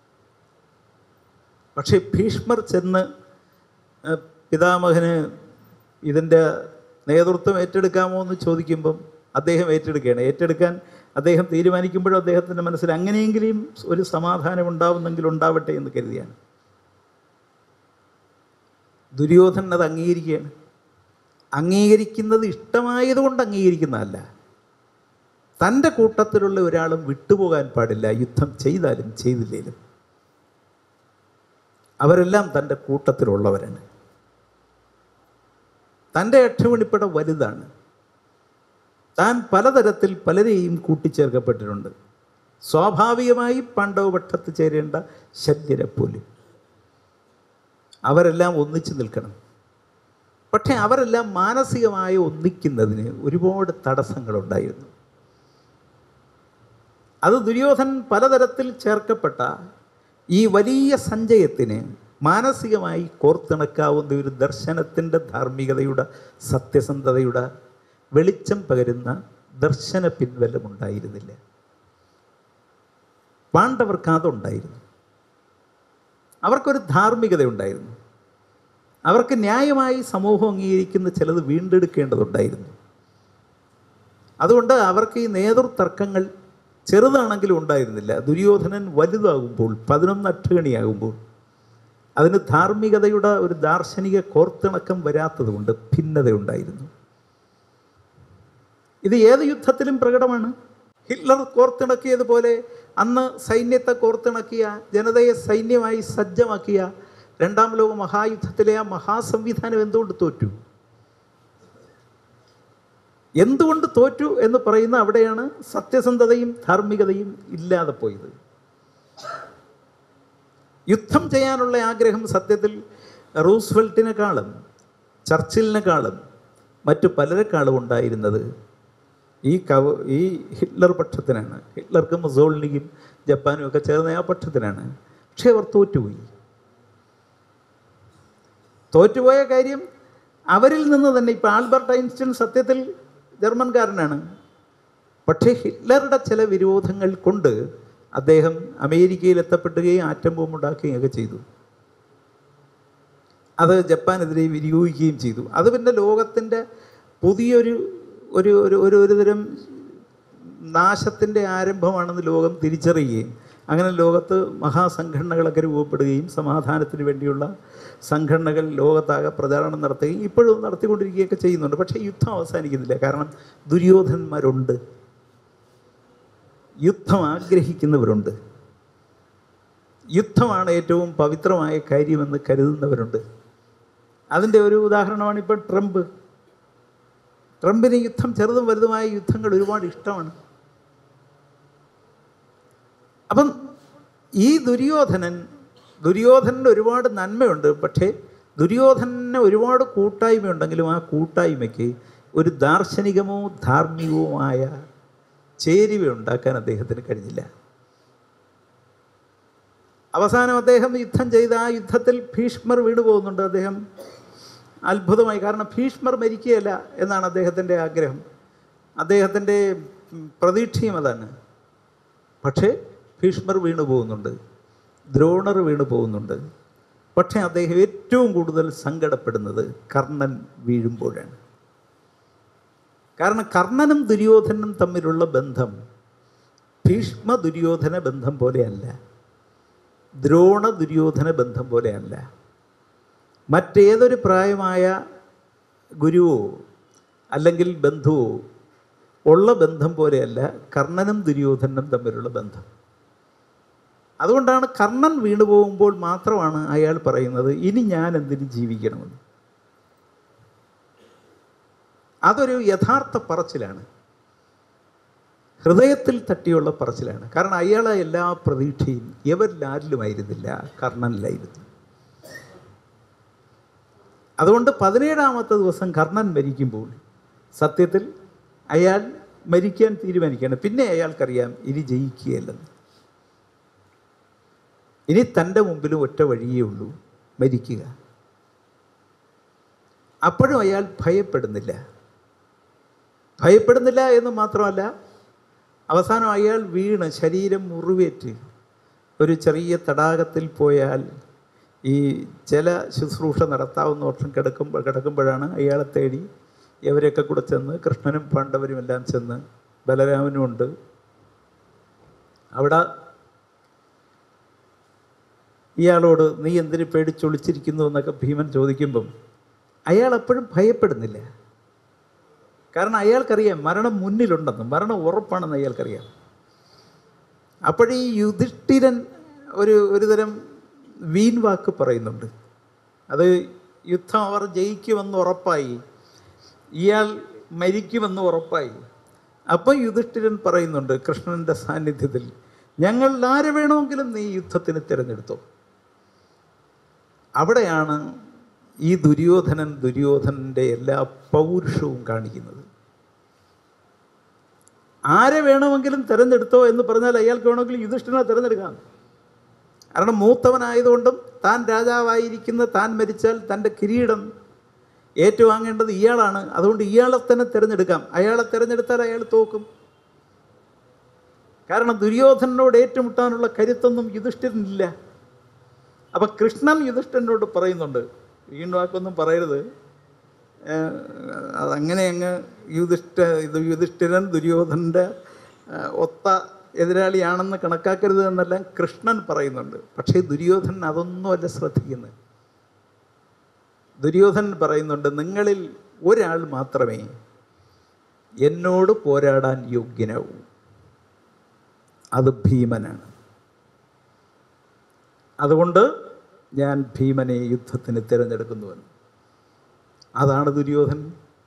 പക്ഷേ ഭീഷ്മർ ചെന്ന് ഏഹ്, പിതാമഹന് ഇതിൻ്റെ നേതൃത്വം ഏറ്റെടുക്കാമോ എന്ന് ചോദിക്കുമ്പം അദ്ദേഹം ഏറ്റെടുക്കുകയാണ് ഏറ്റെടുക്കാൻ അദ്ദേഹം തീരുമാനിക്കുമ്പോഴും അദ്ദേഹത്തിൻ്റെ മനസ്സിൽ അങ്ങനെയെങ്കിലും ഒരു സമാധാനം ഉണ്ടാവുന്നെങ്കിൽ ഉണ്ടാവട്ടെ എന്ന് കരുതിയാണ് ദുര്യോധനൻ അത് അംഗീകരിക്കുകയാണ് അംഗീകരിക്കുന്നത് ഇഷ്ടമായതുകൊണ്ട് അംഗീകരിക്കുന്നതല്ല തൻ്റെ കൂട്ടത്തിലുള്ള ഒരാളും വിട്ടുപോകാൻ പാടില്ല യുദ്ധം ചെയ്താലും ചെയ്തില്ലേലും അവരെല്ലാം തൻ്റെ കൂട്ടത്തിലുള്ളവരാണ് തൻ്റെ അക്ഷമണിപ്പട വലുതാണ് താൻ പലതരത്തിൽ പലരെയും കൂട്ടിച്ചേർക്കപ്പെട്ടിട്ടുണ്ട് സ്വാഭാവികമായി പാണ്ഡവപക്ഷത്ത് ചേരേണ്ട ശല്യരെ പോലും അവരെല്ലാം ഒന്നിച്ചു നിൽക്കണം പക്ഷേ അവരെല്ലാം മാനസികമായി ഒന്നിക്കുന്നതിന് ഒരുപാട് തടസ്സങ്ങളുണ്ടായിരുന്നു അത് ദുര്യോധൻ പലതരത്തിൽ ചേർക്കപ്പെട്ട ഈ വലിയ സഞ്ചയത്തിന് മാനസികമായി കോർത്തിണക്കാവുന്ന ഒരു ദർശനത്തിൻ്റെ ധാർമ്മികതയുടെ സത്യസന്ധതയുടെ വെളിച്ചം പകരുന്ന ദർശന പിൻവലമുണ്ടായിരുന്നില്ല പാണ്ഡവർക്ക് അതുണ്ടായിരുന്നു അവർക്കൊരു ധാർമ്മികത ഉണ്ടായിരുന്നു അവർക്ക് ന്യായമായി സമൂഹം അംഗീകരിക്കുന്ന ചിലത് വീണ്ടെടുക്കേണ്ടതുണ്ടായിരുന്നു അതുകൊണ്ട് അവർക്ക് ഈ നേതൃതർക്കങ്ങൾ ചെറുതാണെങ്കിലും ഉണ്ടായിരുന്നില്ല ദുര്യോധനൻ വലുതാകുമ്പോൾ പതിനൊന്ന് അട്ടുകണിയാകുമ്പോൾ അതിന് ധാർമ്മികതയുടെ ഒരു ദാർശനിക കോർത്തിണക്കം വരാത്തതുകൊണ്ട് ഭിന്നതയുണ്ടായിരുന്നു ഇത് ഏത് യുദ്ധത്തിലും പ്രകടമാണ് ഹിറ്റ്ലർ കോർത്തിണക്കിയതുപോലെ അന്ന് സൈന്യത്തെ കോർത്തിണക്കിയ ജനതയെ സൈന്യമായി സജ്ജമാക്കിയ രണ്ടാം ലോക മഹായുദ്ധത്തിലെ ആ മഹാസംവിധാനം എന്തുകൊണ്ട് തോറ്റു എന്തുകൊണ്ട് തോറ്റു എന്ന് പറയുന്ന അവിടെയാണ് സത്യസന്ധതയും ധാർമ്മികതയും ഇല്ലാതെ പോയത് യുദ്ധം ചെയ്യാനുള്ള ആഗ്രഹം സത്യത്തിൽ റൂസ്വെൽറ്റിനെക്കാളും ചർച്ചിലിനെക്കാളും മറ്റു പലരെക്കാളും ഉണ്ടായിരുന്നത് ഈ കവ ഈ ഹിറ്റ്ലർ പക്ഷത്തിനാണ് ഹിറ്റ്ലർക്കും മുസോളിനിക്കും ജപ്പാനും ഒക്കെ ചേർന്ന ആ പക്ഷത്തിനാണ് പക്ഷേ അവർ തോറ്റുപോയി തോറ്റുപോയ കാര്യം അവരിൽ നിന്ന് തന്നെ ഇപ്പോൾ ആൽബർട്ട് ഐൻസ്റ്റീൻ സത്യത്തിൽ ജർമ്മൻകാരനാണ് പക്ഷേ ഹിറ്റ്ലറുടെ ചില വിരോധങ്ങൾ കൊണ്ട് അദ്ദേഹം അമേരിക്കയിൽ എത്തപ്പെടുകയും ആറ്റം ബോംബ് ഉണ്ടാക്കുകയും ഒക്കെ ചെയ്തു അത് ജപ്പാനെതിരെ വിനിയോഗിക്കുകയും ചെയ്തു അത് പിന്നെ ലോകത്തിൻ്റെ പുതിയൊരു ഒരു ഒരു ഒരു ഒരു തരം നാശത്തിൻ്റെ ആരംഭമാണെന്ന് ലോകം തിരിച്ചറിയുകയും അങ്ങനെ ലോകത്ത് മഹാസംഘടനകളൊക്കെ രൂപപ്പെടുകയും സമാധാനത്തിന് വേണ്ടിയുള്ള സംഘടനകൾ ലോകത്താകെ പ്രചാരണം നടത്തുകയും ഇപ്പോഴും നടത്തിക്കൊണ്ടിരിക്കുകയൊക്കെ ചെയ്യുന്നുണ്ട് പക്ഷേ യുദ്ധം അവസാനിക്കുന്നില്ല കാരണം ദുര്യോധനന്മാരുണ്ട് യുദ്ധം ആഗ്രഹിക്കുന്നവരുണ്ട് യുദ്ധമാണ് ഏറ്റവും പവിത്രമായ കാര്യമെന്ന് കരുതുന്നവരുണ്ട് അതിൻ്റെ ഒരു ഉദാഹരണമാണ് ഇപ്പോൾ ട്രംപ് ട്രംപിന് യുദ്ധം ചെറുതും വലുതുമായ യുദ്ധങ്ങൾ ഒരുപാട് ഇഷ്ടമാണ് അപ്പം ഈ ദുര്യോധനൻ ദുര്യോധനന് ഒരുപാട് നന്മയുണ്ട് പക്ഷേ ദുര്യോധനന് ഒരുപാട് കൂട്ടായ്മയുണ്ടെങ്കിലും ആ കൂട്ടായ്മയ്ക്ക് ഒരു ദാർശനികമോ ധാർമ്മികവുമായ ചേരുവ ഉണ്ടാക്കാൻ അദ്ദേഹത്തിന് കഴിഞ്ഞില്ല അവസാനം അദ്ദേഹം യുദ്ധം ചെയ്ത ആ യുദ്ധത്തിൽ ഭീഷ്മർ വീണു പോകുന്നുണ്ട് അദ്ദേഹം അത്ഭുതമായി കാരണം ഭീഷ്മർ മരിക്കുകയല്ല എന്നാണ് അദ്ദേഹത്തിൻ്റെ ആഗ്രഹം അദ്ദേഹത്തിൻ്റെ പ്രതീക്ഷയും അതാണ് പക്ഷേ ഭീഷ്മർ വീണു പോകുന്നുണ്ട് ദ്രോണർ വീണു പോകുന്നുണ്ട് പക്ഷേ അദ്ദേഹം ഏറ്റവും കൂടുതൽ സങ്കടപ്പെടുന്നത് കർണൻ വീഴുമ്പോഴാണ് കാരണം കർണനും ദുര്യോധനും തമ്മിലുള്ള ബന്ധം ഭീഷ്മ ദുര്യോധന ബന്ധം പോലെയല്ല ദ്രോണ ദുര്യോധന ബന്ധം പോലെയല്ല മറ്റേതൊരു പ്രായമായ ഗുരുവോ അല്ലെങ്കിൽ ബന്ധുവോ ഉള്ള ബന്ധം പോലെയല്ല കർണനും ദുര്യോധനും തമ്മിലുള്ള ബന്ധം അതുകൊണ്ടാണ് കർണൻ വീണു പോകുമ്പോൾ മാത്രമാണ് അയാൾ പറയുന്നത് ഇനി ഞാൻ എന്തിനു ജീവിക്കണമെന്ന് അതൊരു യഥാർത്ഥ പറച്ചിലാണ് ഹൃദയത്തിൽ തട്ടിയുള്ള പറച്ചിലാണ് കാരണം അയാളെ എല്ലാ പ്രതീക്ഷയും എവരിലാരിലുമായിരുന്നില്ല കർണനിലായിരുന്നു അതുകൊണ്ട് പതിനേഴാമത്തെ ദിവസം കർണൻ മരിക്കുമ്പോൾ സത്യത്തിൽ അയാൾ മരിക്കാൻ തീരുമാനിക്കുകയാണ് പിന്നെ അയാൾക്കറിയാം ഇനി ജയിക്കുകയല്ലെന്ന് ഇനി തൻ്റെ മുമ്പിലും ഒറ്റ വഴിയേ ഉള്ളൂ മരിക്കുക അപ്പോഴും അയാൾ ഭയപ്പെടുന്നില്ല ഭയപ്പെടുന്നില്ല എന്ന് മാത്രമല്ല അവസാനം അയാൾ വീണ് ശരീരം മുറിവേറ്റ് ഒരു ചെറിയ തടാകത്തിൽ പോയാൽ ഈ ജല ശുശ്രൂഷ നടത്താവുന്ന വർഷം കിടക്കുമ്പോൾ കിടക്കുമ്പോഴാണ് അയാളെ തേടി ഇവരൊക്കെ കൂടെ ചെന്ന് കൃഷ്ണനും പാണ്ഡവരും എല്ലാം ചെന്ന് ബലരാമനും ഉണ്ട് അവിടെ ഇയാളോട് നീ എന്തിനു പേടിച്ചൊളിച്ചിരിക്കുന്നു എന്നൊക്കെ ഭീമൻ ചോദിക്കുമ്പം അയാൾ എപ്പോഴും ഭയപ്പെടുന്നില്ല കാരണം അയാൾക്കറിയാം മരണം മുന്നിലുണ്ടെന്ന് മരണം ഉറപ്പാണെന്ന് അയാൾക്കറിയാം അപ്പോഴീ യുധിഷ്ഠിരൻ ഒരു ഒരു തരം വീൺ വാക്ക് പറയുന്നുണ്ട് അത് യുദ്ധം അവർ ജയിക്കുമെന്ന് ഉറപ്പായി ഇയാൾ മരിക്കുമെന്ന് ഉറപ്പായി അപ്പം യുധിഷ്ഠിരൻ പറയുന്നുണ്ട് കൃഷ്ണൻ്റെ സാന്നിധ്യത്തിൽ ഞങ്ങൾ ആരെ വേണമെങ്കിലും നീ യുദ്ധത്തിന് തിരഞ്ഞെടുത്തോ അവിടെയാണ് ഈ ദുര്യോധനൻ ദുര്യോധനൻ്റെ എല്ലാ പൗരുഷവും കാണിക്കുന്നത് ആരെ വേണമെങ്കിലും തിരഞ്ഞെടുത്തോ എന്ന് പറഞ്ഞാൽ അയാൾക്ക് വേണമെങ്കിൽ യുധിഷ്ഠിരനെ തിരഞ്ഞെടുക്കാം കാരണം മൂത്തവനായതുകൊണ്ടും താൻ രാജാവായിരിക്കുന്ന താൻ മരിച്ചാൽ തൻ്റെ കിരീടം ഏറ്റുവാങ്ങേണ്ടത് ഇയാളാണ് അതുകൊണ്ട് ഇയാളെ തന്നെ തിരഞ്ഞെടുക്കാം അയാളെ തിരഞ്ഞെടുത്താൽ അയാൾ തോക്കും കാരണം ദുര്യോധനോട് ഏറ്റുമുട്ടാനുള്ള കരുത്തൊന്നും യുധിഷ്ഠിരനില്ല അപ്പം കൃഷ്ണൻ യുധിഷ്ഠിരനോട് പറയുന്നുണ്ട് വീണ്ടും വാക്കൊന്നും പറയരുത് ഏഹ് അതങ്ങനെ അങ്ങ് യുധിഷ്ഠ ഇത് യുധിഷ്ഠിരൻ ദുര്യോധനൻ്റെ ഏഹ് ഒത്ത എതിരാളിയാണെന്ന് കണക്കാക്കരുത് എന്നെല്ലാം കൃഷ്ണൻ പറയുന്നുണ്ട് പക്ഷേ ദുര്യോധനൻ അതൊന്നുമല്ല ശ്രദ്ധിക്കുന്നത് ദുര്യോധനൻ പറയുന്നുണ്ട് നിങ്ങളിൽ ഒരാൾ മാത്രമേ എന്നോട് പോരാടാൻ യോഗ്യനാവൂ അത് ഭീമനാണ് അതുകൊണ്ട് ഞാൻ ഭീമനെ യുദ്ധത്തിന് തിരഞ്ഞെടുക്കുന്നുവെന്ന് അതാണ് ദുര്യോധനൻ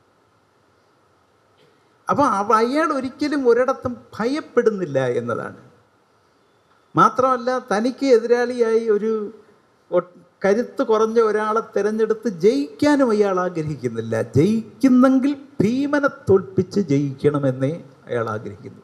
അപ്പോൾ അവ അയാൾ ഒരിക്കലും ഒരിടത്തും ഭയപ്പെടുന്നില്ല എന്നതാണ് മാത്രമല്ല തനിക്ക് എതിരാളിയായി ഒരു ഒ- കരുത്ത് കുറഞ്ഞ ഒരാളെ തിരഞ്ഞെടുത്ത് ജയിക്കാനും അയാൾ ആഗ്രഹിക്കുന്നില്ല ജയിക്കുന്നെങ്കിൽ ഭീമനെ തോൽപ്പിച്ച് ജയിക്കണമെന്നേ അയാൾ ആഗ്രഹിക്കുന്നു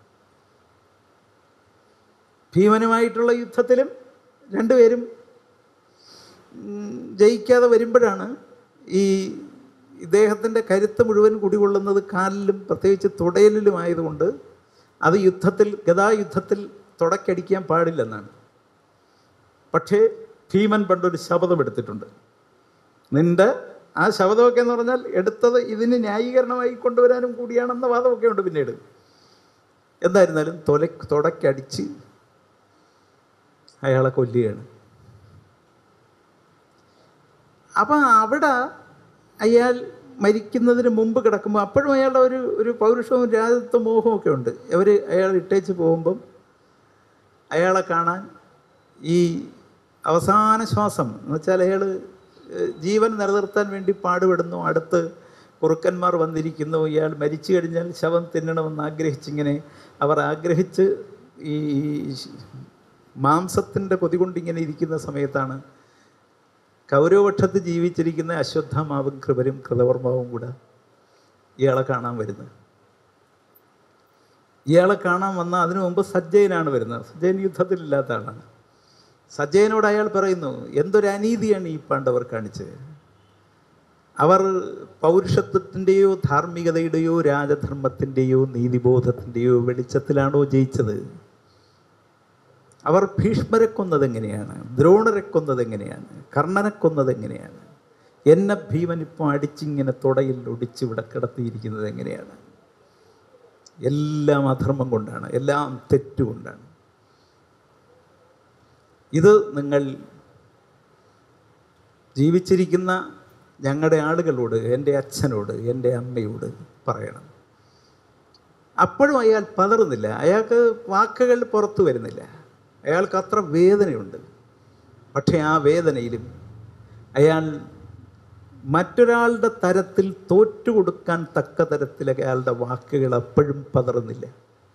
ഭീമനുമായിട്ടുള്ള യുദ്ധത്തിലും രണ്ടുപേരും ഉം, ജയിക്കാതെ വരുമ്പോഴാണ് ഈ ഇദ്ദേഹത്തിൻ്റെ കരുത്ത് മുഴുവൻ കുടികൊള്ളുന്നത് കാലിലും പ്രത്യേകിച്ച് തുടയലിലും ആയതുകൊണ്ട് അത് യുദ്ധത്തിൽ ഗതായുദ്ധത്തിൽ തുടക്കടിക്കാൻ പാടില്ലെന്നാണ് പക്ഷേ ഭീമൻ പണ്ടൊരു ശപഥം എടുത്തിട്ടുണ്ട് നിന്റെ ആ ശപഥമൊക്കെ എന്ന് പറഞ്ഞാൽ എടുത്തത് ഇതിന് ന്യായീകരണമായി കൊണ്ടുവരാനും കൂടിയാണെന്ന വാദമൊക്കെ ഉണ്ട് പിന്നീട് എന്തായിരുന്നാലും തൊല തുടക്കടിച്ച് അയാളെ കൊല്ലുകയാണ് അപ്പം അവിടെ അയാൾ മരിക്കുന്നതിന് മുമ്പ് കിടക്കുമ്പോൾ അപ്പോഴും അയാളുടെ ഒരു ഒരു പൗരുഷവും രാജത്വ മോഹവും ഒക്കെ ഉണ്ട് അവർ അയാൾ ഇട്ടേച്ച് പോകുമ്പം അയാളെ കാണാൻ ഈ അവസാന ശ്വാസം എന്ന് വെച്ചാൽ അയാൾ ജീവൻ നിലനിർത്താൻ വേണ്ടി പാടുപെടുന്നു അടുത്ത് കുറുക്കന്മാർ വന്നിരിക്കുന്നു ഇയാൾ മരിച്ചു കഴിഞ്ഞാൽ ശവം തിന്നണമെന്ന് ആഗ്രഹിച്ചിങ്ങനെ അവർ ആഗ്രഹിച്ച് ഈ മാംസത്തിൻ്റെ കൊതി കൊണ്ടിങ്ങനെ ഇരിക്കുന്ന സമയത്താണ് കൗരവപക്ഷത്ത് ജീവിച്ചിരിക്കുന്ന അശ്വത്ഥമാവും കൃപരും കൃതവർമാവും കൂടെ ഇയാളെ കാണാൻ വരുന്നത് ഇയാളെ കാണാൻ വന്ന അതിനു മുമ്പ് സജ്ജയനാണ് വരുന്നത് സജ്ജയൻ യുദ്ധത്തിലില്ലാത്ത ആളാണ് സജ്ജയനോട് അയാൾ പറയുന്നു എന്തൊരു അനീതിയാണ് ഈ പാണ്ഡവർ കാണിച്ചത് അവർ പൗരുഷത്വത്തിൻ്റെയോ ധാർമ്മികതയുടെയോ രാജധർമ്മത്തിൻ്റെയോ നീതിബോധത്തിൻ്റെയോ വെളിച്ചത്തിലാണോ ജയിച്ചത് അവർ ഭീഷ്മരെ കൊന്നത് എങ്ങനെയാണ് ദ്രോണരെ കൊന്നത് എങ്ങനെയാണ് കർണനെ കൊന്നത് എങ്ങനെയാണ് എന്നെ ഭീമൻ ഇപ്പോൾ അടിച്ചിങ്ങനെ തുടയിൽ ഒടിച്ച് ഇവിടെ കിടത്തിയിരിക്കുന്നത് എങ്ങനെയാണ് എല്ലാം അധർമ്മം കൊണ്ടാണ് എല്ലാം തെറ്റുകൊണ്ടാണ് ഇത് നിങ്ങൾ ജീവിച്ചിരിക്കുന്ന ഞങ്ങളുടെ ആളുകളോട് എൻ്റെ അച്ഛനോട് എൻ്റെ അമ്മയോട് പറയണം അപ്പോഴും അയാൾ പതറുന്നില്ല അയാൾക്ക് വാക്കുകൾ പുറത്തു വരുന്നില്ല അയാൾക്ക് അത്ര വേദനയുണ്ട് പക്ഷേ ആ വേദനയിലും അയാൾ മറ്റൊരാളുടെ തരത്തിൽ തോറ്റുകൊടുക്കാൻ തക്ക തരത്തിൽ അയാളുടെ വാക്കുകൾ അപ്പോഴും പതറുന്നില്ല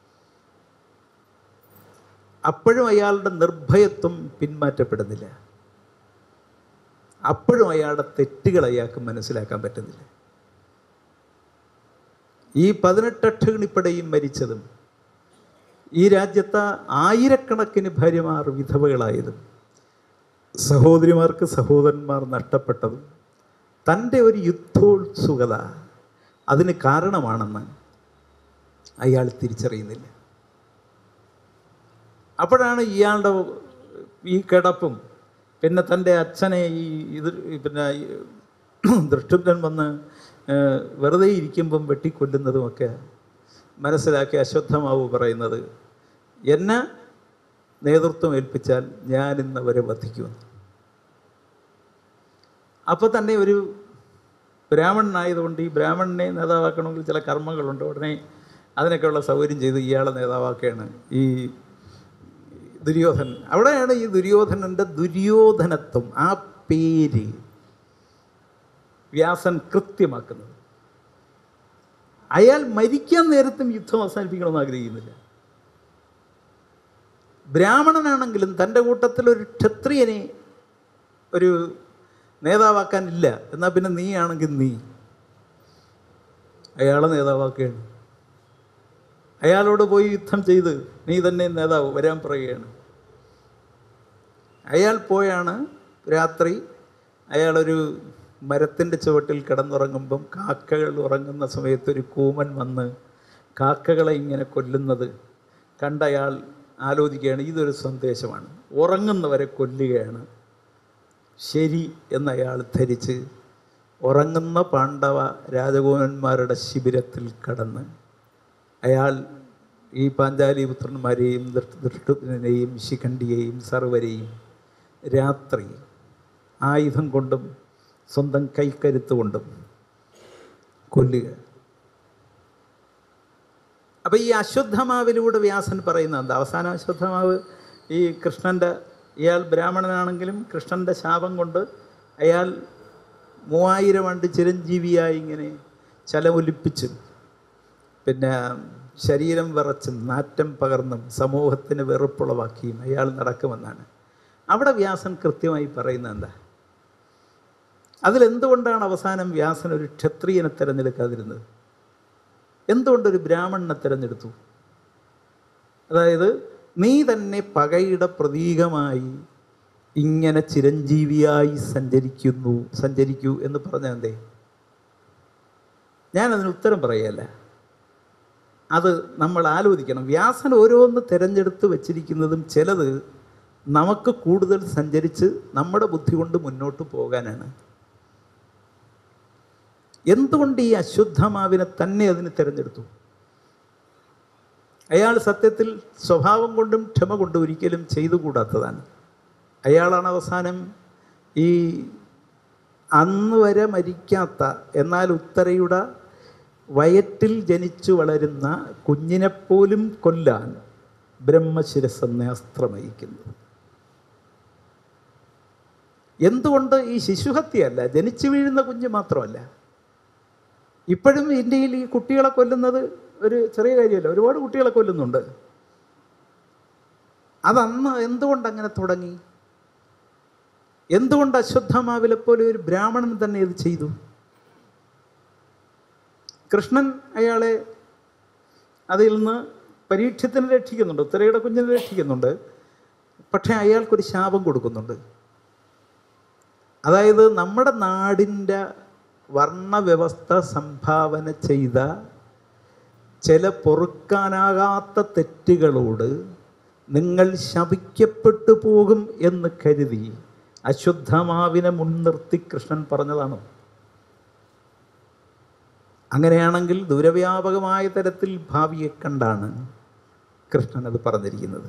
അപ്പോഴും അയാളുടെ നിർഭയത്വം പിന്മാറ്റപ്പെടുന്നില്ല അപ്പോഴും അയാളുടെ തെറ്റുകൾ അയാൾക്ക് മനസ്സിലാക്കാൻ പറ്റുന്നില്ല ഈ പതിനെട്ട് അക്ഷഗണിപ്പടയും മരിച്ചതും ഈ രാജ്യത്തെ ആയിരക്കണക്കിന് ഭാര്യമാർ വിധവകളായതും സഹോദരിമാർക്ക് സഹോദരന്മാർ നഷ്ടപ്പെട്ടതും തൻ്റെ ഒരു യുദ്ധോത്സുകത അതിന് കാരണമാണെന്ന് അയാൾ തിരിച്ചറിയുന്നില്ല അപ്പോഴാണ് ഇയാളുടെ ഈ കിടപ്പും പിന്നെ തൻ്റെ അച്ഛനെ ഈ ഇത് പിന്നെ ഈ ദൃഷ്ടുപ്തൻ വന്ന് ഏഹ്, വെറുതെ ഇരിക്കുമ്പം വെട്ടിക്കൊല്ലുന്നതുമൊക്കെ മനസ്സിലാക്കി അശ്വത്ഥമാവ് പറയുന്നത് എന്നെ നേതൃത്വം ഏൽപ്പിച്ചാൽ ഞാൻ ഇന്നവരെ വധിക്കുമെന്ന് അപ്പോൾ തന്നെ ഒരു ബ്രാഹ്മണനായതുകൊണ്ട് ഈ ബ്രാഹ്മണനെ നേതാവാക്കണമെങ്കിൽ ചില കർമ്മങ്ങളുണ്ട് ഉടനെ അതിനൊക്കെയുള്ള സൗകര്യം ചെയ്ത് ഇയാളെ നേതാവാക്കുകയാണ് ഈ ദുര്യോധനൻ അവിടെയാണ് ഈ ദുര്യോധനൻ്റെ ദുര്യോധനത്വം ആ പേര് വ്യാസൻ കൃത്യമാക്കുന്നത് അയാൾ മരിക്കാൻ നേരത്തും യുദ്ധം അവസാനിപ്പിക്കണമെന്ന് ആഗ്രഹിക്കുന്നില്ല ബ്രാഹ്മണനാണെങ്കിലും തൻ്റെ കൂട്ടത്തിൽ ഒരു ക്ഷത്രിയനെ ഒരു നേതാവാക്കാനില്ല എന്നാൽ പിന്നെ നീ ആണെങ്കിൽ നീ അയാളെ നേതാവാക്കുകയാണ് അയാളോട് പോയി യുദ്ധം ചെയ്ത് നീ തന്നെ നേതാവ് വരാൻ പറയുകയാണ് അയാൾ പോയാണ് രാത്രി അയാളൊരു മരത്തിൻ്റെ ചുവട്ടിൽ കിടന്നുറങ്ങുമ്പം കാക്കകൾ ഉറങ്ങുന്ന സമയത്ത് ഒരു കൂമൻ വന്ന് കാക്കകളെ ഇങ്ങനെ കൊല്ലുന്നത് കണ്ട അയാൾ ആലോചിക്കുകയാണ് ഇതൊരു സന്ദേശമാണ് ഉറങ്ങുന്നവരെ കൊല്ലുകയാണ് ശരി എന്നയാൾ ധരിച്ച് ഉറങ്ങുന്ന പാണ്ഡവ രാജകുമാരന്മാരുടെ ശിബിരത്തിൽ കടന്ന് അയാൾ ഈ പാഞ്ചാലി പുത്രന്മാരെയും ദൃഷ്ടുനെയും ശിഖണ്ഡിയെയും സർവരെയും രാത്രി ആയുധം കൊണ്ടും സ്വന്തം കൈക്കരുത്ത് കൊണ്ടും കൊല്ലുക അപ്പോൾ ഈ അശ്വത്ഥമാവിലൂടെ വ്യാസൻ പറയുന്നത് എന്താ അവസാനം അശ്വത്ഥമാവ് ഈ കൃഷ്ണൻ്റെ ഇയാൾ ബ്രാഹ്മണനാണെങ്കിലും കൃഷ്ണൻ്റെ ശാപം കൊണ്ട് അയാൾ മൂവായിരം ആണ്ട് ചിരഞ്ജീവിയായി ഇങ്ങനെ ചലമൊലിപ്പിച്ചും പിന്നെ ശരീരം വിറച്ചും നാറ്റം പകർന്നും സമൂഹത്തിന് വെറുപ്പുളവാക്കിയും അയാൾ നടക്കുമെന്നാണ് അവിടെ വ്യാസൻ കൃത്യമായി പറയുന്നത് എന്താ അതിലെന്തുകൊണ്ടാണ് അവസാനം വ്യാസൻ ഒരു ക്ഷത്രിയനെ തിരഞ്ഞെടുക്കാതിരുന്നത് എന്തുകൊണ്ടൊരു ബ്രാഹ്മണനെ തിരഞ്ഞെടുത്തു അതായത് നീ തന്നെ പകയുടെ പ്രതീകമായി ഇങ്ങനെ ചിരഞ്ജീവിയായി സഞ്ചരിക്കുന്നു സഞ്ചരിക്കൂ എന്ന് പറഞ്ഞാൽ എന്തേ ഞാനതിന് ഉത്തരം പറയല്ല അത് നമ്മൾ ആലോചിക്കണം വ്യാസൻ ഓരോന്ന് തിരഞ്ഞെടുത്ത് വച്ചിരിക്കുന്നതും ചിലത് നമുക്ക് കൂടുതൽ സഞ്ചരിച്ച് നമ്മുടെ ബുദ്ധി കൊണ്ട് മുന്നോട്ട് പോകാനാണ് എന്തുകൊണ്ട് ഈ അശുദ്ധമാവിനെ തന്നെ അതിന് തിരഞ്ഞെടുത്തു അയാൾ സത്യത്തിൽ സ്വഭാവം കൊണ്ടും ക്ഷമ കൊണ്ടും ഒരിക്കലും ചെയ്തുകൂടാത്തതാണ് അയാളാണ് അവസാനം ഈ അന്ന് വരെ മരിക്കാത്ത എന്നാൽ ഉത്തരയുടെ വയറ്റിൽ ജനിച്ചു വളരുന്ന കുഞ്ഞിനെപ്പോലും കൊല്ലാൻ ബ്രഹ്മശിരസ് എന്ന അസ്ത്രമയിക്കുന്നത് എന്തുകൊണ്ട് ഈ ശിശുഹത്യയല്ല ജനിച്ചു വീഴുന്ന കുഞ്ഞ് മാത്രമല്ല ഇപ്പോഴും ഇന്ത്യയിൽ ഈ കുട്ടികളെ കൊല്ലുന്നത് ഒരു ചെറിയ കാര്യമല്ല ഒരുപാട് കുട്ടികളെ കൊല്ലുന്നുണ്ട് അതന്ന് എന്തുകൊണ്ട് അങ്ങനെ തുടങ്ങി എന്തുകൊണ്ട് അശ്വത്ഥമാവിലെ പോലെ ഒരു ബ്രാഹ്മണൻ തന്നെ ഇത് ചെയ്തു കൃഷ്ണൻ അയാളെ അതിൽ നിന്ന് പരീക്ഷത്തിന് രക്ഷിക്കുന്നുണ്ട് ഉത്തരയുടെ കുഞ്ഞിനെ രക്ഷിക്കുന്നുണ്ട് പക്ഷേ അയാൾക്കൊരു ശാപം കൊടുക്കുന്നുണ്ട് അതായത് നമ്മുടെ നാടിൻ്റെ വർണ്ണവ്യവസ്ഥ സംഭാവന ചെയ്ത ചില പൊറുക്കാനാകാത്ത തെറ്റുകളോട് നിങ്ങൾ ശപിക്കപ്പെട്ടു പോകും എന്ന് കരുതി അശുദ്ധമാവിനെ മുൻനിർത്തി കൃഷ്ണൻ പറഞ്ഞതാണ് അങ്ങനെയാണെങ്കിൽ ദൂരവ്യാപകമായ തരത്തിൽ ഭാവിയെ കണ്ടാണ് കൃഷ്ണൻ അത് പറഞ്ഞിരിക്കുന്നത്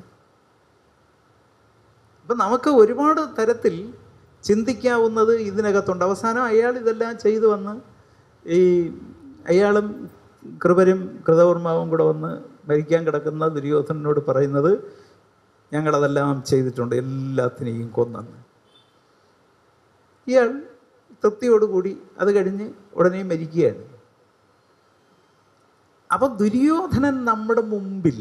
അപ്പം നമുക്ക് ഒരുപാട് തരത്തിൽ ചിന്തിക്കാവുന്നത് ഇതിനകത്തുണ്ട് അവസാനം അയാൾ ഇതെല്ലാം ചെയ്തു വന്ന് ഈ അയാളും കൃപരും കൃതവർമാവും കൂടെ വന്ന് മരിക്കാൻ കിടക്കുന്ന ദുര്യോധനനോട് പറയുന്നത് ഞങ്ങളതെല്ലാം ചെയ്തിട്ടുണ്ട് എല്ലാത്തിനെയും കൊന്നെന്ന് ഇയാൾ തൃപ്തിയോടുകൂടി അത് കഴിഞ്ഞ് ഉടനെ മരിക്കുകയാണ് അപ്പം ദുര്യോധനൻ നമ്മുടെ മുമ്പിൽ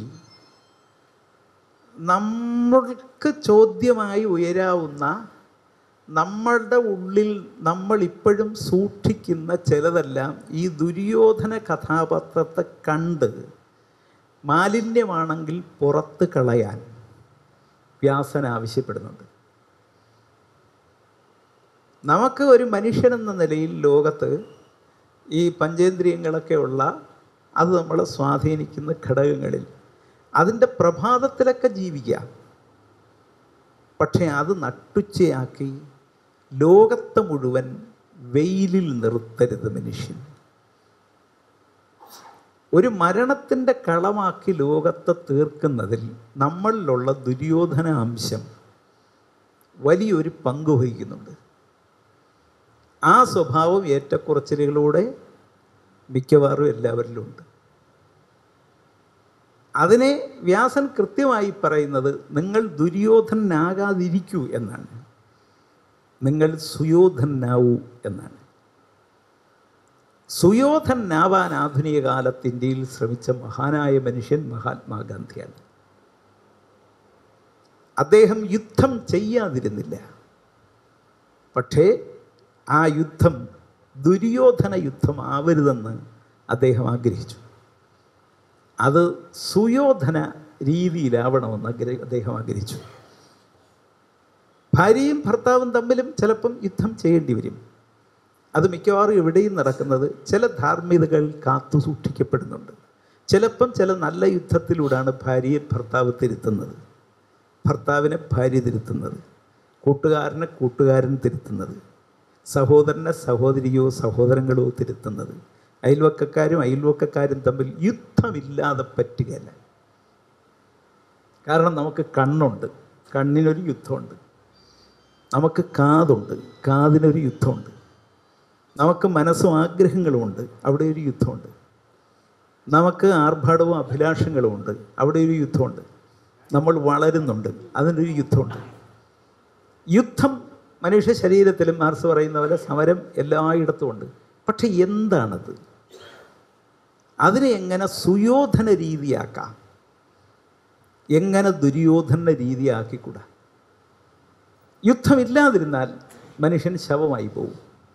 നമ്മൾക്ക് ചോദ്യമായി ഉയരാവുന്ന നമ്മളുടെ ഉള്ളിൽ നമ്മൾ ഇപ്പോഴും സൂക്ഷിക്കുന്ന ചിലതെല്ലാം ഈ ദുര്യോധന കഥാപാത്രത്തെ കണ്ട് മാലിന്യമാണെങ്കിൽ പുറത്ത് കളയാൻ വ്യാസൻ ആവശ്യപ്പെടുന്നുണ്ട് നമുക്ക് ഒരു മനുഷ്യനെന്ന നിലയിൽ ലോകത്ത് ഈ പഞ്ചേന്ദ്രിയങ്ങളൊക്കെ ഉള്ള അത് നമ്മളെ സ്വാധീനിക്കുന്ന ഘടകങ്ങളിൽ അതിൻ്റെ പ്രഭാതത്തിലൊക്കെ ജീവിക്കാം പക്ഷേ അത് നട്ടുച്ചയാക്കി ലോകത്തെ മുഴുവൻ വെയിലിൽ നിർത്തരുത് മനുഷ്യൻ ഒരു മരണത്തിൻ്റെ കളമാക്കി ലോകത്തെ തീർക്കുന്നതിൽ നമ്മളിലുള്ള ദുര്യോധന അംശം വലിയൊരു പങ്ക് വഹിക്കുന്നുണ്ട് ആ സ്വഭാവം ഏറ്റക്കുറച്ചിലുകളൂടെ മിക്കവാറും എല്ലാവരിലും ഉണ്ട് അതിനെ വ്യാസൻ കൃത്യമായി പറയുന്നത് നിങ്ങൾ ദുര്യോധനാകാതിരിക്കൂ എന്നാണ് നിങ്ങൾ സുയോധനാവൂ എന്നാണ് സുയോധനാവാൻ ആധുനിക കാലത്ത് ഇന്ത്യയിൽ ശ്രമിച്ച മഹാനായ മനുഷ്യൻ മഹാത്മാഗാന്ധിയാണ് അദ്ദേഹം യുദ്ധം ചെയ്യാതിരുന്നില്ല പക്ഷേ ആ യുദ്ധം ദുര്യോധന യുദ്ധം ആവരുതെന്ന് അദ്ദേഹം ആഗ്രഹിച്ചു അത് സുയോധന രീതിയിലാവണമെന്ന് ആഗ്രഹ അദ്ദേഹം ആഗ്രഹിച്ചു ഭാര്യയും ഭർത്താവും തമ്മിലും ചിലപ്പം യുദ്ധം ചെയ്യേണ്ടി വരും അത് മിക്കവാറും എവിടെയും നടക്കുന്നത് ചില ധാർമ്മികതകൾ കാത്തു സൂക്ഷിക്കപ്പെടുന്നുണ്ട് ചിലപ്പം ചില നല്ല യുദ്ധത്തിലൂടെയാണ് ഭാര്യയെ ഭർത്താവ് തിരുത്തുന്നത് ഭർത്താവിനെ ഭാര്യ തിരുത്തുന്നത് കൂട്ടുകാരനെ കൂട്ടുകാരൻ തിരുത്തുന്നത് സഹോദരനെ സഹോദരിയോ സഹോദരങ്ങളോ തിരുത്തുന്നത് അയൽവക്കക്കാരും അയൽവക്കക്കാരും തമ്മിൽ യുദ്ധമില്ലാതെ പറ്റുകയല്ല കാരണം നമുക്ക് കണ്ണുണ്ട് കണ്ണിനൊരു യുദ്ധമുണ്ട് നമുക്ക് കാതുണ്ട് കാതിനൊരു യുദ്ധമുണ്ട് നമുക്ക് മനസ്സും ആഗ്രഹങ്ങളുമുണ്ട് അവിടെ ഒരു യുദ്ധമുണ്ട് നമുക്ക് ആർഭാടവും അഭിലാഷങ്ങളും ഉണ്ട് അവിടെ ഒരു യുദ്ധമുണ്ട് നമ്മൾ വളരുന്നുണ്ട് അതിനൊരു യുദ്ധമുണ്ട് യുദ്ധം മനുഷ്യ ശരീരത്തിലും മാർസ് പറയുന്ന പോലെ സമരം എല്ലായിടത്തും ഉണ്ട് പക്ഷെ എന്താണത് അതിനെ എങ്ങനെ സുയോധന രീതിയാക്കാം എങ്ങനെ ദുര്യോധന രീതിയാക്കിക്കൂടാ യുദ്ധമില്ലാതിരുന്നാൽ മനുഷ്യൻ ശവമായി പോകും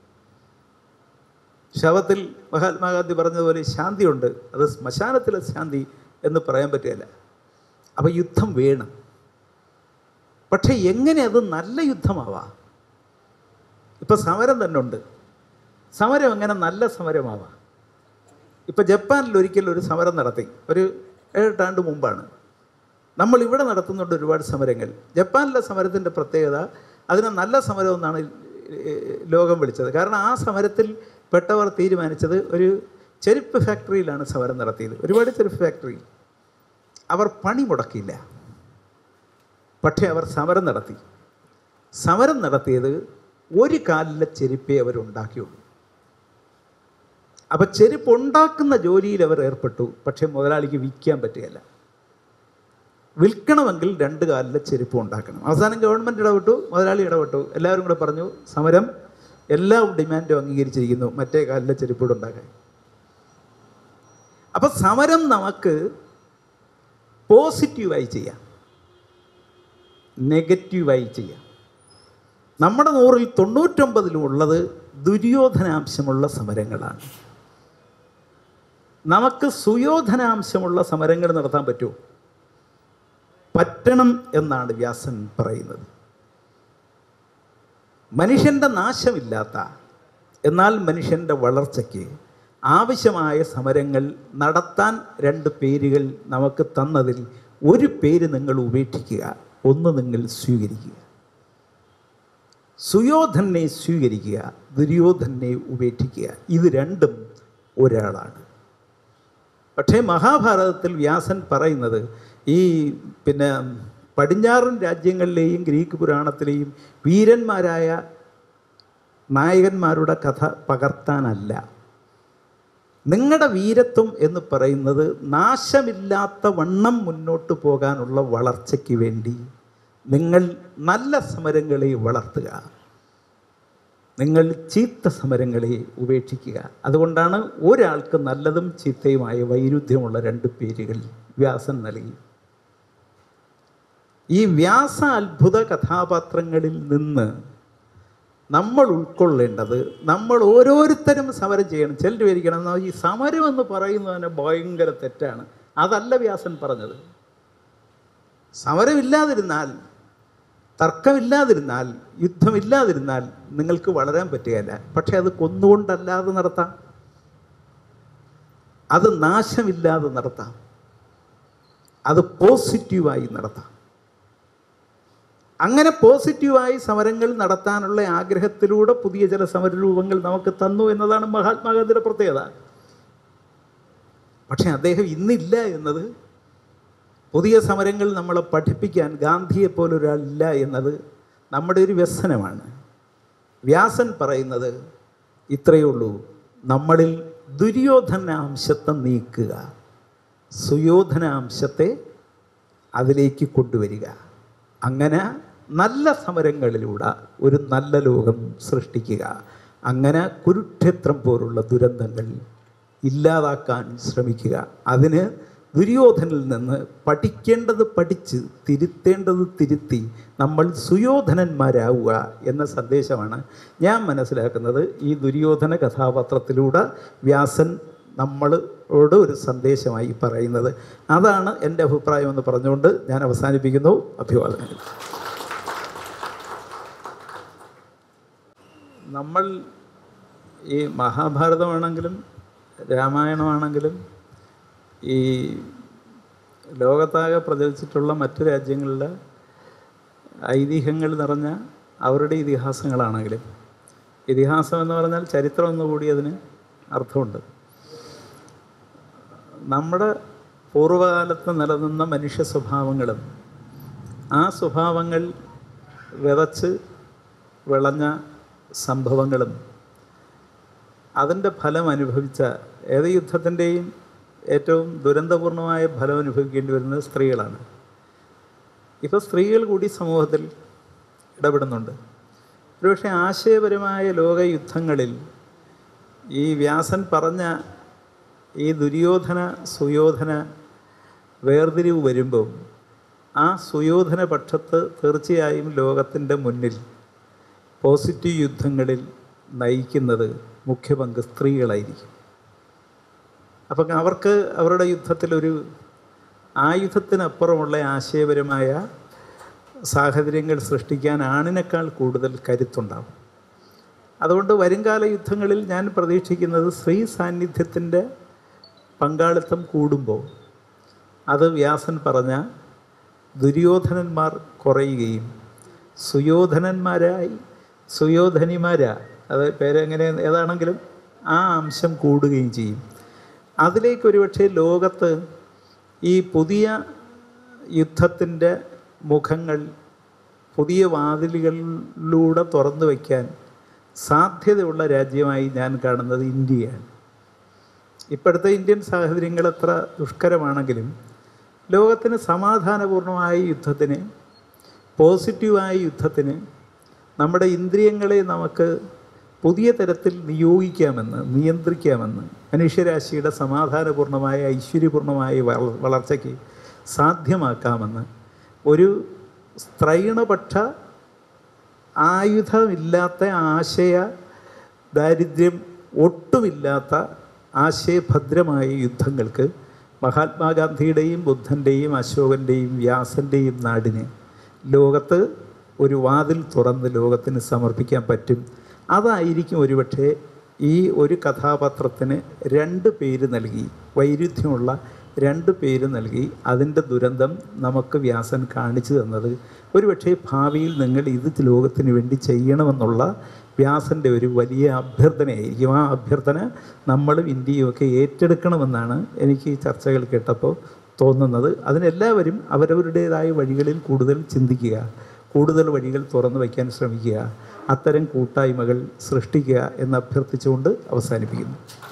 ശവത്തിൽ മഹാത്മാഗാന്ധി പറഞ്ഞതുപോലെ ശാന്തിയുണ്ട് അത് ശ്മശാനത്തിലെ ശാന്തി എന്ന് പറയാൻ പറ്റുകയില്ല അപ്പോൾ യുദ്ധം വേണം പക്ഷെ എങ്ങനെ അത് നല്ല യുദ്ധമാവാം ഇപ്പം സമരം തന്നെ ഉണ്ട് സമരം എങ്ങനെ നല്ല സമരമാവാം ഇപ്പം ജപ്പാനിൽ ഒരിക്കൽ ഒരു സമരം നടത്തി ഒരു ഏഴെട്ടാണ്ട് മുമ്പാണ് നമ്മൾ ഇവിടെ നടത്തുന്നുണ്ട് ഒരുപാട് സമരങ്ങൾ ജപ്പാനിലെ സമരത്തിൻ്റെ പ്രത്യേകത അതിനെ നല്ല സമരം എന്നാണ് ലോകം വിളിച്ചത് കാരണം ആ സമരത്തിൽ പെട്ടവർ തീരുമാനിച്ചത് ഒരു ചെരുപ്പ് ഫാക്ടറിയിലാണ് സമരം നടത്തിയത് ഒരുപാട് ചെരുപ്പ് ഫാക്ടറി അവർ പണി മുടക്കിയില്ല പക്ഷേ അവർ സമരം നടത്തി സമരം നടത്തിയത് ഒരു കാലിലെ ചെരുപ്പേ അവരുണ്ടാക്കിയുള്ളൂ അപ്പം ചെരുപ്പ് ഉണ്ടാക്കുന്ന ജോലിയിൽ അവർ ഏർപ്പെട്ടു പക്ഷേ മുതലാളിക്ക് വിൽക്കാൻ പറ്റുകയില്ല വിൽക്കണമെങ്കിൽ രണ്ട് കാലിലെ ചെരുപ്പ് ഉണ്ടാക്കണം അവസാനം ഗവൺമെൻറ് ഇടപെട്ടു മുതലാളി ഇടപെട്ടു എല്ലാവരും കൂടെ പറഞ്ഞു സമരം എല്ലാ ഡിമാൻഡും അംഗീകരിച്ചിരിക്കുന്നു മറ്റേ കാലിലെ ചെരുപ്പൂടെ ഉണ്ടാക്കാൻ അപ്പം സമരം നമുക്ക് പോസിറ്റീവായി ചെയ്യാം നെഗറ്റീവായി ചെയ്യാം നമ്മുടെ നൂറിൽ തൊണ്ണൂറ്റൊമ്പതിലും ഉള്ളത് ദുര്യോധനാംശമുള്ള സമരങ്ങളാണ് നമുക്ക് സുയോധനാംശമുള്ള സമരങ്ങൾ നടത്താൻ പറ്റുമോ പറ്റണം എന്നാണ് വ്യാസൻ പറയുന്നത് മനുഷ്യൻ്റെ നാശമില്ലാത്ത എന്നാൽ മനുഷ്യൻ്റെ വളർച്ചയ്ക്ക് ആവശ്യമായ സമരങ്ങൾ നടത്താൻ രണ്ട് പേരുകൾ നമുക്ക് തന്നതിൽ ഒരു പേര് നിങ്ങൾ ഉപേക്ഷിക്കുക ഒന്ന് നിങ്ങൾ സ്വീകരിക്കുക സുയോധനെ സ്വീകരിക്കുക ദുര്യോധനെ ഉപേക്ഷിക്കുക ഇത് രണ്ടും ഒരാളാണ് പക്ഷേ മഹാഭാരതത്തിൽ വ്യാസൻ പറയുന്നത് ഈ പിന്നെ പടിഞ്ഞാറൻ രാജ്യങ്ങളിലെയും ഗ്രീക്ക് പുരാണത്തിലെയും വീരന്മാരായ നായകന്മാരുടെ കഥ പകർത്താനല്ല നിങ്ങളുടെ വീരത്വം എന്ന് പറയുന്നത് നാശമില്ലാത്ത വണ്ണം മുന്നോട്ട് പോകാനുള്ള വളർച്ചയ്ക്ക് വേണ്ടി നിങ്ങൾ നല്ല സമരങ്ങളെ വളർത്തുക നിങ്ങൾ ചീത്ത സമരങ്ങളെ ഉപേക്ഷിക്കുക അതുകൊണ്ടാണ് ഒരാൾക്ക് നല്ലതും ചീത്തയുമായ വൈരുദ്ധ്യമുള്ള രണ്ട് പേരുകൾ വ്യാസൻ നൽകി ഈ വ്യാസ അത്ഭുത കഥാപാത്രങ്ങളിൽ നിന്ന് നമ്മൾ ഉൾക്കൊള്ളേണ്ടത് നമ്മൾ ഓരോരുത്തരും സമരം ചെയ്യണം ചിലർ വിചാരിക്കണം "എന്നാ ഈ സമരം എന്ന് പറയുന്നതിന് ഭയങ്കര തെറ്റാണ് അതല്ല വ്യാസൻ പറഞ്ഞത് സമരമില്ലാതിരുന്നാൽ തർക്കമില്ലാതിരുന്നാൽ യുദ്ധമില്ലാതിരുന്നാൽ നിങ്ങൾക്ക് വളരാൻ പറ്റുകയില്ല പക്ഷേ അത് കൊന്നുകൊണ്ടല്ലാതെ നടത്താം അത് നാശമില്ലാതെ നടത്താം അത് പോസിറ്റീവായി നടത്താം അങ്ങനെ പോസിറ്റീവായി സമരങ്ങൾ നടത്താനുള്ള ആഗ്രഹത്തിലൂടെ പുതിയ ചില സമരരൂപങ്ങൾ നമുക്ക് തന്നു എന്നതാണ് മഹാത്മാഗാന്ധിയുടെ പ്രത്യേകത പക്ഷേ അദ്ദേഹം ഇന്നില്ല എന്നത് പുതിയ സമരങ്ങൾ നമ്മളെ പഠിപ്പിക്കാൻ ഗാന്ധിയെ പോലൊരാളില്ല എന്നത് നമ്മുടെ ഒരു വ്യസനമാണ് വ്യാസൻ പറയുന്നത് ഇത്രയേ ഉള്ളൂ നമ്മളിൽ ദുര്യോധനാംശത്തെ നീക്കുക സുയോധനാംശത്തെ അതിലേക്ക് കൊണ്ടുവരിക അങ്ങനെ നല്ല സമരങ്ങളിലൂടെ ഒരു നല്ല ലോകം സൃഷ്ടിക്കുക അങ്ങനെ കുരുക്ഷേത്രം പോലുള്ള ദുരന്തങ്ങൾ ഇല്ലാതാക്കാൻ ശ്രമിക്കുക അതിന് ദുര്യോധനിൽ നിന്ന് പഠിക്കേണ്ടത് പഠിച്ച് തിരുത്തേണ്ടത് തിരുത്തി നമ്മൾ സുയോധനന്മാരാവുക എന്ന സന്ദേശമാണ് ഞാൻ മനസ്സിലാക്കുന്നത് ഈ ദുര്യോധന കഥാപാത്രത്തിലൂടെ വ്യാസൻ നമ്മളോട് ഒരു സന്ദേശമായി പറയുന്നത് അതാണ് എൻ്റെ അഭിപ്രായം എന്ന് പറഞ്ഞുകൊണ്ട് ഞാൻ അവസാനിപ്പിക്കുന്നു അഭിവാദനങ്ങൾ നമ്മൾ ഈ മഹാഭാരതമാണെങ്കിലും രാമായണമാണെങ്കിലും ഈ ലോകത്താകെ പ്രചരിച്ചിട്ടുള്ള മറ്റു രാജ്യങ്ങളിലെ ഐതിഹ്യങ്ങൾ നിറഞ്ഞ അവരുടെ ഇതിഹാസങ്ങളാണെങ്കിലും ഇതിഹാസം എന്ന് പറഞ്ഞാൽ ചരിത്രം എന്നുകൂടി അതിന് അർത്ഥമുണ്ട് നമ്മുടെ പൂർവ്വകാലത്ത് നിലനിന്ന മനുഷ്യ സ്വഭാവങ്ങളും ആ സ്വഭാവങ്ങൾ വിതച്ച് വിളഞ്ഞ സംഭവങ്ങളും അതിൻ്റെ ഫലം അനുഭവിച്ച ഏത് യുദ്ധത്തിൻ്റെയും ഏറ്റവും ദുരന്തപൂർണമായ ഫലം അനുഭവിക്കേണ്ടി വരുന്നത് സ്ത്രീകളാണ് ഇപ്പോൾ സ്ത്രീകൾ കൂടി സമൂഹത്തിൽ ഇടപെടുന്നുണ്ട് ഒരുപക്ഷെ ആശയപരമായ ലോകയുദ്ധങ്ങളിൽ ഈ വ്യാസൻ പറഞ്ഞ ഈ ദുര്യോധന സുയോധന വേർതിരിവ് വരുമ്പോൾ ആ സുയോധന പക്ഷത്ത് തീർച്ചയായും ലോകത്തിൻ്റെ മുന്നിൽ പോസിറ്റീവ് യുദ്ധങ്ങളിൽ നയിക്കുന്നത് മുഖ്യ പങ്ക് സ്ത്രീകളായിരിക്കും അപ്പം അവർക്ക് അവരുടെ യുദ്ധത്തിലൊരു ആയുധത്തിനപ്പുറമുള്ള ആശയപരമായ സാഹചര്യങ്ങൾ സൃഷ്ടിക്കാൻ ആണിനേക്കാൾ കൂടുതൽ കരുത്തുണ്ടാവും അതുകൊണ്ട് വരുംകാല യുദ്ധങ്ങളിൽ ഞാൻ പ്രതീക്ഷിക്കുന്നത് സ്ത്രീ സാന്നിധ്യത്തിൻ്റെ പങ്കാളിത്തം കൂടുമ്പോൾ അത് വ്യാസൻ പറഞ്ഞ ദുര്യോധനന്മാർ കുറയുകയും സുയോധനന്മാരായി സുയോധനിമാരാ അത് പേരെങ്ങനെ ഏതാണെങ്കിലും ആ അംശം കൂടുകയും ചെയ്യും അതിലേക്ക് ഒരുപക്ഷെ ലോകത്ത് ഈ പുതിയ യുദ്ധത്തിൻ്റെ മുഖങ്ങൾ പുതിയ വാതിലുകളിലൂടെ തുറന്നു വയ്ക്കാൻ സാധ്യതയുള്ള രാജ്യമായി ഞാൻ കാണുന്നത് ഇന്ത്യയാണ് ഇപ്പോഴത്തെ ഇന്ത്യൻ സാഹചര്യങ്ങൾ എത്ര ദുഷ്കരമാണെങ്കിലും ലോകത്തിന് സമാധാനപൂർണമായ യുദ്ധത്തിന് പോസിറ്റീവായ യുദ്ധത്തിന് നമ്മുടെ ഇന്ദ്രിയങ്ങളെ നമുക്ക് പുതിയ തരത്തിൽ നിയോഗിക്കാമെന്ന് നിയന്ത്രിക്കാമെന്ന് മനുഷ്യരാശിയുടെ സമാധാനപൂർണമായ ഐശ്വര്യപൂർണമായ വള- വളർച്ചയ്ക്ക് സാധ്യമാക്കാമെന്ന് ഒരു സ്ത്രൈണപക്ഷ ആയുധമില്ലാത്ത ആശയ ദാരിദ്ര്യം ഒട്ടുമില്ലാത്ത ആശയഭദ്രമായ യുദ്ധങ്ങൾക്ക് മഹാത്മാഗാന്ധിയുടെയും ബുദ്ധൻ്റെയും അശോകൻ്റെയും വ്യാസൻ്റെയും നാടിന് ലോകത്ത് ഒരു വാതിൽ തുറന്ന് ലോകത്തിന് സമർപ്പിക്കാൻ പറ്റും അതായിരിക്കും ഒരുപക്ഷെ ഈ ഒരു കഥാപാത്രത്തിന് രണ്ട് പേര് നൽകി വൈരുദ്ധ്യമുള്ള രണ്ട് പേര് നൽകി അതിൻ്റെ ദുരന്തം നമുക്ക് വ്യാസൻ കാണിച്ചു തന്നത് ഒരുപക്ഷെ ഭാവിയിൽ നിങ്ങൾ ഇത് ലോകത്തിന് വേണ്ടി ചെയ്യണമെന്നുള്ള വ്യാസൻ്റെ ഒരു വലിയ അഭ്യർത്ഥനയായിരിക്കും ആ അഭ്യർത്ഥന നമ്മളും ഇന്ത്യയും ഒക്കെ ഏറ്റെടുക്കണമെന്നാണ് എനിക്ക് ഈ ചർച്ചകൾ കേട്ടപ്പോൾ തോന്നുന്നത് അതിനെല്ലാവരും അവരവരുടേതായ വഴികളിൽ കൂടുതൽ ചിന്തിക്കുക കൂടുതൽ വഴികൾ തുറന്നു വയ്ക്കാൻ ശ്രമിക്കുക അത്തരം കൂട്ടായ്മകൾ സൃഷ്ടിക്കുക എന്ന് അഭ്യർത്ഥിച്ചുകൊണ്ട് അവസാനിപ്പിക്കുന്നു